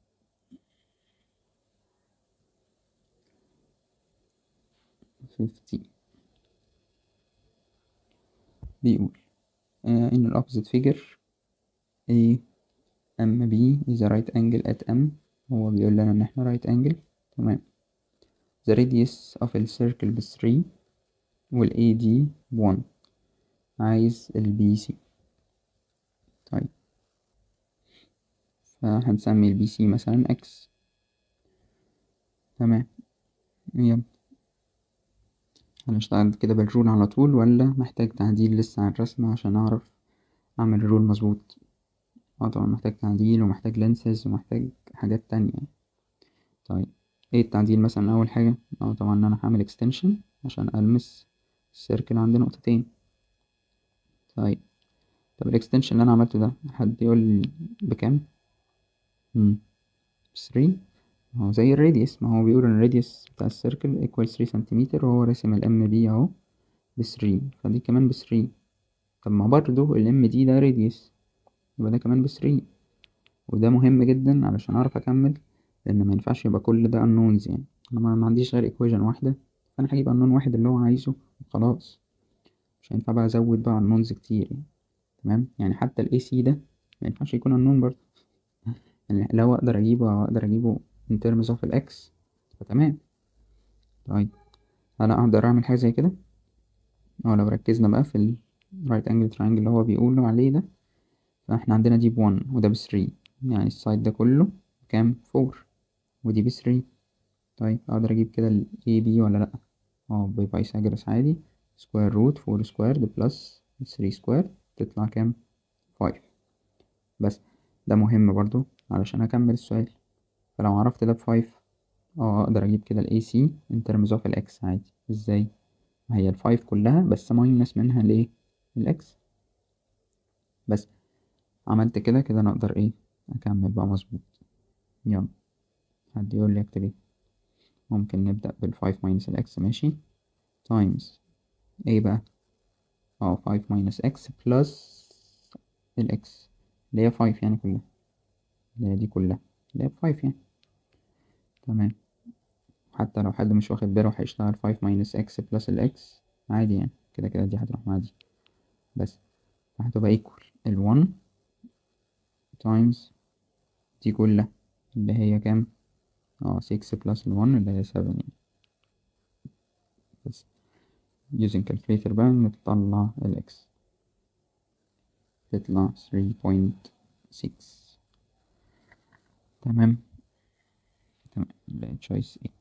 fifty بيقول uh, in the opposite figure A M B is a right angle at M هو بيقول لنا ان احنا right angle تمام the radius of the circle ب 3 وال AD ب 1 عايز ال BC طيب فهنسمي ال BC مثلا X تمام يلا هنشتغل كده بالرول على طول ولا محتاج تعديل لسه على الرسمة عشان أعرف أعمل الرول مظبوط اه طبعا محتاج تعديل ومحتاج لينسز ومحتاج حاجات تانية طيب ايه التعديل مثلا أول حاجة اه طبعا إن أنا هعمل اكستنشن عشان ألمس السيركل عند نقطتين طيب طب الاكستنشن اللي أنا عملته ده حد يقول بكام؟ مم بثري هو زي الراديوس ما هو بيقول ان الراديوس بتاع السيركل ايكوال 3 سنتيمتر وهو راسم الام دي اهو بثري فدي كمان بثري طب ما برضه الام دي ده راديوس يبقى ده كمان بثري وده مهم جدا علشان اعرف اكمل لان ما ينفعش يبقى كل ده unknowns يعني انا ما عنديش غير equation واحده فانا هجيب unknown واحد اللي هو عايزه وخلاص مش هينفع بقى ازود بقى unknowns كتير يعني تمام يعني حتى ال AC ده ما ينفعش يكون unknown برضه يعني لو اقدر اجيبه اقدر اجيبه in terms of الإكس فتمام طيب أنا أقدر أعمل حاجة زي كده أو لو ركزنا بقى في ال right angle triangle اللي هو بيقوله عليه ده فاحنا عندنا دي بون وده بثري يعني السايد ده كله كام فور ودي بثري طيب أقدر أجيب كده ال AB ولا لأ اه ببايثاغورس عادي سكوير روت فور سكويرد بلس ثري سكوير تطلع كام فايف بس ده مهم برضو علشان أكمل السؤال فلو عرفت ده بفايف اه اقدر اجيب كده ال AC in terms of ال X عادي ازاي ما هي الفايف كلها بس ماينس منها الايه ال X بس عملت كده كده انا اقدر ايه اكمل بقى مظبوط يلا حد يقول لي اكتب ايه ممكن نبدأ بالفايف ماينس ال X ماشي تايمز ايه بقى اه فايف ماينس X بلس ال X اللي هي فايف يعني كلها اللي هي دي كلها اللي هي بفايف يعني تمام حتى لو حد مش واخد باله هيشتغل فايف ماينس اكس بلس الاكس عادي يعني كده كده دي هتروح مع دي بس فهتبقى equal ال 1 times دي كلها اللي هي كام اه 6 plus ال 1 اللي هي 7 يعني بس using calculator بقى نطلع ال x تطلع 3.6 تمام تمام اللي choice A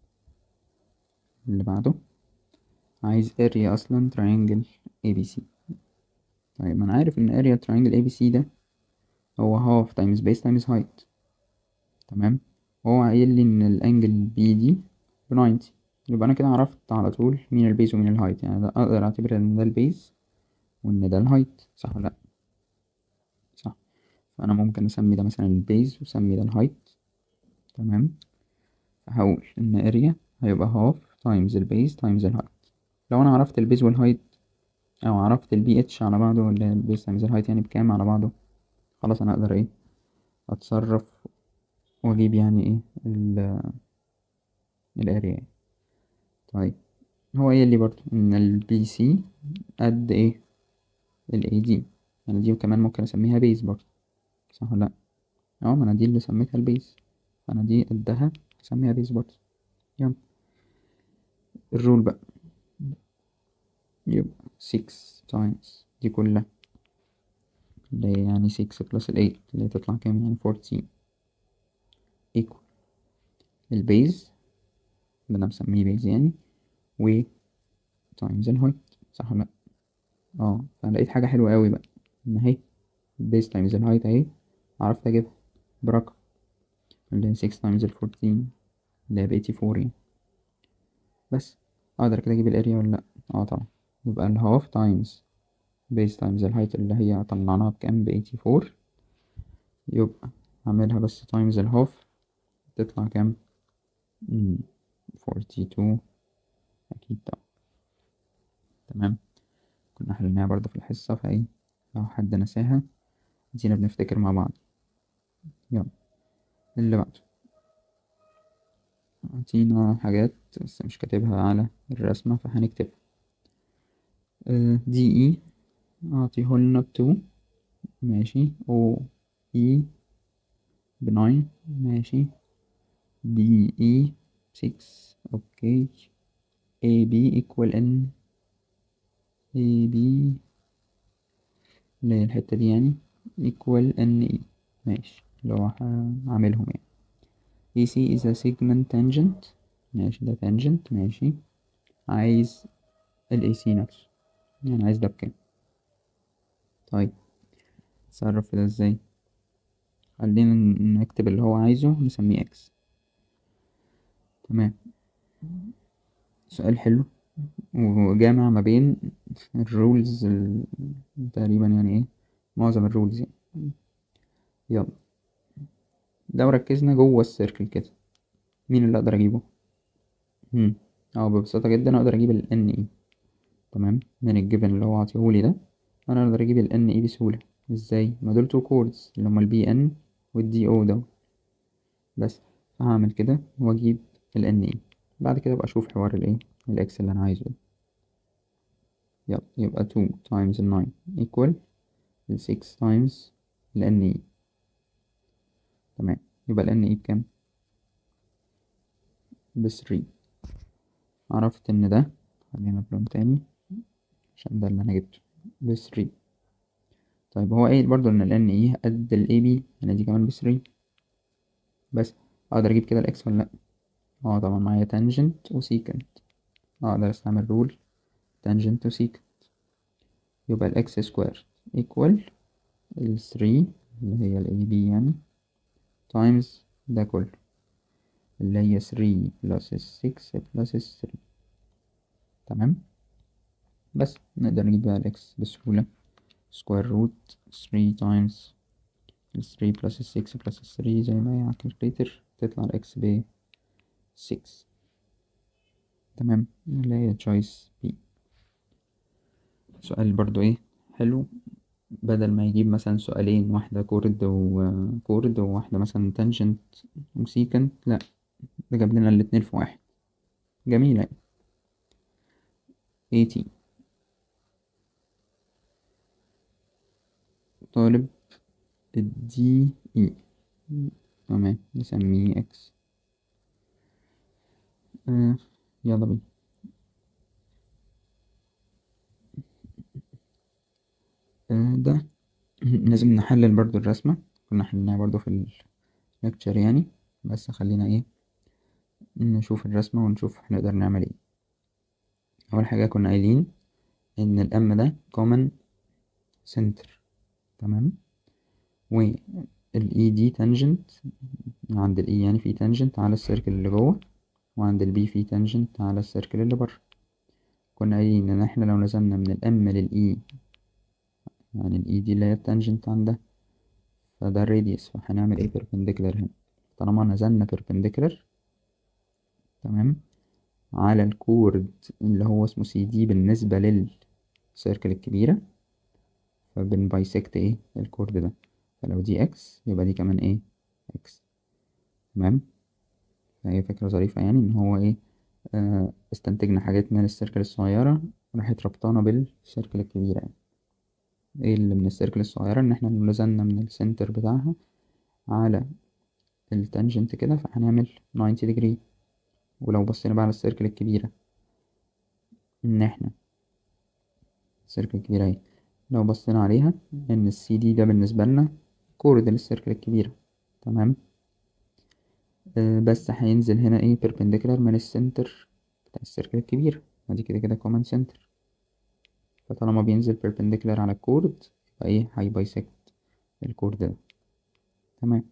اللي بعده عايز area اصلا triangle ABC طيب ما انا عارف ان area triangle ABC ده هو half times base times height تمام هو قايل لي ان الانجل بي دي ب 90 يبقى انا كده عرفت على طول مين البيز ومين الهايت يعني ده اقدر اعتبر ان ده البيز وان ده الهايت صح ولا لا صح فانا ممكن اسمي ده مثلا البيز واسمي ده الهايت تمام فهقول ان اريا هيبقى هاف تايمز البيز تايمز الهايت لو انا عرفت البيز والهايت او عرفت البي اتش على بعضه ولا البيز تايمز الهايت يعني بكام على بعضه خلاص انا اقدر ايه اتصرف واجيب يعني ايه ال الاريا طيب هو قايل لي برضو ان البي سي قد ايه الاي دي يعني دي كمان ممكن اسميها بيز برضو صح ولا لا اه ما انا دي اللي سميتها البيز فانا دي قدها اسميها بيز برضو يلا الرول بقى يبقى 6 تايمز دي كلها اللي هي يعني 6 بلس ال 8 اللي هي تطلع كام يعني 14 equal البيز اللي انا مسميه بيز يعني و تايمز الهايت صح ولا لا اه فانا لقيت حاجه حلوه قوي بقى ان اهي البيز تايمز الهايت اهي عرفت اجيبها برقم اللي هي 6 تايمز ال 14 اللي هي ب 84 يعني بس اقدر كده اجيب الاريا ولا لا اه طبعا يبقى الهاف تايمز بيز تايمز الهايت اللي هي طلعناها بكام ب 84 يبقى هعملها بس تايمز الهاف تطلع كام فورتي تو أكيد طبعا تمام كنا حليناها برضه في الحصة فايه لو حد نساها ادينا بنفتكر مع بعض يلا اللي بعده عطينا حاجات بس مش كاتبها على الرسمة فهنكتبها دي اي اعطيهولنا بتو ماشي او اي بناين ماشي دي اي 6 اوكي اي بي equal ان اي بي اللي هي الحتة دي يعني equal ان اي ماشي اللي هو هعملهم يعني AC is a segment tangent ماشي ده tangent ماشي عايز ال AC نفسه يعني عايز ده بكام طيب اتصرف في ده ازاي خلينا نكتب اللي هو عايزه نسميه x تمام سؤال حلو وجامع ما بين الرولز ال... تقريبا يعني ايه معظم الرولز يعني يلا لو ركزنا جوه السيركل كده مين اللي اقدر اجيبه هم اه ببساطة جدا اقدر اجيب ال ان اي تمام من الجبن اللي هو عطيهولي ده انا اقدر اجيب ال ان اي بسهولة ازاي ما دول تو كوردز اللي هما البي ان والدي او ده بس هعمل كده واجيب ال ان اي بعد كده ابقى اشوف حوار الايه الاكس اللي انا عايزه ده يلا يبقى 2 times ال 9 equal ال 6 times ال ان اي تمام يبقى ال ان اي بكام ب 3 عرفت ان ده خلينا بلون تاني عشان ده اللي انا جبته ب 3 طيب هو قايل برضو ان ال ان اي قد ال اي بي يعني دي كمان ب 3 بس اقدر اجيب كده الاكس ولا لا اه طبعا معايا تانجنت وسيكنت اقدر استعمل رول تانجنت وسيكنت يبقى الاكس سكوير ايكوال ال 3 اللي هي ال بي يعني تايمز ده كله اللي هي 3 بلس ال 6 بلس ال 3 تمام بس نقدر نجيب بقى الاكس بسهولة سكوير روت 3 تايمز ال 3 بلس ال 6 بلس ال 3 زي ما هي على الكالكوليتر تطلع الاكس ب 6 تمام اللي هي choice B سؤال برضو ايه حلو بدل ما يجيب مثلا سؤالين واحدة كورد وكورد وواحدة مثلا تانجنت وسيكنت لا ده جاب لنا الاتنين في واحد جميلة يعني 18 طالب الدي اي تمام نسميه اكس آه يلا بينا آه ده لازم نحلل برضو الرسمة كنا حلناها برضو في الليكتشر يعني بس خلينا ايه نشوف الرسمة ونشوف هنقدر نعمل ايه أول حاجة كنا قايلين إن الأم ده common center تمام وال E دي تانجنت عند ال E يعني في تانجنت على السيركل اللي جوه وعند ال B في تانجنت على السيركل اللي بره كنا قايلين إن احنا لو نزلنا من ال M لل E يعني ال E دي اللي هي التانجنت عندها فده الراديوس فهنعمل ايه perpendicular هنا طالما نزلنا perpendicular تمام على الكورد اللي هو اسمه سي دي بالنسبة للسيركل الكبيرة فبنبايسكت ايه الكورد ده فلو دي اكس يبقى دي كمان ايه اكس تمام فهي فكرة ظريفة يعني ان هو ايه آه استنتجنا حاجات من السيركل الصغيرة راحت ربطانا بالسيركل الكبيرة يعني ايه اللي من السيركل الصغيرة ان احنا لو نزلنا من السنتر بتاعها على التانجنت كده فهنعمل 90 ديجري ولو بصينا بقى على السيركل الكبيرة ان احنا السيركل الكبيرة اهي لو بصينا عليها ان السي دي ده بالنسبة لنا كورد للسيركل الكبيرة تمام آه بس هينزل هنا ايه perpendicular من السنتر بتاع السيركل الكبيرة ادي كده كده common center فطالما بينزل perpendicular على الكورد يبقى ايه هيبايسكت الكورد ده تمام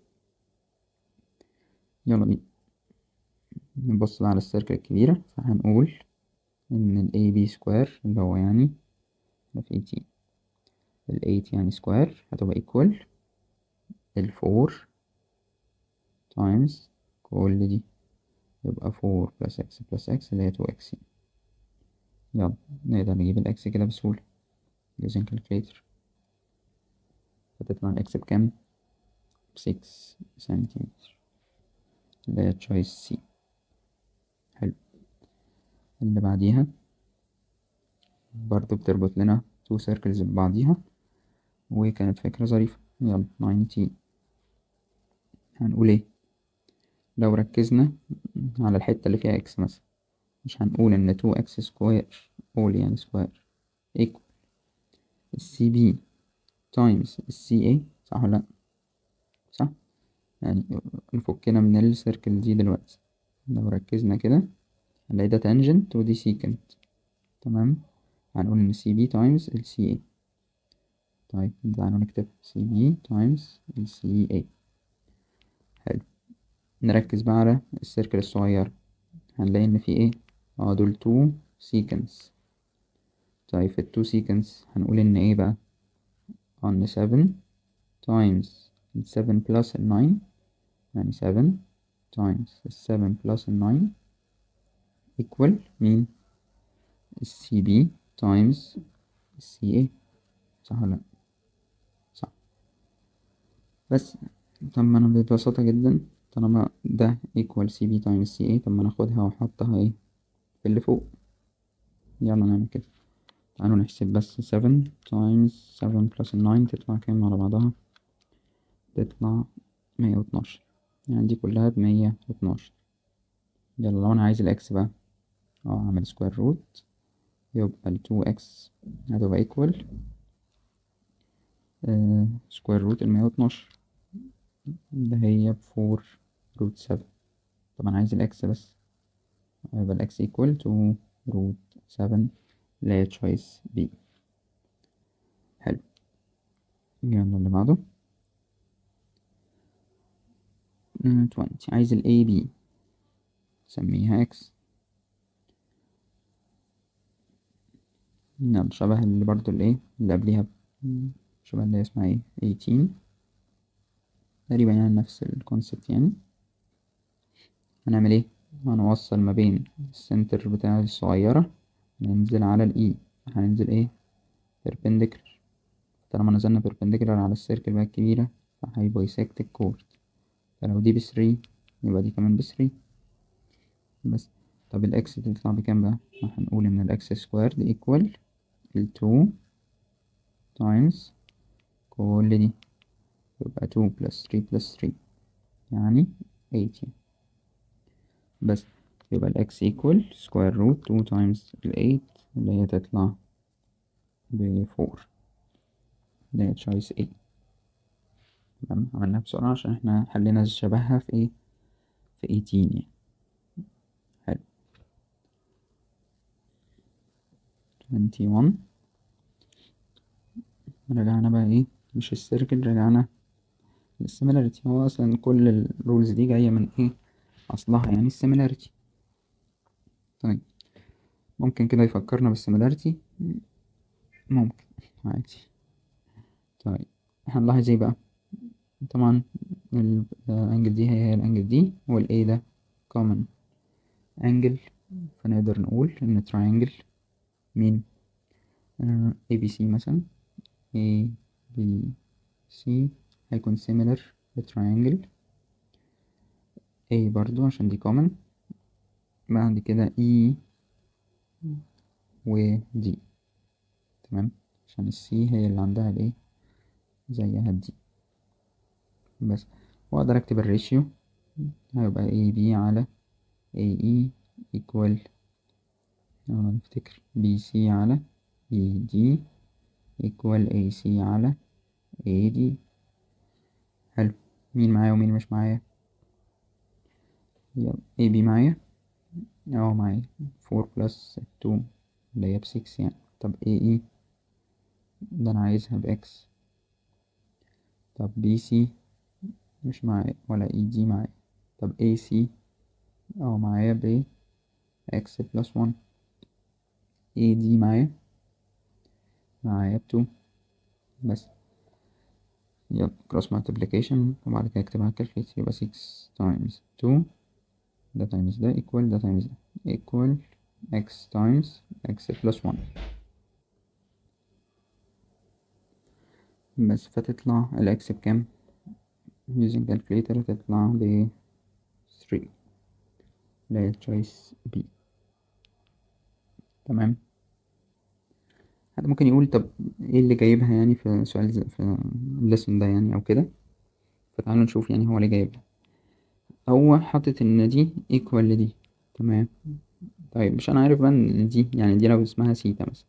يلا بينا نبص على السيركل الكبيرة فهنقول إن ال AB سكوير اللي هو يعني ده في 18 ال 8 يعني سكوير هتبقى equal ال 4 times كل دي يبقى 4 plus x plus x اللي هي 2x يلا نقدر نجيب ال x كده بسهولة using calculator فتطلع ال x بكام؟ 6 سنتيمتر اللي هي choice C حلو اللي بعديها برضو بتربط لنا تو سيركلز ببعضيها وكانت فكرة ظريفة يلا 19 هنقول ايه لو ركزنا على الحتة اللي فيها اكس مثلا مش هنقول ان 2 اكس سكوير قول يعني سكوير ايكوال السي بي تايمز السي اي صح ولا لأ صح يعني نفكنا من السيركل دي دلوقتي لو ركزنا كده هنلاقي ده تانجنت ودي سيكنت تمام هنقول ان سي بي تايمز ال سي اي طيب تعالوا نكتب سي بي تايمز ال سي اي حلو نركز بقى على السيركل الصغير هنلاقي ان في ايه اه دول تو سيكنس طيب في التو سيكنس هنقول ان ايه بقى ان 7 تايمز ال 7 بلس ال 9 يعني 7 times ال 7 plus ال 9 equal مين ال CB times ال CA صح ولا لأ صح بس طب ما أنا ببساطة جدا طالما ده equal CB times CA طب ما ناخدها وأحطها ايه في اللي فوق يلا نعمل كده تعالوا نحسب بس 7 times 7 plus ال 9 تطلع كام على بعضها تطلع مية واتناشر يعني دي كلها بمية واتناشر يلا لو انا عايز الاكس بقى اه اعمل سكوير روت يبقى ال 2 اكس هتبقى ايكوال سكوير روت المية واتناشر ده هي بفور روت سبعة طب انا عايز الاكس بس يبقى الاكس ايكوال تو روت سفن اللي هي تشويس بي حلو يلا اللي بعده twenty عايز ال A B سميها X يلا شبه اللي برضو اللي ايه اللي قبليها شبه اللي اسمها ايه eighteen تقريبا يعني نفس الكونسبت يعني هنعمل ايه هنوصل ما بين السنتر بتاع الصغيرة ننزل على ال E هننزل ايه perpendicular طالما نزلنا perpendicular على السيركل بقى الكبيرة فهيبايسكت الكورد فلو دي بثري يبقى دي كمان بثري بس طب الاكس تطلع بكام بقى هنقول ان الاكس سكوير دي ايكوال التو تايمز كل دي يبقى 2 بلس 3 بلس 3 يعني 8 يعني. بس يبقى ال x equal square root 2 times ال 8 اللي هي تطلع ب 4 اللي هي choice A تمام عملناها بسرعة عشان احنا حلينا شبهها في ايه في 18 يعني حلو 21 رجعنا بقى ايه مش السيركل رجعنا للسيميلاريتي هو اصلا كل الرولز دي جاية من ايه اصلها يعني السيميلاريتي طيب ممكن كده يفكرنا بالسيميلاريتي ممكن عادي طيب هنلاحظ ايه بقى طبعا الانجل دي هي هي الانجل دي والاي ده common angle فنقدر نقول ان triangle مين آه ABC مثلا ABC هيكون similar للtriangle A برضو عشان دي common بعد كده E و D تمام عشان السي هي اللي عندها الايه زيها الدي بس واقدر اكتب الريشيو هيبقى اي بي على اي اي ايكوال انا نفتكر بي سي على اي دي ايكوال اي سي على اي دي حلو مين معايا ومين مش معايا يلا اي بي معايا اه معايا فور بلس تو اللي هي بسكس يعني طب اي اي ده انا عايزها باكس طب بي سي مش معايا ولا اي دي معايا طب اي سي اه معايا ب اكس بلس وان اي دي معايا معايا بتو بس يلا cross multiplication وبعد كده اكتبها calculate يبقى 6 times 2 ده times ده equal ده times ده equal x times x plus 1 بس فتطلع الاكس بكام using calculator تطلع ب 3 اللي هي choice B تمام حد ممكن يقول طب ايه اللي جايبها يعني في سؤال زي في الليسون ده يعني او كده فتعالوا نشوف يعني هو ليه جايبها هو حاطط ان دي equal لدي تمام طيب مش انا عارف بقى ان دي يعني دي لو اسمها سيتا مثلا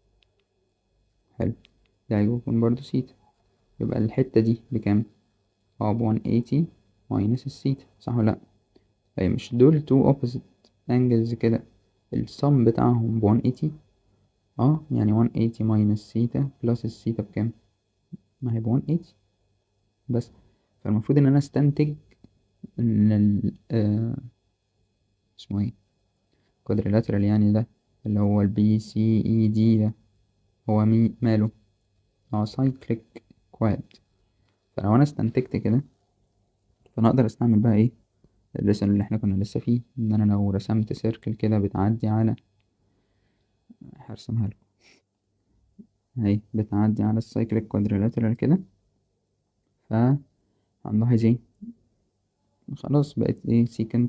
حلو ده هيكون برضو سيتا يبقى الحتة دي بكام اه بوان ايتي ماينس السيتا صح ولا لأ طيب مش دول تو opposite angles كده السم بتاعهم بوان ايتي اه يعني وان ايتي ماينس سيتا بلس السيتا بكام ما هي بوان ايتي بس فالمفروض ان انا استنتج ان ال آه اسمه ايه quadrilateral يعني ده اللي هو البي سي اي دي ده هو مي ماله اه cyclic quad فلو انا استنتجت كده فانا اقدر استعمل بقى ايه الليسن اللي احنا كنا لسه فيه ان انا لو رسمت سيركل كده بتعدي على هرسمها لكم اهي بتعدي على السايكليك كوادريلاترال كده ف هنلاحظ ايه خلاص بقت ايه سيكنت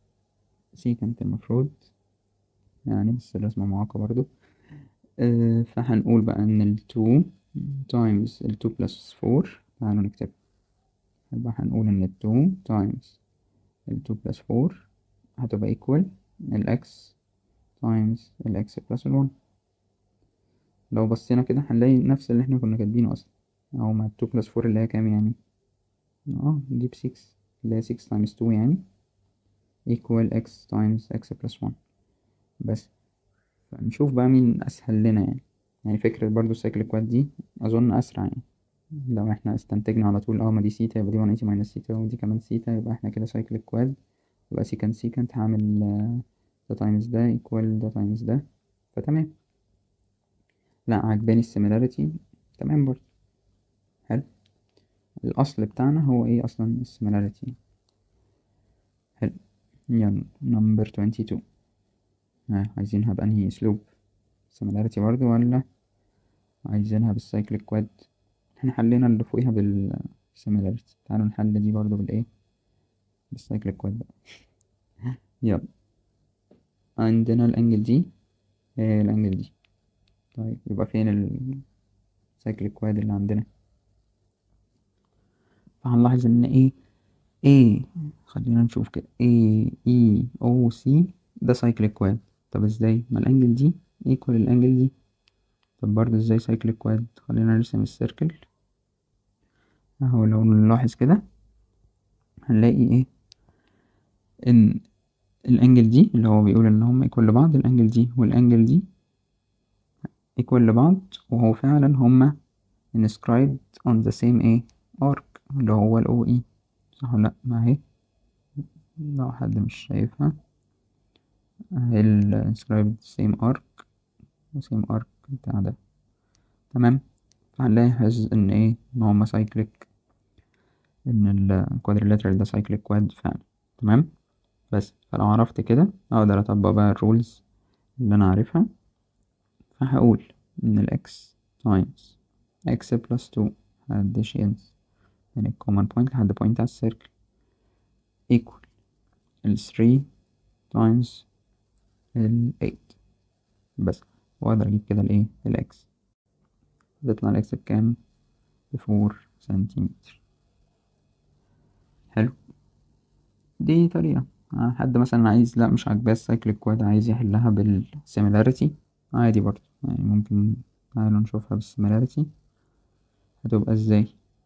سيكنت المفروض يعني بس الرسمة معاقة برضو اه فهنقول بقى ان ال 2 times ال 2 plus 4 تعالوا نكتب يبقى هنقول ان ال 2 times ال 2 plus 4 هتبقى equal ال x times ال x plus ال 1 لو بصينا كده هنلاقي نفس اللي احنا كنا كاتبينه اصلا او مع 2 plus 4 اللي هي كام يعني اه دي ب 6 اللي هي 6 times 2 يعني equal x times x plus 1 بس فنشوف بقى مين اسهل لنا يعني يعني فكرة برضو السايكل كواد دي اظن اسرع يعني لو احنا استنتجنا على طول اه ما دي سيتا يبقى دي 180 ماينس سيتا ودي كمان سيتا يبقى احنا كده سايكل كواد يبقى سيكنت سيكنت هعمل ده تايمز ده ايكوال ده تايمز ده فتمام لا عجباني السيميلاريتي تمام برضه حلو الاصل بتاعنا هو ايه اصلا السيميلاريتي حلو يلا نمبر 22 ها عايزينها بأنهي اسلوب similarity برضه ولا عايزينها بالسايكليك كواد احنا حلينا اللي فوقيها بالسيميلاريتي تعالوا نحل دي برضه بالايه بالسايكليك كواد بقى يلا عندنا الانجل دي ايه الانجل دي طيب يبقى فين السايكليك كواد اللي عندنا فهنلاحظ ان ايه A خلينا نشوف كده A E O C ده سايكليك كواد طب ازاي ما الانجل دي ايكوال الانجل دي طب برضه ازاي سايكليك كواد خلينا نرسم السيركل اهو لو نلاحظ كده هنلاقي ايه ان الانجل دي اللي هو بيقول ان هما ايكوال لبعض الانجل دي والانجل دي ايكوال لبعض وهو فعلا هما inscribed on the same ايه arc اللي هو ال OE صح ولا لأ ما اهي لو حد مش شايفها اهي ال inscribed same arc same arc بتاع ده تمام فهنلاحظ ان ايه ان هما cyclic ان ال quadrilateral ده cyclic quad فعلا تمام بس فلو عرفت كده اقدر اطبق بقى الرولز اللي انا عارفها فهقول ان ال x times x plus 2 additions من ال common point لحد point على السيركل equal ال 3 times ال 8 بس واقدر اجيب كده الايه ال x تطلع ال x بكام بفور سنتيمتر حلو دي طريقة حد مثلا عايز لا مش عاجباه السايكليك كواد عايز يحلها بالسيميلاريتي عادي برضه يعني ممكن تعالوا نشوفها بالسيميلاريتي هتبقى ازاي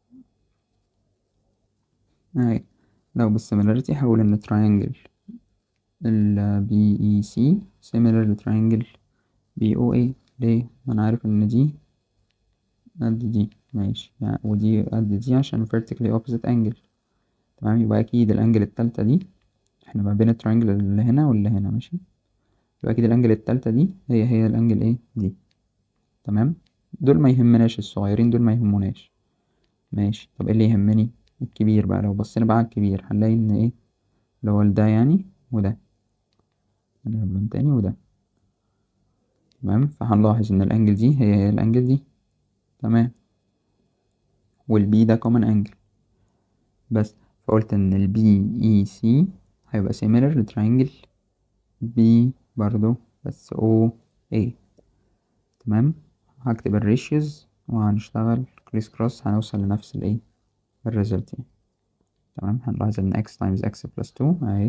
اهي لو بالسيميلاريتي هقول ان تراينجل ال بي اي سي similar لتراينجل بي او اي ليه ما انا عارف ان دي قد دي ماشي يعني ودي قد دي عشان vertically opposite angle تمام يبقى اكيد الانجل التالتة دي احنا ما بين التراينجل اللي هنا واللي هنا ماشي يبقى اكيد الانجل التالتة دي هي هي الانجل ايه دي تمام دول ما يهمناش الصغيرين دول ما يهموناش ماشي طب ايه اللي يهمني الكبير بقى لو بصينا بقى على الكبير هنلاقي ان ايه اللي هو ده يعني وده نجيب لون تاني وده تمام فهنلاحظ ان الانجل دي هي هي الانجل دي تمام والبي ده كومن انجل بس فقلت ان البي اي سي هيبقى similar لترينجل بي برضو بس او اي تمام هكتب الريشيوز وهنشتغل كريس كروس هنوصل لنفس الايه الريزلت يعني تمام هنلاحظ ان x times x plus 2 اهي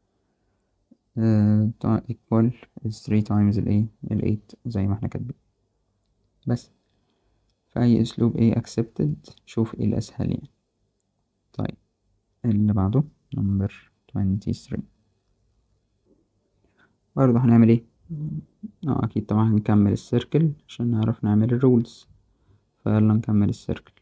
uh, equal 3 times الايه ال 8 زي ما احنا كاتبين بس فأي أسلوب ايه accepted شوف ايه الأسهل يعني طيب اللي بعده number 23 برضه هنعمل ايه اه اكيد طبعا هنكمل السيركل عشان نعرف نعمل الرولز فيلا نكمل السيركل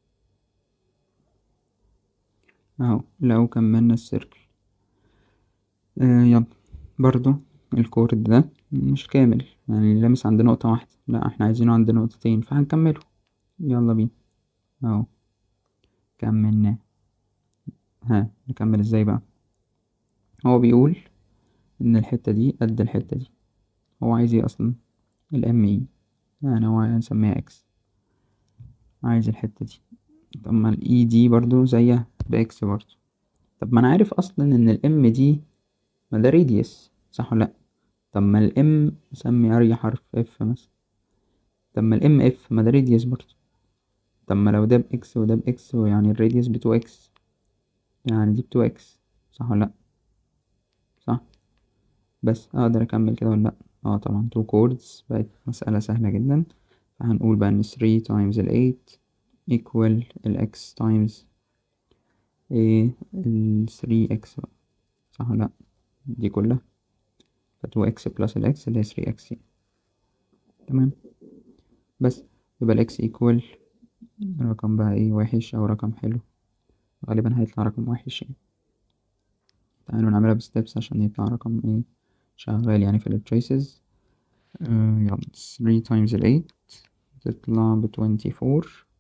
اهو لو كملنا السيركل آه يلا برضو الكورد ده مش كامل يعني لامس عند نقطة واحدة لا احنا عايزينه عند نقطتين فهنكمله يلا بينا اهو كملناه ها نكمل ازاي بقى هو بيقول ان الحتة دي قد الحتة دي هو عايز ايه اصلا الام اي يعني هو هنسميها اكس عايز الحتة دي طب ما الاي دي برضو زيها باكس برضو طب ما انا عارف اصلا ان الام دي ما ده راديوس صح ولا لا طب ما الام نسمي اري حرف اف مثلا طب ما الام اف ما ده راديوس برضو طب ما لو ده باكس وده باكس يعني الراديوس بتو اكس يعني دي بتو اكس صح ولا لا صح بس اقدر اكمل كده ولا لا اه طبعا تو كوردز بقت مسألة سهلة جدا فهنقول بقى ان 3 times ال 8 equal ال x times ايه ال 3x بقى صح ولا لأ دي كلها ف 2x plus ال x اللي هي 3x يعني. تمام بس يبقى ال x equal رقم بقى ايه وحش او رقم حلو غالبا هيطلع رقم وحش يعني تعالوا نعملها بستبس عشان يطلع رقم ايه شغال يعني في ال traces آه يلا 3 times ال 8 تطلع ب 24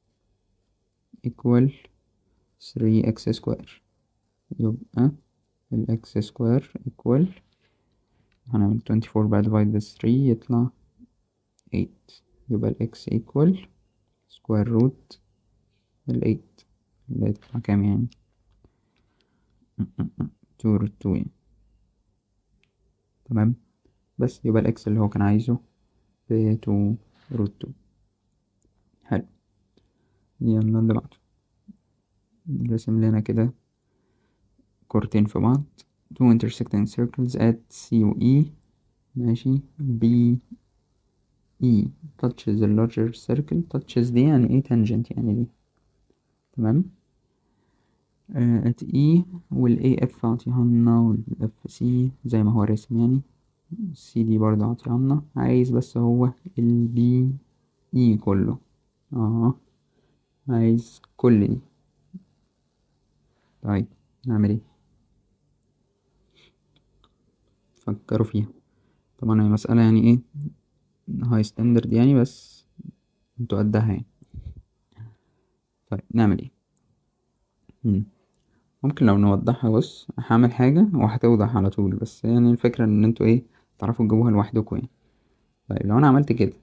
equal 3x square يبقى ال x square equal هنعمل 24 بقى divide ب 3 يطلع 8 يبقى ال x equal square root ال 8 اللي هتطلع كام يعني 2 root 2 يعني تمام بس يبقى ال x اللي هو كان عايزه ب 2 root 2 حلو يلا اللي بعده رسم لنا كده كورتين في بعض two intersecting circles at C و E ماشي B E touches the larger circle touches دي يعني ايه tangent يعني دي تمام آه at E وال AF عطيها لنا وال FC زي ما هو الرسم يعني C دي برضه عطيها لنا عايز بس هو ال B E كله اه عايز كل دي طيب نعمل ايه فكروا فيها طبعا هي مسألة يعني ايه هاي ستاندرد يعني بس انتوا قدها يعني طيب نعمل ايه مم. ممكن لو نوضحها بص هعمل حاجة وهتوضح على طول بس يعني الفكرة ان انتوا ايه تعرفوا تجيبوها لوحدكم يعني طيب لو انا عملت كده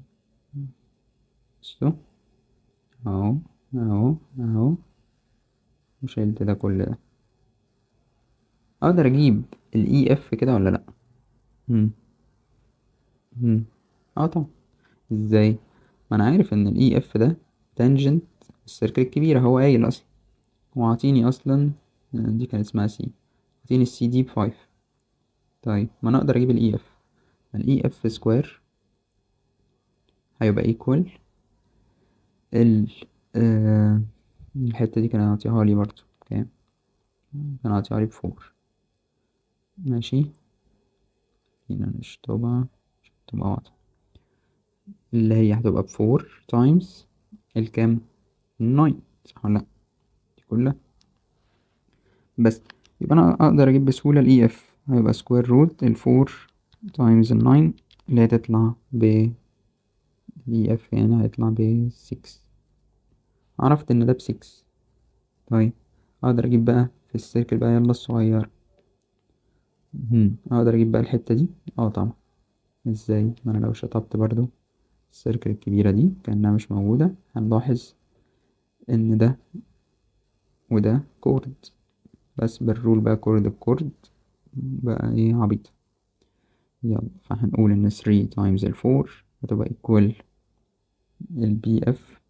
بصوا اهو اهو اهو وشلت ده كل ده اقدر اجيب الاي اف كده ولا لا مم. مم. اه طبعا ازاي ما انا عارف ان الاي اف ده تانجنت السيركل الكبيرة هو قايل اصلا وعطيني اصلا دي كانت اسمها سي عطيني السي دي بفايف طيب ما انا اقدر اجيب الاي اف الاي اف سكوير هيبقى ايكوال ال آه الحتة دي كان عطيها لي برضو كام كان عطيها لي بفور ماشي هنا نشطبها عشان تبقى واضحة اللي هي هتبقى بفور تايمز الكام ناين صح ولا لأ دي كلها بس يبقى انا اقدر اجيب بسهولة الاي اف هيبقى سكوير روت الفور تايمز الناين اللي هتطلع ب الاي اف يعني هيطلع ب 6 عرفت ان ده بسكس طيب اقدر اجيب بقى في السيركل بقى يلا الصغير مم. اقدر اجيب بقى الحتة دي اه طبعا ازاي ما انا لو شطبت برضو السيركل الكبيرة دي كأنها مش موجودة هنلاحظ ان ده وده كورد بس بالرول بقى كورد بكورد بقى ايه عبيط يلا فهنقول ان 3 تايمز الفور هتبقى equal البي اف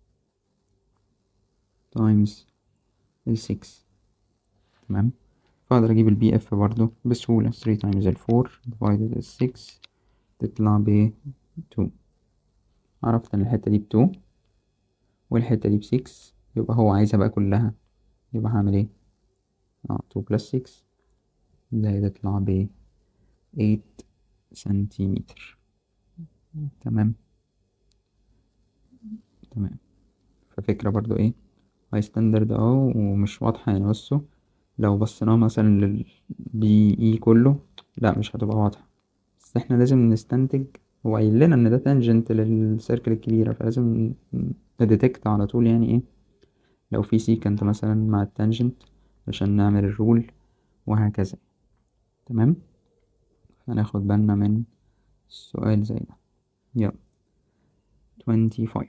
تايمز السكس تمام فاقدر اجيب البي اف برضو بسهولة 3 تايمز الفور divided السكس تطلع ب 2 عرفت ان الحتة دي ب 2 والحتة دي ب 6 يبقى هو عايزها بقى كلها يبقى هعمل ايه اه 2 بلس 6 اللي تطلع ب 8 سنتيمتر تمام تمام ففكرة برضو ايه هاي ستاندرد اهو ومش واضحة يعني بصوا لو بصينا مثلا للبي اي كله لا مش هتبقى واضحة بس احنا لازم نستنتج هو قايل لنا ان ده تانجنت للسيركل الكبيرة فلازم نديتكت على طول يعني ايه لو في سيكنت مثلا مع التانجنت عشان نعمل الرول وهكذا تمام هناخد بالنا من السؤال زي ده يلا 25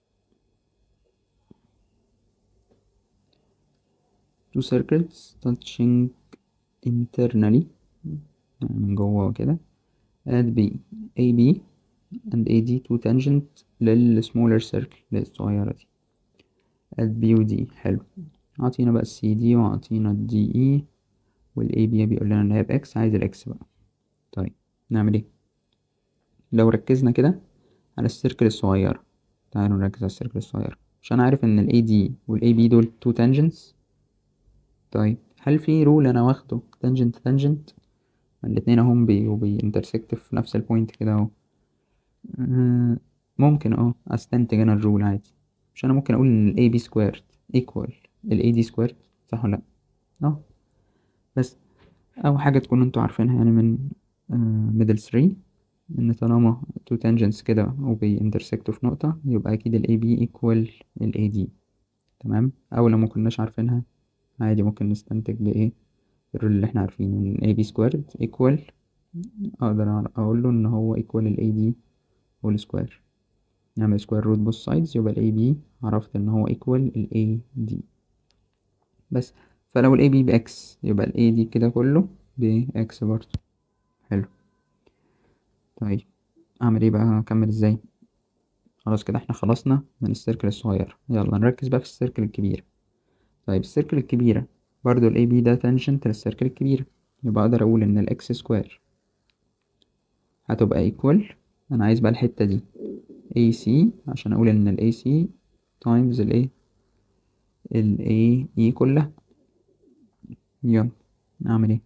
two circles touching internally يعني من جوه كده at B AB and AD two tangent للسمولر circle للصغيرة دي at B و D حلو عطينا بقى السي دي وعطينا الدي اي والاي بي بيقول لنا ان هي باكس عايز الاكس بقى طيب نعمل ايه لو ركزنا كده على السيركل الصغيرة تعالوا نركز على السيركل الصغيرة عشان عارف ان الاي دي والاي بي دول تو تانجنتس طيب هل في رول انا واخده تانجنت تانجنت الاتنين اهم بي وبينترسكت في نفس البوينت كده اهو آه، ممكن اه استنتج انا الرول عادي مش انا ممكن اقول ان الاي بي سكويرد ايكوال الاي دي سكويرد صح ولا لا اه بس او حاجه تكونوا انتوا عارفينها يعني من ميدل 3 ان طالما تو تانجنتس كده وبينترسكتوا في نقطه يبقى اكيد الاي بي ايكوال الاي دي تمام او لو مكناش عارفينها عادي ممكن نستنتج بايه الرول اللي احنا عارفينه ان اي بي سكويرد ايكوال اقدر اقول له ان هو ايكوال الاي دي هول سكوير نعمل سكوير روت بوث سايدز يبقى الاي بي عرفت ان هو ايكوال الاي دي بس فلو الاي بي باكس يبقى الاي دي كده كله باكس برضه حلو طيب اعمل ايه بقى اكمل ازاي خلاص كده احنا خلصنا من السيركل الصغير يلا نركز بقى في السيركل الكبير طيب السيركل الكبيرة برضو ال AB ده تانجنت للسيركل الكبيرة يبقى أقدر أقول إن ال X سكوير هتبقى equal أنا عايز بقى الحتة دي AC عشان أقول إن ال AC times ال A ال AE كلها يلا نعمل ايه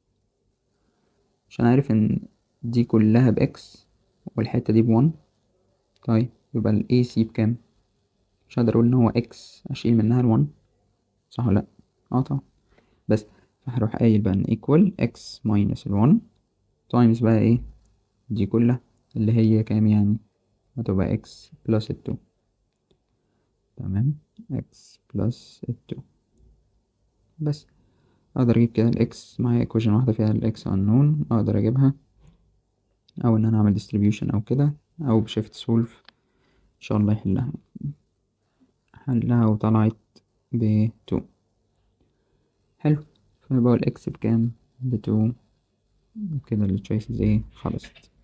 عشان عارف ان دي كلها بإكس والحتة دي بون طيب يبقى ال AC بكام مش هقدر اقول ان هو اكس اشيل منها الون صح ولا لا اه طبعا بس فهروح قايل بقى ان equal x minus الون times بقى ايه دي كلها اللي هي كام يعني هتبقى x plus التو تمام x plus التو بس اقدر اجيب كده الاكس معايا equation واحدة فيها الاكس unknown اقدر اجيبها او ان انا اعمل distribution او كده او بشيفت سولف ان شاء الله يحلها حلها وطلعت ب 2 حلو فيبقى الاكس بكام ب 2 وكده التشويسز ايه خلصت